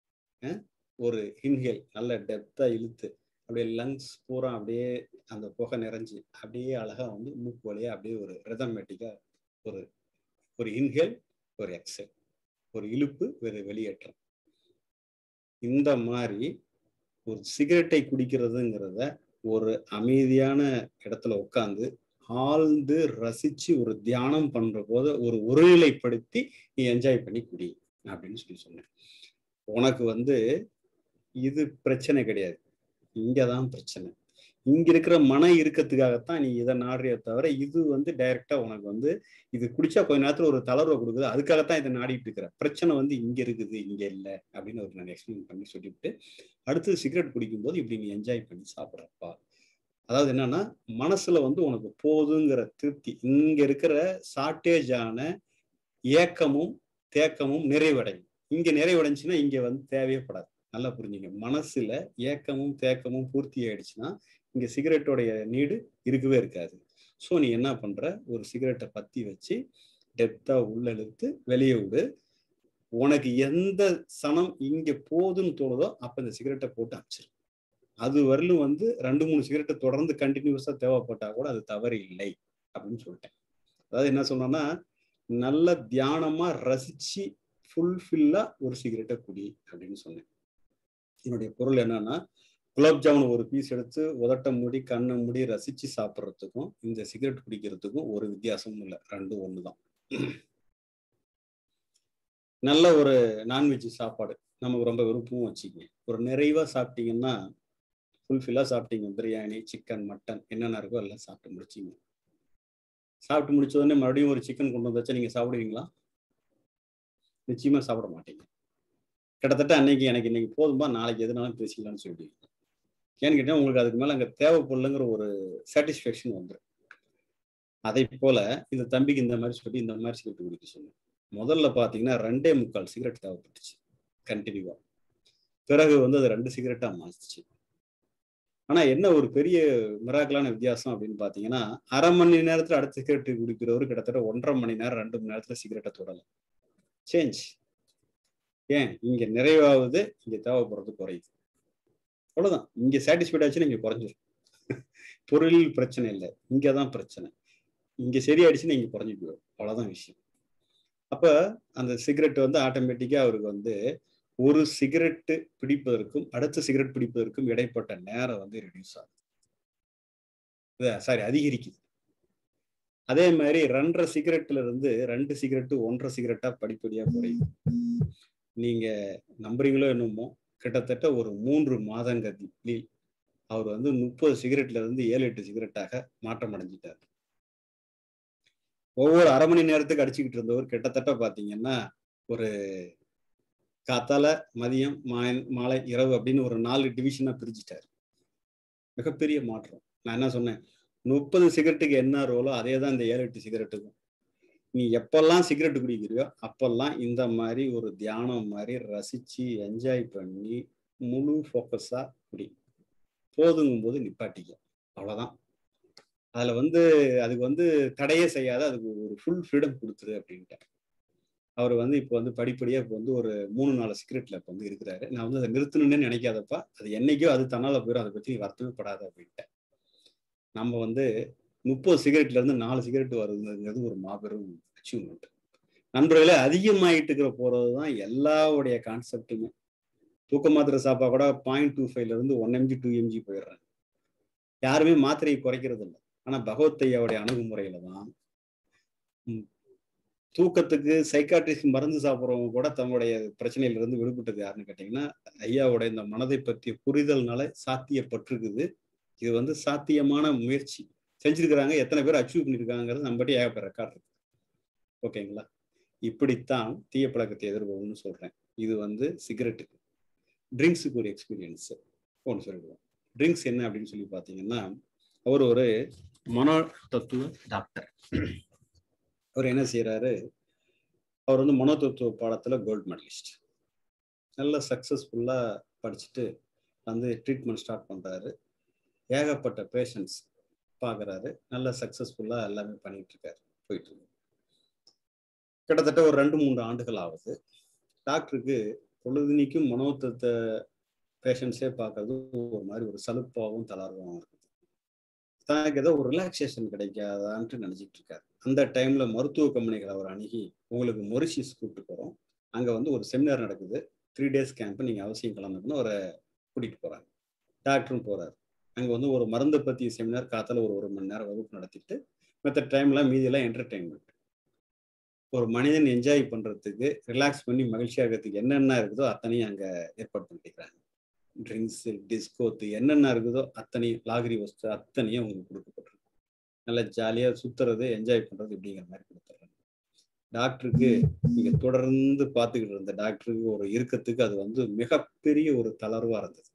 ஒரு இன்ஹேல் நல்ல டெப்தா இழுத்து அப்படியே லங்ஸ் பூரா அப்படியே அந்த புகை நிறைஞ்சு அப்படியே அழகா வந்து மூக்கு வழியா அப்படியே ஒரு ரெதமேட்டிக்கா ஒரு ஒரு இன்ஹேல் ஒரு எக்ஸல் ஒரு இழுப்பு ஒரு வெளியேற்றம் இந்த மாதிரி ஒரு சிகரெட்டை குடிக்கிறதுங்கிறத ஒரு அமைதியான இடத்துல உட்காந்து ஆழ்ந்து ரசிச்சு ஒரு தியானம் பண்ற போது ஒரு ஒருநிலைப்படுத்தி நீ என்ஜாய் பண்ணி குடி அப்படின்னு சொல்லி சொன்னேன் உனக்கு வந்து இது பிரச்சனை கிடையாது இங்கதான் பிரச்சனை இங்க இருக்கிற மன இறுக்கத்துக்காகத்தான் நீ இதை நாடுறிய தவிர இது வந்து டைரக்டா உனக்கு வந்து இது குடிச்சா கொஞ்ச நேரத்துல ஒரு தளர்வை கொடுக்குது அதுக்காகத்தான் இதை நாடிட்டு இருக்கிற பிரச்சனை வந்து இங்க இருக்குது இங்க இல்லை அப்படின்னு ஒரு நான் எக்ஸ்பிளைன் பண்ணி சொல்லிவிட்டு அடுத்து சிகரெட் குடிக்கும் போது இப்படி நீ என்ஜாய் பண்ணி சாப்பிட்றப்பா அதாவது என்னன்னா மனசுல வந்து உனக்கு போதுங்கிற திருப்தி இங்க இருக்கிற ஷார்ட்டேஜான ஏக்கமும் தேக்கமும் நிறைவடையும் இங்க நிறைவடைஞ்சுன்னா இங்க வந்து தேவையப்படாது நல்லா புரிஞ்சுங்க மனசுல ஏக்கமும் தேக்கமும் பூர்த்தி ஆயிடுச்சுன்னா இங்க சிகரெட்டோடைய நீடு இருக்கவே இருக்காது ஸோ நீ என்ன பண்ற ஒரு சிகரெட்டை பத்தி வச்சு டெப்தா உள்ள இழுத்து வெளியே விடு உனக்கு எந்த சனம் இங்க போதுன்னு தோணுதோ அப்ப இந்த சிகரெட்டை போட்டு அமிச்சிரு அது வரலும் வந்து ரெண்டு மூணு சிகரெட்டை தொடர்ந்து கண்டினியூஸா தேவைப்பட்டா கூட அது தவறு இல்லை அப்படின்னு சொல்லிட்டேன் அதாவது என்ன சொன்னோம்னா நல்ல தியானமா ரசிச்சு ஃபுல்ஃபில்லா ஒரு சிகரெட்டை குடி அப்படின்னு சொன்னேன் என்னுடைய பொருள் என்னன்னா குலாப் ஜாமுன் ஒரு பீஸ் எடுத்து உதட்ட மூடி கண்ணை மூடி ரசிச்சு சாப்பிட்றதுக்கும் இந்த சிகரெட் குடிக்கிறதுக்கும் ஒரு வித்தியாசமும் இல்லை ரெண்டும் ஒண்ணுதான் நல்ல ஒரு நான்வெஜ் சாப்பாடு நமக்கு ரொம்ப விருப்பமும் வச்சுக்கங்க ஒரு நிறைவா சாப்பிட்டீங்கன்னா ஃபுல்ஃபில்லாக சாப்பிட்டீங்க பிரியாணி சிக்கன் மட்டன் என்னென்ன இருக்கோ எல்லாம் சாப்பிட்டு முடிச்சிங்க சாப்பிட்டு முடிச்ச உடனே மறுபடியும் ஒரு சிக்கன் கொண்டு வந்தாச்சா நீங்க சாப்பிடுவீங்களா நிச்சயமா சாப்பிட மாட்டீங்க கிட்டத்தட்ட அன்னைக்கு எனக்கு இன்னைக்கு போதும்பா நாளைக்கு எதுனாலும் பேசிக்கலாம்னு சொல்லிடுவீங்க ஏன்னு கேட்டா உங்களுக்கு அதுக்கு மேல அங்க தேவைப்படலைங்கிற ஒரு சாட்டிஸ்ஃபேக்ஷன் வந்துடும் அதை போல இந்த தம்பிக்கு இந்த மாதிரி சொல்லி இந்த மாதிரி சிகரெட் குடிக்க சொன்னேன் முதல்ல பாத்தீங்கன்னா ரெண்டே முக்கால் சிகரெட் தேவைப்பட்டுச்சு கண்டினியூவா பிறகு வந்து அது ரெண்டு சிகரெட்டா மாறிச்சு ஆனா என்ன ஒரு பெரிய மிராக்கலான வித்தியாசம் அப்படின்னு பாத்தீங்கன்னா அரை மணி நேரத்துல அடுத்த சிகரெட் குடிக்கிறவர் கிட்டத்தட்ட ஒன்றரை மணி நேரம் ரெண்டு மணி நேரத்துல சிகரெட்டை தொடலாம் சேஞ்ச் ஏன் இங்க நிறைவாகுது இங்க தேவைப்படுறது குறையுது அவ்வளவுதான் இங்க சாட்டிஸ்ஃபைட் ஆச்சுன்னா இங்க குறைஞ்சிரும் பொருளில் பிரச்சனை இல்லை இங்கதான் பிரச்சனை இங்க சரியாயிடுச்சுன்னா இங்க குறைஞ்சி போயிடும் அவ்வளவுதான் விஷயம் அப்ப அந்த சிகரெட் வந்து ஆட்டோமேட்டிக்கா அவருக்கு வந்து ஒரு சிகரெட்டு பிடிப்பதற்கும் அடுத்த சிகரெட் பிடிப்பதற்கும் இடைப்பட்ட நேரம் வந்து ரெடியூஸ் ஆகுது சாரி அதிகரிக்குது அதே மாதிரி ரெண்டரை சிகரெட்ல இருந்து ரெண்டு சிகரெட்டு ஒன்றரை சிகரெட்டா படிப்படியா குறையுது நீங்க நம்புறீங்களோ என்னமோ கிட்டத்தட்ட ஒரு மூன்று மாதங்கத்தில் அவர் வந்து முப்பது சிகரெட்ல இருந்து ஏழு எட்டு சிகரெட்டாக மாற்றம் அடைஞ்சிட்டார் ஒவ்வொரு அரை மணி நேரத்துக்கு அடிச்சுக்கிட்டு இருந்தவர் கிட்டத்தட்ட பாத்தீங்கன்னா ஒரு காத்தால மதியம் மாலை இரவு அப்படின்னு ஒரு நாலு டிவிஷனா பிரிச்சுட்டாரு மிகப்பெரிய மாற்றம் நான் என்ன சொன்னேன் முப்பது சிகரெட்டுக்கு என்ன ரோலோ அதே தான் இந்த ஏழு எட்டு சிகரெட்டுக்கும் நீ எப்பெல்லாம் சிகரெட் குடிக்கிறியோ அப்பெல்லாம் இந்த மாதிரி ஒரு தியானம் மாதிரி ரசிச்சு என்ஜாய் பண்ணி முழு ஃபோக்கஸா குடி போதுங்கும் போது நிப்பாட்டிக்க அவ்வளவுதான் அதுல வந்து அதுக்கு வந்து தடையே செய்யாத அதுக்கு ஒரு ஃபுல் ஃப்ரீடம் கொடுத்துரு அப்படின்ட்டு அவர் வந்து இப்போ வந்து படிப்படியா இப்போ வந்து ஒரு மூணு நாலு சிகரெட்ல இப்போ வந்து இருக்கிறாரு நான் வந்து அதை நிறுத்தணும்னு நினைக்காதப்பா அது என்னைக்கோ அது தன்னால போயிடும் அதை பத்தி வருத்தமே படாத அப்படின்ட்டேன் நம்ம வந்து முப்பது சிகரெட்ல இருந்து நாலு சிகரெட் வருதுங்கிறது ஒரு மாபெரும் அச்சீவ்மெண்ட் நண்பர்களே அதிகமாயிட்டு இருக்கிற போறது தான் எல்லாவுடைய கான்செப்டுமே தூக்க மாத்திரை சாப்பா கூட பாயிண்ட் டூ ஃபைவ்ல இருந்து ஒன் எம்ஜி டூ எம்ஜி போயிடுறாங்க யாருமே மாத்திரையை குறைக்கிறது இல்லை ஆனா பகவத்தையாவுடைய அணுகுமுறையில தான் தூக்கத்துக்கு சைக்காட்ரிஸ்ட் மருந்து சாப்பிட்றவங்க கூட தன்னுடைய பிரச்சனையில இருந்து விடுபட்டது யாருன்னு கேட்டீங்கன்னா ஐயாவோட இந்த மனதை பற்றிய புரிதல்னால சாத்தியப்பட்டிருக்குது இது வந்து சாத்தியமான முயற்சி செஞ்சிருக்கிறாங்க எத்தனை பேர் அச்சீவ் பண்ணியிருக்காங்கிறது நம்மகிட்ட ஏகப்பட்ட ரெக்கார்ட் இருக்கு ஓகேங்களா இப்படித்தான் தீய பழக்கத்தை எதிர்கொள்ளும்னு சொல்றேன் இது வந்து சிகரெட்டுக்கு ட்ரிங்க்ஸுக்கு ஒரு எக்ஸ்பீரியன்ஸ் ஒன்று சொல்லிடுவோம் ட்ரிங்க்ஸ் என்ன அப்படின்னு சொல்லி பார்த்தீங்கன்னா அவர் ஒரு மனோ தத்துவ டாக்டர் அவர் என்ன செய்யறாரு அவர் வந்து மனோ தத்துவ பாடத்துல கோல்டு மெடலிஸ்ட் நல்ல சக்சஸ்ஃபுல்லா படிச்சுட்டு வந்து ட்ரீட்மெண்ட் ஸ்டார்ட் பண்றாரு ஏகப்பட்ட பேஷண்ட்ஸ் பார்க்குறாரு நல்ல சக்சஸ்ஃபுல்லா எல்லாமே பண்ணிட்டு இருக்காரு போயிட்டு இருக்கு கிட்டத்தட்ட ஒரு ரெண்டு மூன்று ஆண்டுகள் ஆகுது டாக்டருக்கு பொழுதுனிக்கும் மனோத்தத்தை பேஷண்ட்ஸே பார்க்கறது ஒரு மாதிரி ஒரு சலுப்பாகவும் தளர்வாகவும் இருக்குது தனக்கு ஏதோ ஒரு ரிலாக்ஸேஷன் கிடைக்காதான்ட்டு நினைச்சிட்டு இருக்காரு அந்த டைம்ல மருத்துவ கம்பெனிகளை அவர் அணுகி உங்களுக்கு மொரிஷியஸ் கூப்பிட்டு போறோம் அங்க வந்து ஒரு செமினார் நடக்குது த்ரீ டேஸ் கேம்ப் நீங்க அவசியம் கலந்துக்கணும் அவரை கூட்டிட்டு போறாங்க டாக்டரும் போறாரு அங்க வந்து ஒரு மருந்தை பத்தி செமினார் காத்தால ஒரு ஒரு மணி நேரம் வகுப்பு நடத்திட்டு மற்ற டைம்லாம் மீதியெல்லாம் என்டர்டைன்மெண்ட் ஒரு மனிதன் என்ஜாய் பண்றதுக்கு ரிலாக்ஸ் பண்ணி மகிழ்ச்சியா இருக்கிறதுக்கு என்னென்ன இருக்குதோ அத்தனையும் அங்க ஏற்பாடு பண்ணிக்கிறாங்க ட்ரிங்க்ஸ் டிஸ்கோத்து என்னென்ன இருக்குதோ அத்தனையும் லாகிரி வஸ்து அத்தனையும் உங்களுக்கு கொடுக்கப்பட்டிருக்கு நல்லா ஜாலியா சுத்துறது என்ஜாய் பண்றது இப்படிங்கிற மாதிரி கொடுத்துட்றாங்க டாக்டருக்கு நீங்க தொடர்ந்து பார்த்துக்கிட்டு இருந்த டாக்டருக்கு ஒரு இறுக்கத்துக்கு அது வந்து மிகப்பெரிய ஒரு தளர்வா இருந்தது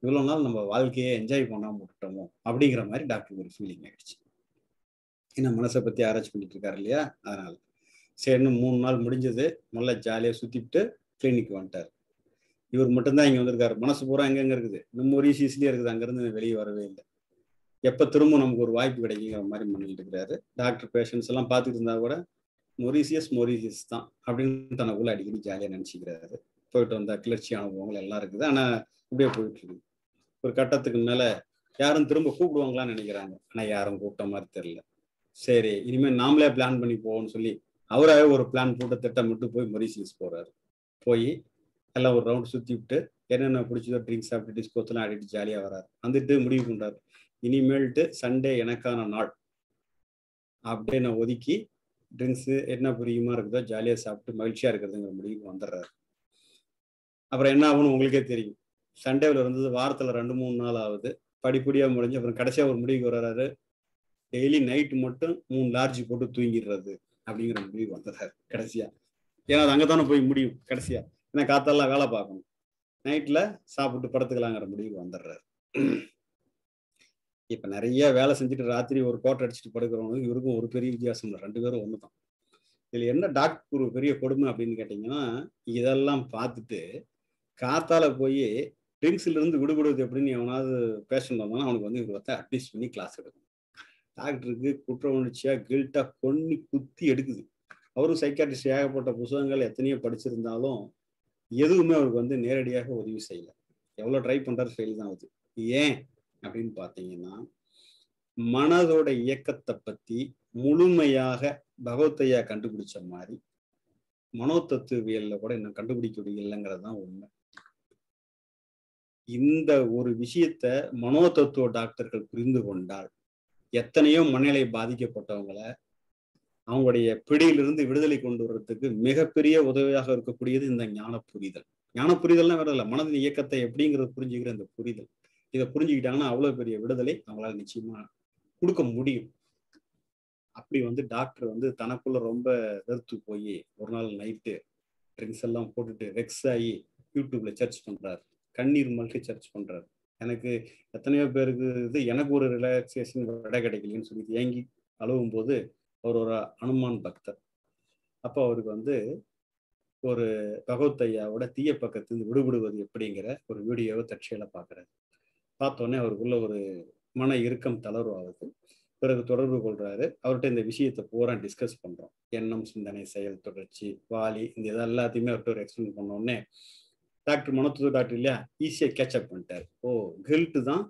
இவ்வளவு நாள் நம்ம வாழ்க்கையை என்ஜாய் பண்ணாம விட்டுட்டோமோ அப்படிங்கிற மாதிரி டாக்டருக்கு ஒரு ஃபீலிங் ஆயிடுச்சு ஏன்னா மனசை பத்தி ஆராய்ச்சி பண்ணிட்டு இருக்காரு இல்லையா அதனால சரி இன்னும் மூணு நாள் முடிஞ்சது நல்லா ஜாலியாக சுத்திட்டு கிளினிக் வந்துட்டார் இவர் மட்டும்தான் இங்க வந்திருக்காரு மனசு பூரா எங்கெங்க இருக்குது நம்ம ஒரு ஈஸிஸ்லயே இருக்குது அங்கிருந்து வெளியே வரவே இல்லை எப்ப திரும்ப நமக்கு ஒரு வாய்ப்பு கிடைக்குங்கிற மாதிரி பண்ணிட்டு இருக்கிறாரு டாக்டர் பேஷண்ட்ஸ் எல்லாம் பார்த்துட்டு இருந்தா கூட மொரீசியஸ் மொரீசியஸ் தான் அப்படின்னு தனக்குள்ள அடிக்கடி ஜாலியா நினைச்சுக்கிறாரு போயிட்டு வந்த கிளர்ச்சி அனுபவங்கள் எல்லாம் இருக்குது ஆனா இப்படியே போயிட்டு இருக்குது ஒரு கட்டத்துக்கு மேல யாரும் திரும்ப கூப்பிடுவாங்களான்னு நினைக்கிறாங்க ஆனா யாரும் கூப்பிட்ட மாதிரி தெரியல சரி இனிமேல் நாமளே பிளான் பண்ணி போவோம்னு சொல்லி அவராகவே ஒரு பிளான் போட்டு திட்டமிட்டு போய் மொரீசியஸ் போறாரு போய் எல்லாம் ஒரு ரவுண்ட் சுத்தி விட்டு என்னென்ன பிடிச்சதோ ட்ரிங்க்ஸ் சாப்பிட்டு டிஸ்கோத்தெல்லாம் ஆடிட்டு ஜாலியா வராரு வந்துட்டு முடிவு பண்றாரு இனிமேல்ட்டு சண்டே எனக்கான நாள் அப்படியே நான் ஒதுக்கி ட்ரிங்க்ஸு என்ன பிரியமா இருக்குதோ ஜாலியாக சாப்பிட்டு மகிழ்ச்சியா இருக்கிறதுங்கிற முடிவுக்கு வந்துடுறாரு அப்புறம் என்ன ஆகும்னு உங்களுக்கே தெரியும் சண்டேவில் இருந்தது வாரத்தில் ரெண்டு மூணு நாள் ஆகுது படிப்படியாக முடிஞ்சு அப்புறம் கடைசியாக ஒரு முடிவுக்கு வர்றாரு டெய்லி நைட்டு மட்டும் மூணு லார்ஜ் போட்டு தூங்கிடுறது அப்படிங்கிற முடிவுக்கு வந்துடுறாரு கடைசியா ஏன்னா அது அங்கே தானே போய் முடியும் கடைசியா ஏன்னா காத்தெல்லாம் வேலை பார்க்கணும் நைட்டில் சாப்பிட்டு படுத்துக்கலாங்கிற முடிவுக்கு வந்துடுறாரு இப்ப நிறைய வேலை செஞ்சுட்டு ராத்திரி ஒரு கோட்டை அடிச்சுட்டு படுக்கிறவங்களுக்கு இவருக்கும் ஒரு பெரிய வித்தியாசம் இல்லை ரெண்டு பேரும் ஒன்று தான் இதுல என்ன டாக்டர் ஒரு பெரிய கொடுமை அப்படின்னு கேட்டீங்கன்னா இதெல்லாம் பார்த்துட்டு காத்தால போய் ட்ரிங்க்ஸ்ல இருந்து விடுபடுவது எப்படின்னு எவனாவது பேஷண்ட் வந்தாலும் அவனுக்கு வந்து இவர் வந்து அட்வைஸ் பண்ணி கிளாஸ் எடுக்கணும் டாக்டருக்கு குற்ற உணர்ச்சியா கில்ட்டா கொன்னி குத்தி எடுக்குது அவரும் சைக்காட்ரிஸ்ட் ஏகப்பட்ட புத்தகங்கள் எத்தனையோ படிச்சிருந்தாலும் எதுவுமே அவருக்கு வந்து நேரடியாக உதவி செய்யல எவ்வளவு ட்ரை பண்றாரு ஃபெயில் தான் ஆகுது ஏன் அப்படின்னு பார்த்தீங்கன்னா மனதோட இயக்கத்தை பத்தி முழுமையாக பகவத்தையா கண்டுபிடிச்ச மாதிரி மனோதத்துவியல்ல கூட இன்னும் கண்டுபிடிக்க முடியலைங்கிறது தான் உண்மை இந்த ஒரு விஷயத்த மனோதத்துவ டாக்டர்கள் புரிந்து கொண்டால் எத்தனையோ மனநிலை பாதிக்கப்பட்டவங்களை அவங்களுடைய பிடியிலிருந்து விடுதலை கொண்டு வர்றதுக்கு மிகப்பெரிய உதவியாக இருக்கக்கூடியது இந்த ஞான புரிதல் ஞான புரிதல்னா வேற இல்லை மனதின் இயக்கத்தை எப்படிங்கிறது புரிஞ்சுக்கிற இந்த புரிதல் இதை புரிஞ்சுக்கிட்டாங்கன்னா அவ்வளவு பெரிய விடுதலை அவங்களால நிச்சயமா கொடுக்க முடியும் அப்படி வந்து டாக்டர் வந்து தனக்குள்ள ரொம்ப வெறுத்து போய் ஒரு நாள் நைட்டு ட்ரிங்க்ஸ் எல்லாம் போட்டுட்டு வெக்ஸ் ஆகி யூடியூப்ல சர்ச் பண்றாரு கண்ணீர் மல்டி சர்ச் பண்றாரு எனக்கு எத்தனையோ பேருக்கு இது எனக்கு ஒரு ரிலாக்ஸேஷன் விட கிடைக்கலன்னு சொல்லி ஏங்கி அழுவும் போது அவர் ஒரு அனுமான் பக்தர் அப்போ அவருக்கு வந்து ஒரு பகவத் ஐயாவோட தீய பக்கத்திலிருந்து விடுபடுவது எப்படிங்கிற ஒரு வீடியோவை தற்செயல பார்க்குறாரு பார்த்தோன்னே அவருக்குள்ள ஒரு மன இறுக்கம் தளர்வு ஆகுது பிறகு தொடர்பு கொள்றாரு அவர்கிட்ட இந்த விஷயத்தை பூரா டிஸ்கஸ் பண்றோம் எண்ணம் சிந்தனை செயல் தொடர்ச்சி வாலி இந்த இது எல்லாத்தையுமே அவர்கிட்ட ஒரு எக்ஸ்பிளைன் பண்ணோடனே டாக்டர் மனத்துவ டாக்டர் இல்லையா ஈஸியா கேட்சப் பண்ணிட்டார் ஓ கில்ட்டு தான்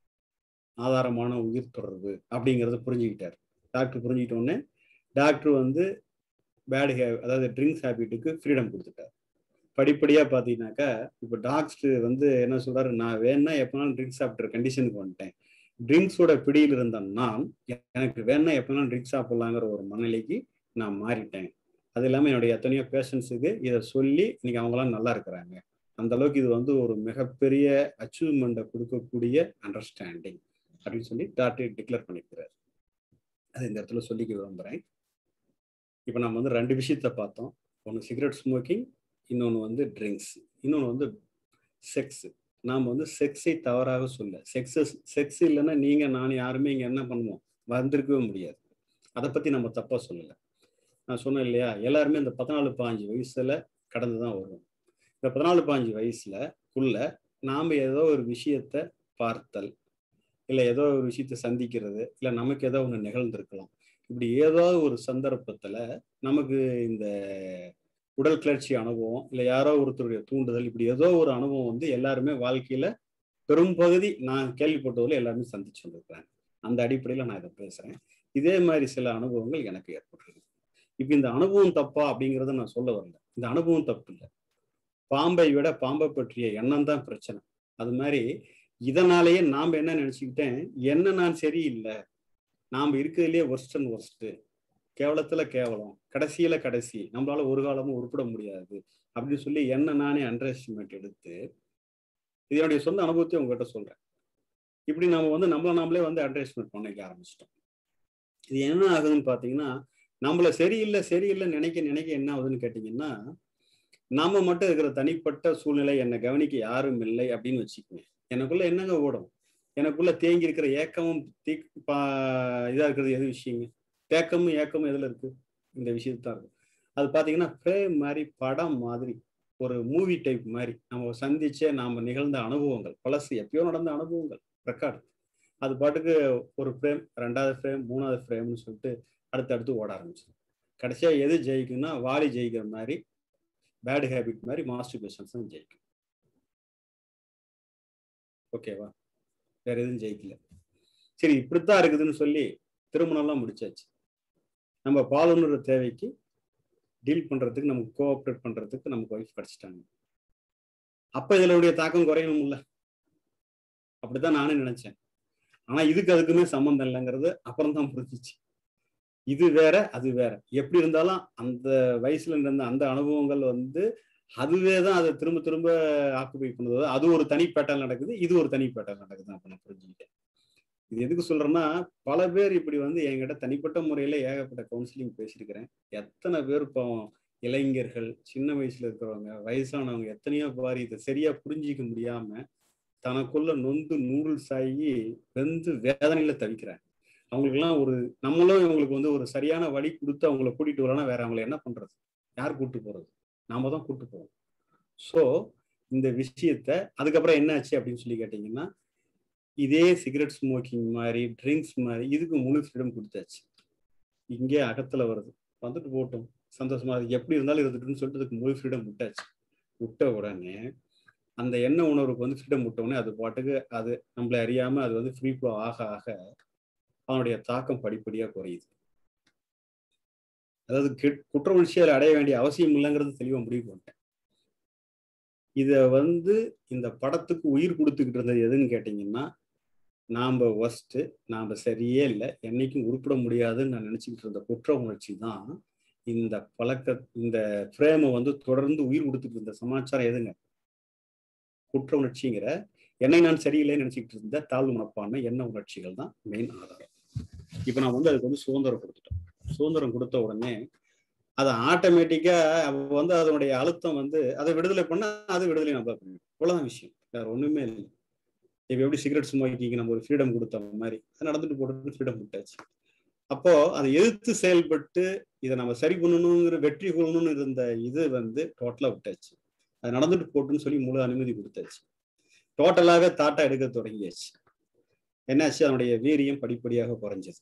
ஆதாரமான உயிர் தொடர்பு அப்படிங்கிறத புரிஞ்சுக்கிட்டார் டாக்டர் புரிஞ்சுக்கிட்டோடனே டாக்டர் வந்து பேட் ஹே அதாவது ட்ரிங்க்ஸ் ஹேபிட்டுக்கு ஃப்ரீடம் கொடுத்துட்டார் படிப்படியாக பார்த்தீங்கன்னாக்கா இப்போ டாக்டர் வந்து என்ன சொல்றாரு நான் வேணா எப்போனாலும் ட்ரிங்க்ஸ் சாப்பிட்ற கண்டிஷனுக்கு வந்துட்டேன் ட்ரிங்க்ஸோட பிடியில் இருந்த நான் எனக்கு வேணா எப்போனாலும் ட்ரிங்க்ஸ் சாப்பிட்லாங்கிற ஒரு மனநிலைக்கு நான் மாறிட்டேன் அது இல்லாமல் என்னுடைய எத்தனையோ பேஷண்ட்ஸுக்கு இதை சொல்லி இன்னைக்கு அவங்களாம் நல்லா இருக்கிறாங்க அந்த அளவுக்கு இது வந்து ஒரு மிகப்பெரிய அச்சீவ்மெண்ட்டை கொடுக்கக்கூடிய அண்டர்ஸ்டாண்டிங் அப்படின்னு சொல்லி டாக்டர் டிக்ளேர் பண்ணிக்கிறார் அது இந்த இடத்துல சொல்லிக்க விரும்புகிறேன் இப்போ நம்ம வந்து ரெண்டு விஷயத்த பார்த்தோம் ஒன்று சிகரெட் ஸ்மோக்கிங் இன்னொன்று வந்து ட்ரிங்க்ஸ் இன்னொன்று வந்து செக்ஸ் நாம் வந்து செக்ஸை தவறாக சொல்ல செக்ஸ் செக்ஸ் இல்லைன்னா நீங்கள் நான் யாருமே இங்கே என்ன பண்ணுவோம் வந்திருக்கவே முடியாது அதை பற்றி நம்ம தப்பாக சொல்லலை நான் சொன்னேன் இல்லையா எல்லாருமே இந்த பதினாலு பாஞ்சு வயசுல கடந்து தான் வருவோம் இந்த பதினாலு பாஞ்சு வயசுல உள்ள நாம் ஏதோ ஒரு விஷயத்த பார்த்தல் இல்லை ஏதோ ஒரு விஷயத்த சந்திக்கிறது இல்லை நமக்கு ஏதோ ஒன்று நிகழ்ந்திருக்கலாம் இப்படி ஏதோ ஒரு சந்தர்ப்பத்துல நமக்கு இந்த உடல் கிளர்ச்சி அனுபவம் இல்லை யாரோ ஒருத்தருடைய தூண்டுதல் இப்படி ஏதோ ஒரு அனுபவம் வந்து எல்லாருமே வாழ்க்கையில பெரும்பகுதி நான் கேள்விப்பட்டதில் எல்லாருமே சந்திச்சு வந்திருக்கிறேன் அந்த அடிப்படையில் நான் இதை பேசுறேன் இதே மாதிரி சில அனுபவங்கள் எனக்கு ஏற்பட்டிருக்கு இப்போ இந்த அனுபவம் தப்பா அப்படிங்கிறத நான் சொல்ல வரல இந்த அனுபவம் தப்பு இல்லை பாம்பை விட பாம்பை பற்றிய எண்ணம் தான் பிரச்சனை அது மாதிரி இதனாலேயே நாம் என்ன நினைச்சுக்கிட்டேன் என்ன நான் சரியில்லை நாம் இருக்கிறதுலேயே ஒர்ஸ்ட் அண்ட் ஒர்ஸ்ட்டு கேவலத்துல கேவலம் கடைசியில கடைசி நம்மளால ஒரு காலமும் உருப்பிட முடியாது அப்படின்னு சொல்லி என்ன நானே அண்டர் எஸ்டிமேட் எடுத்து இதனுடைய சொந்த அனுபவத்தை உங்ககிட்ட சொல்றேன் இப்படி நம்ம வந்து நம்மள நாமளே வந்து அண்டர் எஸ்டிமேட் பண்ணிக்க ஆரம்பிச்சிட்டோம் இது என்ன ஆகுதுன்னு பாத்தீங்கன்னா நம்மள சரியில்லை சரியில்லை நினைக்க நினைக்க என்ன ஆகுதுன்னு கேட்டீங்கன்னா நாம மட்டும் இருக்கிற தனிப்பட்ட சூழ்நிலை என்னை கவனிக்க யாரும் இல்லை அப்படின்னு வச்சுக்கோங்க எனக்குள்ள என்னங்க ஓடும் எனக்குள்ள தேங்கி இருக்கிற ஏக்கமும் தீ பா இதா இருக்கிறது எது விஷயங்க தேக்கமும் ஏக்கமும் எதுல இருக்கு இந்த விஷயத்து தான் இருக்கு அது பாத்தீங்கன்னா ஃப்ரேம் மாதிரி படம் மாதிரி ஒரு மூவி டைப் மாதிரி நம்ம சந்திச்ச நாம நிகழ்ந்த அனுபவங்கள் பழசு எப்பயோ நடந்த அனுபவங்கள் ரெக்கார்டு அது பாட்டுக்கு ஒரு ஃப்ரேம் ரெண்டாவது ஃப்ரேம் மூணாவது ஃப்ரேம்னு சொல்லிட்டு அடுத்தடுத்து ஓட ஆரம்பிச்சிடும் கடைசியா எது ஜெயிக்கும்னா வாலி ஜெயிக்கிற மாதிரி பேட் ஹேபிட் மாதிரி மாஸ்டர் பேஷன்ஸ் தான் ஜெயிக்கும் ஓகேவா வேற எதுவும் ஜெயிக்கல சரி இப்படித்தான் இருக்குதுன்னு சொல்லி திருமணம்லாம் முடிச்சாச்சு நம்ம பாலுன்ற தேவைக்கு டீல் பண்றதுக்கு நமக்கு கோஆப்ரேட் பண்றதுக்கு நமக்கு ஒய்ஃப் கிடைச்சிட்டாங்க அப்ப இதனுடைய தாக்கம் குறையணும்ல அப்படித்தான் நானும் நினைச்சேன் ஆனா இதுக்கு அதுக்குமே சம்மந்தம் இல்லைங்கிறது அப்புறம் தான் புரிஞ்சிச்சு இது வேற அது வேற எப்படி இருந்தாலும் அந்த வயசுல இருந்த அந்த அனுபவங்கள் வந்து அதுவே தான் அதை திரும்ப திரும்ப ஆக்குபை பண்ணுறது அது ஒரு தனி பேட்டர்ன் நடக்குது இது ஒரு தனி பேட்டர்ன் நடக்குது அப்ப நான் புரிஞ்சுக்கிட்டேன் இது எதுக்கு சொல்றேன்னா பல பேர் இப்படி வந்து என்கிட்ட தனிப்பட்ட முறையில ஏகப்பட்ட கவுன்சிலிங் பேசியிருக்கிறேன் எத்தனை பேர் இப்போ இளைஞர்கள் சின்ன வயசுல இருக்கிறவங்க வயசானவங்க எத்தனையோ பாரி இதை சரியா புரிஞ்சிக்க முடியாம தனக்குள்ள நொந்து நூடுல்ஸ் ஆகி வெந்து வேதனையில தவிக்கிறாங்க அவங்களுக்குலாம் ஒரு நம்மளும் இவங்களுக்கு வந்து ஒரு சரியான வழி கொடுத்து அவங்கள கூட்டிட்டு வரலாம் வேற அவங்கள என்ன பண்றது யார் கூட்டு போறது நாம தான் கூட்டு போவோம் ஸோ இந்த விஷயத்த அதுக்கப்புறம் என்ன ஆச்சு அப்படின்னு சொல்லி கேட்டீங்கன்னா இதே சிகரெட் ஸ்மோக்கிங் மாதிரி ட்ரிங்க்ஸ் மாதிரி இதுக்கு முழு ஃப்ரீடம் கொடுத்தாச்சு இங்கே அகத்துல வருது வந்துட்டு போட்டோம் சந்தோஷமா அது எப்படி இருந்தாலும் இருந்துட்டுன்னு சொல்லிட்டு அதுக்கு முழு ஃப்ரீடம் விட்டாச்சு விட்ட உடனே அந்த எண்ணெய் உணர்வுக்கு வந்து ஃப்ரீடம் விட்ட உடனே அது பாட்டுக்கு அது நம்மளை அறியாம அது வந்து ஃப்ரீ ஃப்ளோ ஆக ஆக அவனுடைய தாக்கம் படிப்படியா குறையுது அதாவது குற்ற உணர்ச்சியால் அடைய வேண்டிய அவசியம் இல்லைங்கிறது தெளிவா முடிவு பண்ணிட்டேன் இத வந்து இந்த படத்துக்கு உயிர் கொடுத்துக்கிட்டு இருந்தது எதுன்னு கேட்டீங்கன்னா நாம ஒஸ்ட் நாம சரியே இல்லை என்னைக்கும் உருப்பிட முடியாதுன்னு நான் நினைச்சுக்கிட்டு இருந்த குற்ற உணர்ச்சி தான் இந்த பழக்க இந்த ஃப்ரேமை வந்து தொடர்ந்து உயிர் கொடுத்துட்டு இருந்த சமாச்சாரம் எதுங்க குற்ற உணர்ச்சிங்கிற என்னை நான் சரியில்லைன்னு நினைச்சுக்கிட்டு இருந்த தாழ்வு மனப்பான்மை என்ன உணர்ச்சிகள் தான் மெயின் ஆதாரம் இப்ப நான் வந்து அதுக்கு வந்து சுதந்திரம் கொடுத்துட்டோம் சுதந்திரம் கொடுத்த உடனே அது ஆட்டோமேட்டிக்கா வந்து அதனுடைய அழுத்தம் வந்து அதை விடுதலை பண்ணா அது விடுதலை நம்ம பண்ணிடும் இவ்வளவுதான் விஷயம் வேற ஒண்ணுமே இல்லை இப்ப எப்படி சிகரெட் ஸ்மோக்கிங் நம்ம ஒரு ஃப்ரீடம் கொடுத்த மாதிரி அது நடந்துட்டு போட்டு ஃப்ரீடம் விட்டாச்சு அப்போ அதை எதிர்த்து செயல்பட்டு இதை நம்ம சரி பண்ணணுங்கிற வெற்றி கொள்ளணும்னு இருந்த இது வந்து டோட்டலா விட்டாச்சு அது நடந்துட்டு போட்டுன்னு சொல்லி முழு அனுமதி கொடுத்தாச்சு டோட்டலாவே தாட்டா எடுக்க தொடங்கியாச்சு என்னாச்சு அதனுடைய வீரியம் படிப்படியாக குறைஞ்சது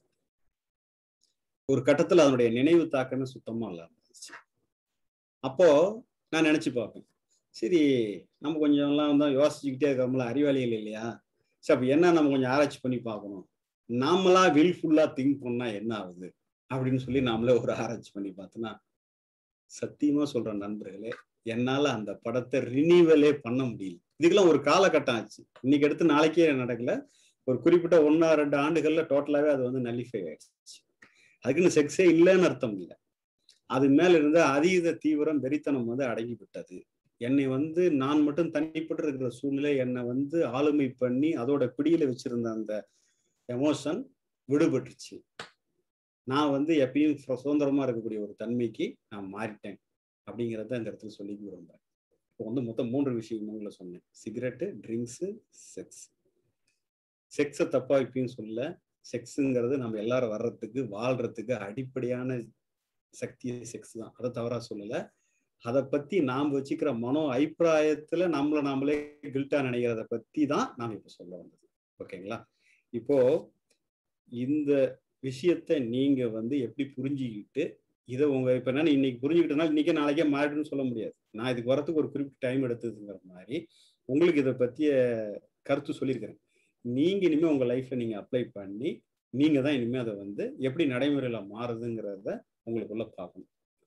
ஒரு கட்டத்துல அதனுடைய நினைவு தாக்கமே சுத்தமா இல்லாம இருந்துச்சு அப்போ நான் நினைச்சு பார்ப்பேன் சரி நம்ம கொஞ்சம் எல்லாம் வந்து யோசிச்சுக்கிட்டே இருக்கிறோம்ல அறிவாளிகள் இல்லையா சரி அப்ப என்ன நம்ம கொஞ்சம் ஆராய்ச்சி பண்ணி பார்க்கணும் நாமளா வில்ஃபுல்லா திங்க் பண்ணா என்ன ஆகுது அப்படின்னு சொல்லி நாமளே ஒரு ஆராய்ச்சி பண்ணி பார்த்தோன்னா சத்தியமா சொல்றேன் நண்பர்களே என்னால அந்த படத்தை ரினிவலே பண்ண முடியல இதுக்கெல்லாம் ஒரு காலகட்டம் ஆச்சு இன்னைக்கு எடுத்து நாளைக்கே நடக்கல ஒரு குறிப்பிட்ட ஒன்னா ரெண்டு ஆண்டுகள்ல டோட்டலாவே அது வந்து நல்லிஃபை ஆயிடுச்சு அதுக்குன்னு செக்ஸே இல்லைன்னு அர்த்தம் இல்லை அது மேல இருந்த அதீத தீவிரம் வெறித்தனம் வந்து அடங்கி விட்டது என்னை வந்து நான் மட்டும் தனிப்பட்டு இருக்கிற சூழ்நிலை என்னை வந்து ஆளுமை பண்ணி அதோட பிடியில வச்சிருந்த அந்த எமோஷன் விடுபட்டுச்சு நான் வந்து எப்பயும் சுதந்திரமா இருக்கக்கூடிய ஒரு தன்மைக்கு நான் மாறிட்டேன் அப்படிங்கிறத இந்த இடத்துல சொல்லி விரும்புறேன் இப்போ வந்து மொத்தம் மூன்று விஷயம் உங்களை சொன்னேன் சிகரெட்டு ட்ரிங்க்ஸு செக்ஸ் செக்ஸை தப்பா இப்பயும் சொல்ல செக்ஸுங்கிறது நம்ம எல்லாரும் வர்றதுக்கு வாழ்றதுக்கு அடிப்படையான சக்தி செக்ஸ் தான் அதை தவறா சொல்லல அதை பத்தி நாம் வச்சுக்கிற மனோ அபிப்பிராயத்துல நம்மளை நாமளே கில்ட்டா நினைக்கிறத பத்தி தான் நாம் இப்ப சொல்ல வந்தது ஓகேங்களா இப்போ இந்த விஷயத்த நீங்க வந்து எப்படி புரிஞ்சுக்கிட்டு இதை உங்க இப்ப என்ன இன்னைக்கு புரிஞ்சுக்கிட்டனால இன்னைக்கே நாளைக்கே மாறிடுன்னு சொல்ல முடியாது நான் இதுக்கு வரத்துக்கு ஒரு குறிப்பிட்ட டைம் எடுத்ததுங்கிற மாதிரி உங்களுக்கு இதை பத்திய கருத்து சொல்லியிருக்கிறேன் நீங்க இனிமே உங்க லைஃப்ல நீங்க அப்ளை பண்ணி நீங்க தான் இனிமே அதை வந்து எப்படி நடைமுறையில மாறுதுங்கிறத உங்களுக்குள்ள பார்க்கணும்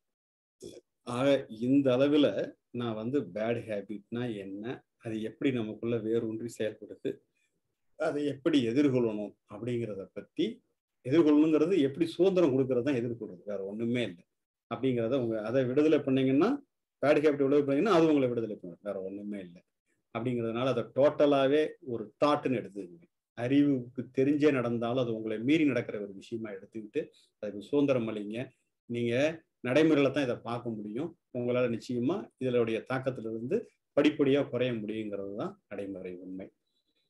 ஆக இந்த அளவுல நான் வந்து பேட் ஹேபிட்னா என்ன அது எப்படி நமக்குள்ள வேரூன்றி செயல்படுது அதை எப்படி எதிர்கொள்ளணும் அப்படிங்கிறத பத்தி எதிர்கொள்ளணுங்கிறது எப்படி சுதந்திரம் கொடுக்கறது தான் எதிர்கொள்றது வேற ஒண்ணுமே இல்லை அப்படிங்கிறத உங்க அதை விடுதலை பண்ணீங்கன்னா பேட் ஹேபிட் விடுதலை பண்ணீங்கன்னா அது உங்களை விடுதலை பண்ணும் வேற ஒண்ணுமே இல்லை அப்படிங்கிறதுனால அதை டோட்டலாவே ஒரு தாட்டுன்னு எடுத்துக்கங்க அறிவுக்கு தெரிஞ்சே நடந்தாலும் அது உங்களை மீறி நடக்கிற ஒரு விஷயமா எடுத்துக்கிட்டு அதுக்கு சுதந்திரம் அளிங்க நீங்க நடைமுறையில தான் இதை பார்க்க முடியும் உங்களால நிச்சயமா இதனுடைய தாக்கத்துல இருந்து படிப்படியா குறைய முடியுங்கிறது தான் நடைமுறை உண்மை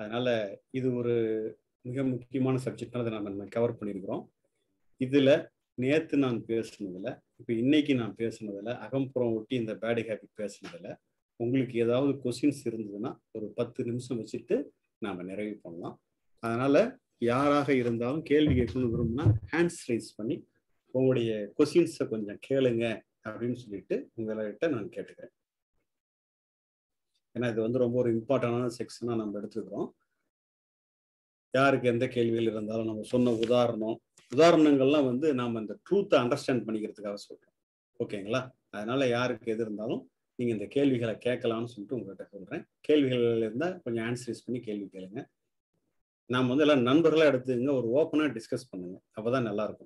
அதனால இது ஒரு மிக முக்கியமான சப்ஜெக்ட்னால நம்ம கவர் பண்ணியிருக்கிறோம் இதுல நேத்து நான் பேசுனதுல இப்ப இன்னைக்கு நான் பேசுனதுல அகம்புறம் ஒட்டி இந்த பேடு ஹேபிட் பேசுனதுல உங்களுக்கு ஏதாவது கொஸ்டின்ஸ் இருந்ததுன்னா ஒரு பத்து நிமிஷம் வச்சுட்டு நாம நிறைவு பண்ணலாம் அதனால யாராக இருந்தாலும் கேள்வி கேட்கணும்னு விரும்பினா ஹேண்ட்ஸ் ரைஸ் பண்ணி உங்களுடைய கொஸ்டின்ஸை கொஞ்சம் கேளுங்க அப்படின்னு சொல்லிட்டு உங்கள்கிட்ட நான் கேட்டுக்கிறேன் ஏன்னா இது வந்து ரொம்ப ஒரு இம்பார்ட்டண்டான செக்ஷனாக நம்ம எடுத்துக்கிறோம் யாருக்கு எந்த கேள்விகள் இருந்தாலும் நம்ம சொன்ன உதாரணம் உதாரணங்கள்லாம் வந்து நாம் இந்த ட்ரூத்தை அண்டர்ஸ்டாண்ட் பண்ணிக்கிறதுக்காக சொல்கிறோம் ஓகேங்களா அதனால யாருக்கு எது இருந்தாலும் நீங்கள் இந்த கேள்விகளை கேட்கலாம்னு சொல்லிட்டு உங்கள்கிட்ட சொல்கிறேன் கேள்விகள் இருந்தால் கொஞ்சம் ஆன்சர்ஸ் பண்ணி கேள்வி கேளுங்க நாம் வந்து எல்லாம் நண்பர்களாக எடுத்துங்க ஒரு ஓப்பனாக டிஸ்கஸ் பண்ணுங்க அப்போதான் நல்லா இருக்கும்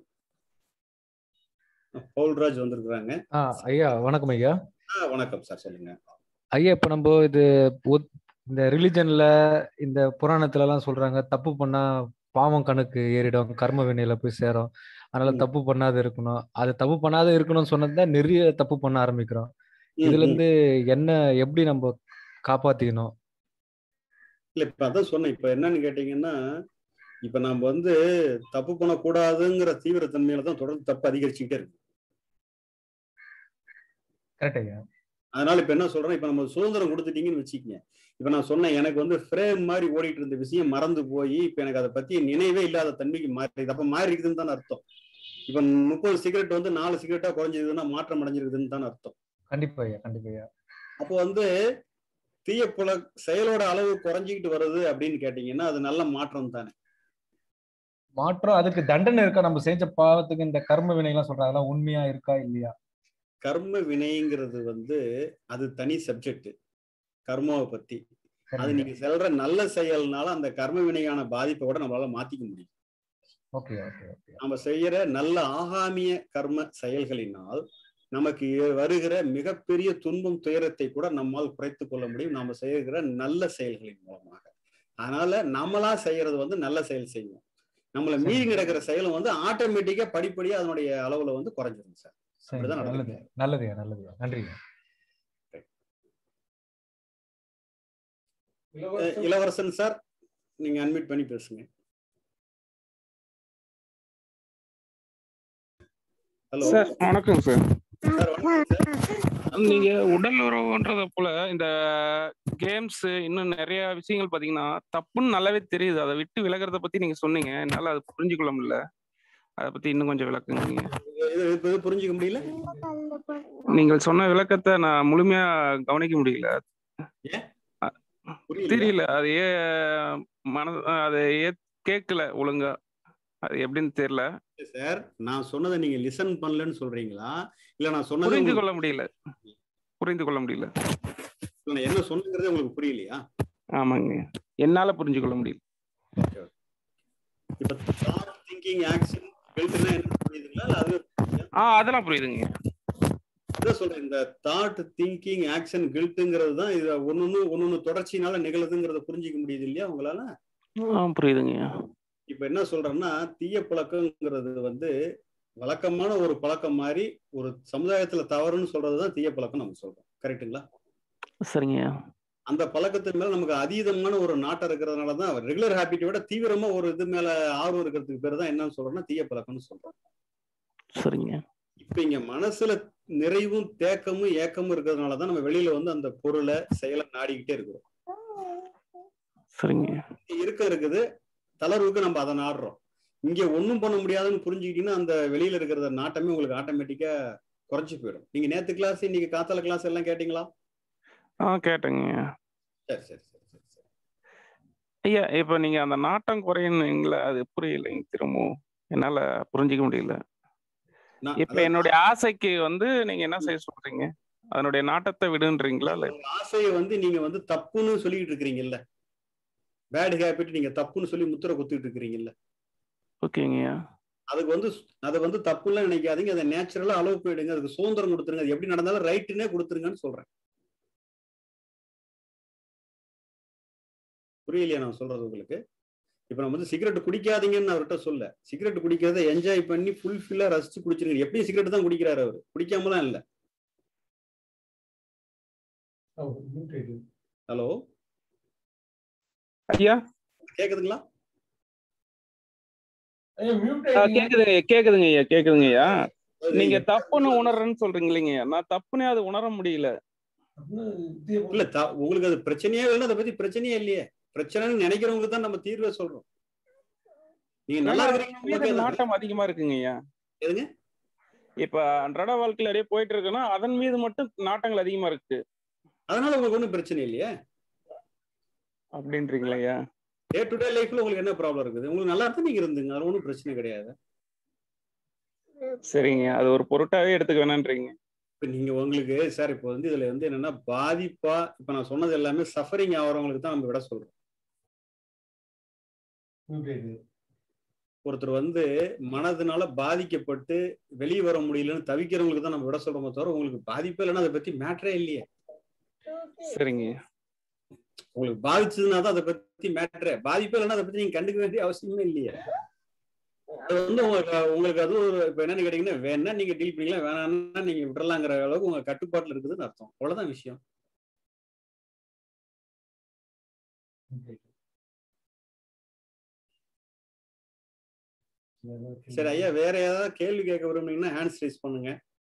பவுல்ராஜ் வந்திருக்கிறாங்க ஆ ஐயா வணக்கம் ஐயா வணக்கம் சார் சொல்லுங்க ஐயா இப்ப நம்ம இது ஒத்- இந்த ரிலிஜன்ல இந்த புராணத்துல எல்லாம் சொல்றாங்க தப்பு பண்ணா பாவம் கணக்கு ஏறிடும் கர்ம வினையில போய் சேரும் அதனால ம். தப்பு பண்ணாத இருக்கணும் அது தப்பு பண்ணாத இருக்கணும்னு சொன்னதுதான் நிறைய தப்பு பண்ண ஆரம்பிக்கிறோம் ம், இதுல ம். இருந்து என்ன எப்படி நம்ம காப்பாத்திக்கணும் இல்ல இப்ப அதான் சொன்னேன் இப்ப என்னன்னு கேட்டீங்கன்னா இப்ப நம்ம வந்து தப்பு பண்ணக்கூடாதுங்கிற தீவிரத்தன்மையில தான் தொடர்ந்து தப்பு அதிகரிச்சுக்கிட்டே இருக்கு கரெக்ட் ஐயா அதனால இப்ப என்ன சொல்றேன் இப்ப நம்ம சுதந்திரம் கொடுத்துட்டீங்கன்னு வச்சுக்கங்க இப்ப நான் சொன்னேன் எனக்கு வந்து ஃப்ரேம் மாதிரி ஓடிட்டு இருந்த விஷயம் மறந்து போய் இப்ப எனக்கு அதை பத்தி நினைவே இல்லாத தன்மைக்கு மாறி அப்ப மாறி இருக்குதுன்னு தானே அர்த்தம் இப்ப முப்பது சிகரெட் வந்து நாலு சிகரெட்டா குறைஞ்சதுன்னா மாற்றம் அடைஞ்சிருக்குதுன்னு தானே அர்த்தம் கண்டிப்பா ஐயா கண்டிப்பா ஐயா அப்போ வந்து தீய புல செயலோட அளவு குறைஞ்சிக்கிட்டு வருது அப்படின்னு கேட்டீங்கன்னா அது நல்ல மாற்றம் தானே மாற்றம் அதுக்கு தண்டனை இருக்கா நம்ம செஞ்ச பாவத்துக்கு இந்த கர்ம வினை எல்லாம் சொல்றாங்க அதெல்லாம் உண்மையா இருக்கா இல்லையா கர்ம வினைங்கிறது வந்து அது தனி சப்ஜெக்ட் கர்மாவை பத்தி அது நீங்க செல்ற நல்ல செயல்னால அந்த கர்ம வினையான பாதிப்பை கூட நம்மளால மாத்திக்க முடியும் ஓகே ஓகே ஓகே நம்ம செய்யற நல்ல ஆகாமிய கர்ம செயல்களினால் நமக்கு ஏ- வருகிற மிகப்பெரிய துன்பம் துயரத்தை கூட நம்மால் குறைத்து கொள்ள முடியும் நாம செய்கிற நல்ல செயல்களின் மூலமாக அதனால நம்மளா செய்யறது வந்து நல்ல செயல் செய்வோம் நம்மளை மீறி கிடக்கிற செயலும் வந்து ஆட்டோமேட்டிக்கா படிப்படியா அதனுடைய அளவுல வந்து குறைஞ்சிரும் சார் சரி அப்படிதான் நல்லது நடக்குது. நல்லதுயா நல்லதுயா நன்றிங்க அஹ் இளவரசன் சார் நீங்க அன்மிட் பண்ணி பேசுங்க ஹலோ சார் வணக்கம் சார் சார் வணக்கம் சார் நீங்க உடல் உறவுன்றத போல இந்த கேம்ஸ் இன்னும் நிறைய விஷயங்கள் பாத்தீங்கன்னா தப்புன்னு நல்லாவே தெரியுது அதை விட்டு விலகிறத பத்தி நீங்க சொன்னீங்க என்னால அதை புரிஞ்சுக்கொள்ள முடியல அதை பத்தி இன்னும் கொஞ்சம் விளக்குங்க நீங்க இது இது இது புரிஞ்சுக்க முடியல நீங்கள் சொன்ன விளக்கத்தை நான் முழுமையா கவனிக்க முடியல புரியல தெரியல அது ஏ மன அதை ஏ கேட்கல ஒழுங்கா அது எப்படின்னு தெரியல சார் நான் சொன்னதை நீங்க லிசன் பண்ணலன்னு சொல்றீங்களா இல்ல நான் சொன்னதை புரிந்து உங்களுக்கு- கொள்ள முடியல புரிந்து கொள்ள முடியல இல்ல, நான் என்ன சொன்னங்கிறதே உங்களுக்கு புரியலையா ஆமாங்க என்னால புரிஞ்சு கொள்ள முடியல இப்ப தாட் திங்கிங் ஆக்ஷன் பெல்ட்னா என்ன புரியுதுங்களா இல்ல அது ஆ அதெல்லாம் புரியுதுங்க அதான் சொல்றேன் இந்த தாட் திங்கிங் ஆக்ஷன் கில்ட்டுங்கிறது தான் இது ஒன்னொன்னு ஒன்னொன்னு தொடர்ச்சினால நிகழுதுங்கிறத புரிஞ்சிக்க முடியுது இல்லையா உங்களால ஆ புரியுதுங்க இப்ப என்ன சொல்றேன்னா தீய பழக்கங்கிறது வந்து வழக்கமான ஒரு பழக்கம் மாதிரி ஒரு சமுதாயத்துல தவறுன்னு சொல்றதுதான் தீய பழக்கம் நம்ம சொல்றோம் கரெக்ட்டுங்களா சரிங்க அந்த பழக்கத்தின் மேல நமக்கு அதீதமான ஒரு நாட்டம் இருக்கிறதுனால தான் ரெகுலர் ஹாபிட்டை விட தீவிரமா ஒரு இது மேல ஆர்வம் இருக்கிறதுக்கு பேர் தான் என்னன்னு சொல்றோம்னா தீய பழக்கம்னு சொல்றோம் சரிங்க இப்ப இங்க மனசுல நிறைவும் தேக்கமும் ஏக்கமும் இருக்கிறதுனால தான் நம்ம வெளியில வந்து அந்த பொருளை செயலை நாடிக்கிட்டே இருக்கிறோம் சரிங்க இருக்க இருக்குது தளர்வுக்கு நம்ம அதை நாடுறோம் இங்க ஒண்ணும் பண்ண முடியாதுன்னு புரிஞ்சுக்கிட்டீங்கன்னா அந்த வெளியில இருக்கிற நாட்டமே உங்களுக்கு ஆட்டோமேட்டிக்கா குறைஞ்சு போயிடும் நீங்க நேத்து கிளாஸ் இன்னைக்கு காத்தால கிளாஸ் எல்லாம் கேட்டீங்களா ஆ கேட்டேங்க சரி சரி சரி சரி சரி ஐயா இப்ப நீங்க அந்த நாட்டம் குறையுங்களா அது புரியலைங்க திரும்பவும் என்னால புரிஞ்சிக்க முடியல நான் இப்ப என்னுடைய ஆசைக்கு வந்து நீங்க என்ன செய்ய சொல்றீங்க அதனுடைய நாட்டத்தை விடுன்றீங்களா இல்ல உங்க ஆசையை வந்து நீங்க வந்து தப்புன்னு சொல்லிட்டு இருக்கிறீங்கல்ல பேட் ஹேபிட் நீங்க தப்புன்னு சொல்லி முத்திரை குத்திட்டு இருக்கிறீங்கல்ல ஓகேங்கய்யா அதுக்கு வந்து அதை வந்து தப்புலாம் நினைக்காதீங்க அதை நேச்சுரலா அளவு போயிடுங்க அதுக்கு சுதந்திரம் கொடுத்துருங்க அது எப்படி நடந்தாலும் ரைட்டுன்னே கொடுத்துருங்கன்னு சொல்றேன் புரியலையா நான் சொல்றது உங்களுக்கு இப்ப நம்ம வந்து சிகரெட் குடிக்காதீங்கன்னு அவர்கிட்ட சொல்ல சிகரெட் குடிக்கிறத என்ஜாய் பண்ணி ஃபுல்ஃபில்லா ரசிச்சு குடிச்சிருங்க எப்படியும் சிகரெட் தான் குடிக்கிறாரு அவர் குடிக்காமலாம் இல்ல ஹலோ ஐயா கேக்குதுங்களா ஆ, கேக்குதுங்க ஐயா, கேக்குதுங்க ஐயா கேக்குதுங்க ஐயா நீங்க தப்புன்னு உணர்றேன்னு சொல்றீங்க இல்லைங்க ஐயா நான் தப்புனே அது உணர முடியல இல்ல த- உங்களுக்கு அது பிரச்சனையே இல்லைன்னா அதை பத்தி பிரச்சனையே இல்லையே பிரச்சனைன்னு நினைக்கிறவங்களுக்கு தான் நம்ம தீர்வை சொல்றோம் நீங்க நல்லா ஆனா, இருக்கிறீங்க மீது உங்களுக்கு அது- நாட்டம் அதிகமா இருக்குங்க ஐயா எதுங்க இப்ப அன்றாட வாழ்க்கையில அப்படியே போயிட்டு இருக்குன்னா அதன் மீது மட்டும் நாட்டங்கள் அதிகமா இருக்கு அதனால உங்களுக்கு ஒண்ணும் பிரச்சனை இல்லையே அப்படின்றீங்களா ஐயா டே டு டே லைஃப்ல உங்களுக்கு என்ன ப்ராப்ளம் இருக்குது உங்களுக்கு நல்லா இருந்தா நீங்க இருந்துங்க அது ஒன்றும் பிரச்சனை கிடையாது சரிங்க அது ஒரு பொருட்டாவே எடுத்துக்க வேணான்றீங்க இப்ப நீங்க உங்களுக்கு சார் இப்போ வந்து இதுல வந்து என்னன்னா பாதிப்பா இப்ப நான் சொன்னது எல்லாமே சஃபரிங் ஆகிறவங்களுக்கு தான் நம்ம விட சொல்றோம் ஒருத்தர் வந்து மனதுனால பாதிக்கப்பட்டு வெளியே வர முடியலன்னு தவிக்கிறவங்களுக்கு தான் நம்ம விட சொல்றோமே தவிர உங்களுக்கு பாதிப்பே இல்லைன்னா அதை பத்தி மேட்டரே இல்லையே சரிங்க உங்களுக்கு பாதிச்சதுன்னா தான் அதை பத்தி மேட்டரே பாதிப்பே இல்லைன்னா அதை பத்தி நீங்க கண்டுக்க வேண்டிய அவசியமே இல்லையே அது வந்து உங்களுக்கு உங்களுக்கு அது ஒரு இப்ப என்னன்னு கேட்டீங்கன்னா வேணா நீங்க டீல் பண்ணிக்கலாம் வேணாம்னா நீங்க விடலாங்கிற அளவுக்கு உங்க கட்டுப்பாட்டுல இருக்குதுன்னு அர்த்தம் அவ்வளவுதான் விஷயம் சரி ஐயா வேற ஏதாவது கேள்வி கேட்க விரும்புனீங்கன்னா ஹேண்ட்ஸ் ரைஸ் பண்ணுங்க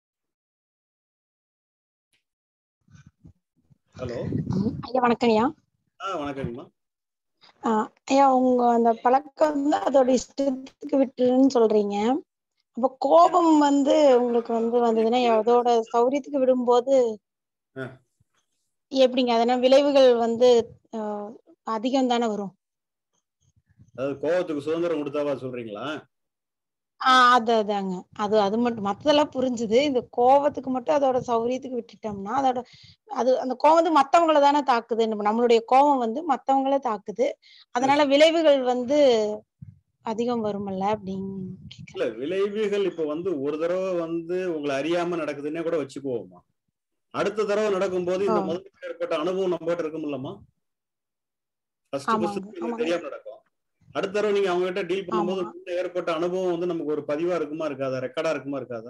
ஹலோ ஐயா வணக்கம் ஐயா ஆ வணக்கங்கம்மா ஆஹ் ஐயா உங்க அந்த பழக்கம் வந்து அதோட இஷ்டத்துக்கு விட்டுருன்னு சொல்றீங்க அப்ப கோபம் வந்து உங்களுக்கு வந்து வந்ததுன்னா அதோட சௌரியத்துக்கு விடும்போது ஆ. எப்படிங்க அதனால விளைவுகள் வந்து ஆஹ் அதிகம் தானே வரும் அதாவது கோவத்துக்கு சுதந்திரம் கொடுத்தாவா சொல்றீங்களா ஆஹ் அது அதாங்க அது அது மட்டும் மத்ததெல்லாம் புரிஞ்சுது இந்த கோவத்துக்கு மட்டும் அதோட சௌரியத்துக்கு விட்டுட்டோம்னா அதோட அது அந்த கோவம் வந்து மத்தவங்கள தானே தாக்குது நம்ம- நம்மளுடைய கோவம் வந்து மத்தவங்கள தாக்குது அதனால விளைவுகள் வந்து அதிகம் வருமல்ல அப்படின்னு கேக்குறேன் இல்ல விளைவுகள் இப்ப வந்து ஒரு தடவை வந்து உங்களை அறியாம நடக்குதுன்னே கூட வச்சுக்குவோமா அடுத்த தடவை நடக்கும்போது இந்த ஆ. முதல்ல ஏற்பட்ட அனுபவம் நம்ம கிட்ட இருக்குமில்லமா ஃபர்ஸ்ட் ஆமாங்க, ஃபர்ஸ்ட் ஆமாங்க. தெரியாம நடக்கும் அடுத்த தடவை நீங்க அவங்க கிட்ட டீல் பண்ணும்போது ஆமா. முன்ன ஏற்பட்ட அனுபவம் வந்து நமக்கு ஒரு பதிவா இருக்குமா இருக்காதா ரெக்கார்டா இருக்குமா இருக்காதா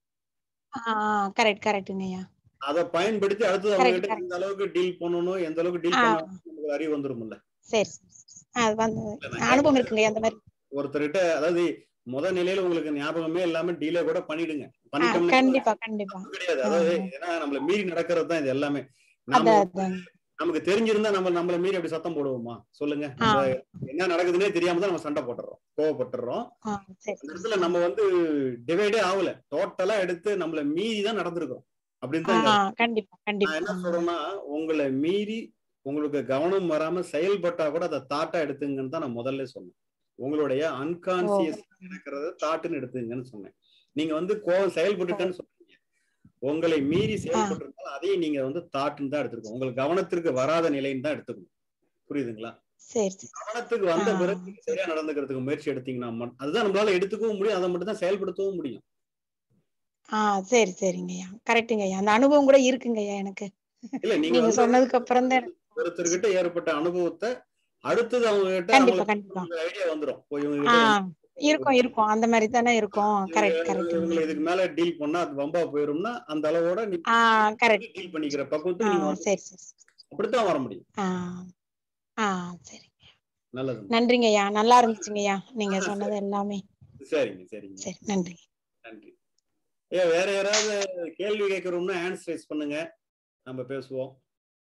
ஆஹ் கரெக்ட் கரெக்டுங்கய்யா அதை பயன்படுத்தி அடுத்தது அவங்க Correct, கிட்ட correct. எந்த அளவுக்கு டீல் பண்ணணும் எந்த அளவுக்கு டீல் ஆ. பண்ணணும் நமக்கு அறிவு வந்துரும்ல சரி சரி, சரி. அது வந்து இல்ல, நான் அனுபவம் இருக்குங்கய்யா அந்த மாதிரி ஒருத்தர்கிட்ட அதாவது முத நிலையில உங்களுக்கு ஞாபகமே இல்லாம டீலே கூட பண்ணிடுங்க ஆஹ் பண்ணிட்டோம்னா கண்டிப்பா கண்டிப்பா தப்பு கிடையாது அதாவது ஏன்னா நம்மள மீறி நடக்கிறது தான் இது எல்லாமே நாம அதான் அதான் நமக்கு தெரிஞ்சிருந்தா நம்ம நம்மள மீறி அப்படி சத்தம் போடுவோமா சொல்லுங்க நம்ம என்ன நடக்குதுன்னே தெரியாம தான் நம்ம சண்டை போட்டுறோம் கோவப்பட்டுறோம் ஆஹ் சரி அந்த இடத்துல நம்ம வந்து டிவைடே ஆகல டோட்டலா எடுத்து நம்மள மீறி தான் நடந்திருக்கோம் அப்படின்னு தான் இங்க ஆஹ் கண்டிப்பா நான் என்ன கண்டிப்பா சொல்றேன்னா உங்களை மீறி உங்களுக்கு கவனம் வராம செயல்பட்டா கூட அதை தாட்டா எடுத்துங்கன்னு தான் நான் முதல்ல சொன்னேன் உங்களுடைய அன்கான்சியஸ் இருக்கிறத தாட்டுன்னு எடுத்துங்கன்னு சொன்னேன் நீங்க வந்து கோவம் செயல்பட்டுட்டேன்னு சொல்றீங்க உங்களை மீறி செயல்பட்டிருந்தாலும் அதையும் நீங்க வந்து தாட்டுன்னு தான் எடுத்துருக்கோம் உங்களுக்கு கவனத்திற்கு வராத நிலைன்னு தான் எடுத்துக்கணும் புரியுதுங்களா சரி சரி கவனத்துக்கு வந்த ஆ. பிறகு நீங்க சரியா நடந்துக்கிறதுக்கு முயற்சி எடுத்தீங்கன்னா மட்டும் அதுதான் நம்மளால எடுத்துக்கவும் முடியும் அதை மட்டும் தான் செயல்படுத்தவும் முடியும் ஆஹ் சரி சரிங்கய்யா கரெக்டுங்கய்யா அந்த அனுபவம் கூட இருக்குங்கய்யா எனக்கு இல்ல நீங்க நீங்க வந்து சொன்னதுக்கு அப்புறம் தான் ஒருத்தர்கிட்ட ஏற்பட்ட அனுபவத்தை அடுத்தது அவங்க கிட்ட கண்டிப்பா அவங்களுக்கு கண்டிப்பா ஐடியா வந்துரும் ஓ, இவங்க கிட்ட ஆஹ் இருக்கும் இருக்கும் அந்த மாதிரி தானே இருக்கும் கரெக்ட் இவங்க- கரெக்ட் இவங்களை இதுக்கு மேல டீல் பண்ணா அது வம்பா போயிரும்னா அந்த அளவோட நீங்க ஆஹ் கரெக்ட் டீல் பண்ணிக்கிற பக்குவத்துக்கு நீங்க ஆஹ் வந்து சரி சரி சரி. அப்படித்தான் வர முடியும் ஆஹ் ஆஹ் சரி நல்லது நன்றிங்கய்யா நல்லா இருந்துச்சுங்கய்யா நீங்க சொன்னது எல்லாமே சரிங்க சரிங்க சரி நன்றி நன்றி ஏ வேற யாராவது கேள்வி கேட்கறோம்னா ஆன்சர் ரைஸ் பண்ணுங்க நம்ம பேசுவோம்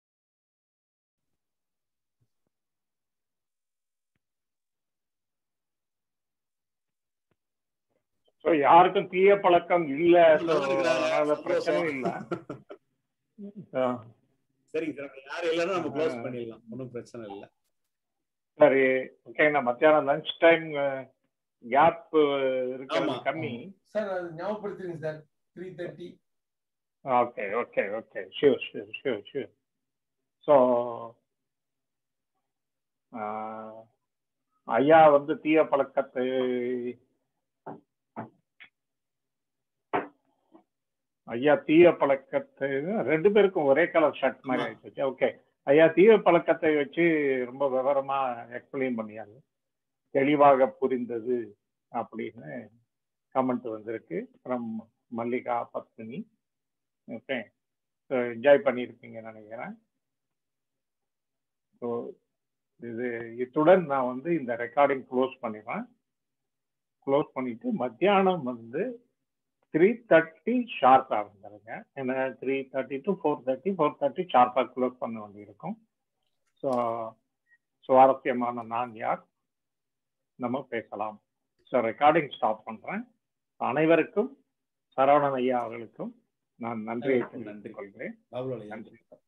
ஸோ யாருக்கும் தீய பழக்கம் இல்ல so நல்லா இருக்கிறாங்க. அதனால பிரச்சனை சந்தோஷம். இல்லை ஆ, சரிங்க சார் அப்ப யாரும் இல்லைன்னா நம்ம க்ளோஸ் பண்ணிடலாம் ஒன்றும் பிரச்சனை இல்லை சரி ஓகே நான் மத்தியானம் லஞ்ச் டைம் கேப் இருக்கிறது ஆமா. கம்மி சார் அது ஞாபகப்படுத்துறீங்க sir three thirty okay okay okay sure sure sure sure so ஐயா வந்து தீய பழக்கத்தை ஐயா தீய பழக்கத்தை ரெண்டு பேருக்கும் ஒரே கலர் ஷர்ட் மாதிரி ஆமா. ஆயிடுச்சு ஓகே ஐயா தீய பழக்கத்தை வச்சு ரொம்ப விவரமா எக்ஸ்பிளைன் பண்ணியாங்க தெளிவாக புரிந்தது அப்படின்னு கமெண்ட் வந்திருக்கு from Mallika Padmini okay so enjoy பண்ணியிருப்பீங்கன்னு நினைக்கிறேன் ஸோ இது இத்துடன் நான் வந்து இந்த ரெக்கார்டிங் க்ளோஸ் பண்ணிடுவேன் க்ளோஸ் பண்ணிட்டு மத்தியானம் வந்து த்ரீ தேர்ட்டி ஷார்ப்பாக வந்துருங்க ஏன்னா three thirty to four thirty four thirty ஷார்ப்பாக க்ளோஸ் பண்ண வேண்டியிருக்கும் ஸோ சுவாரஸ்யமான நான் யார் நம்ம பேசலாம் ஸோ ரெக்கார்டிங் ஸ்டாப் பண்ணுறேன் அனைவருக்கும் சரவணன் ஐயா அவர்களுக்கும் நான் நன்றியை நன்றி. தெரிவித்துக் கொள்கிறேன் பாபுலால் ஐயா நன்றி.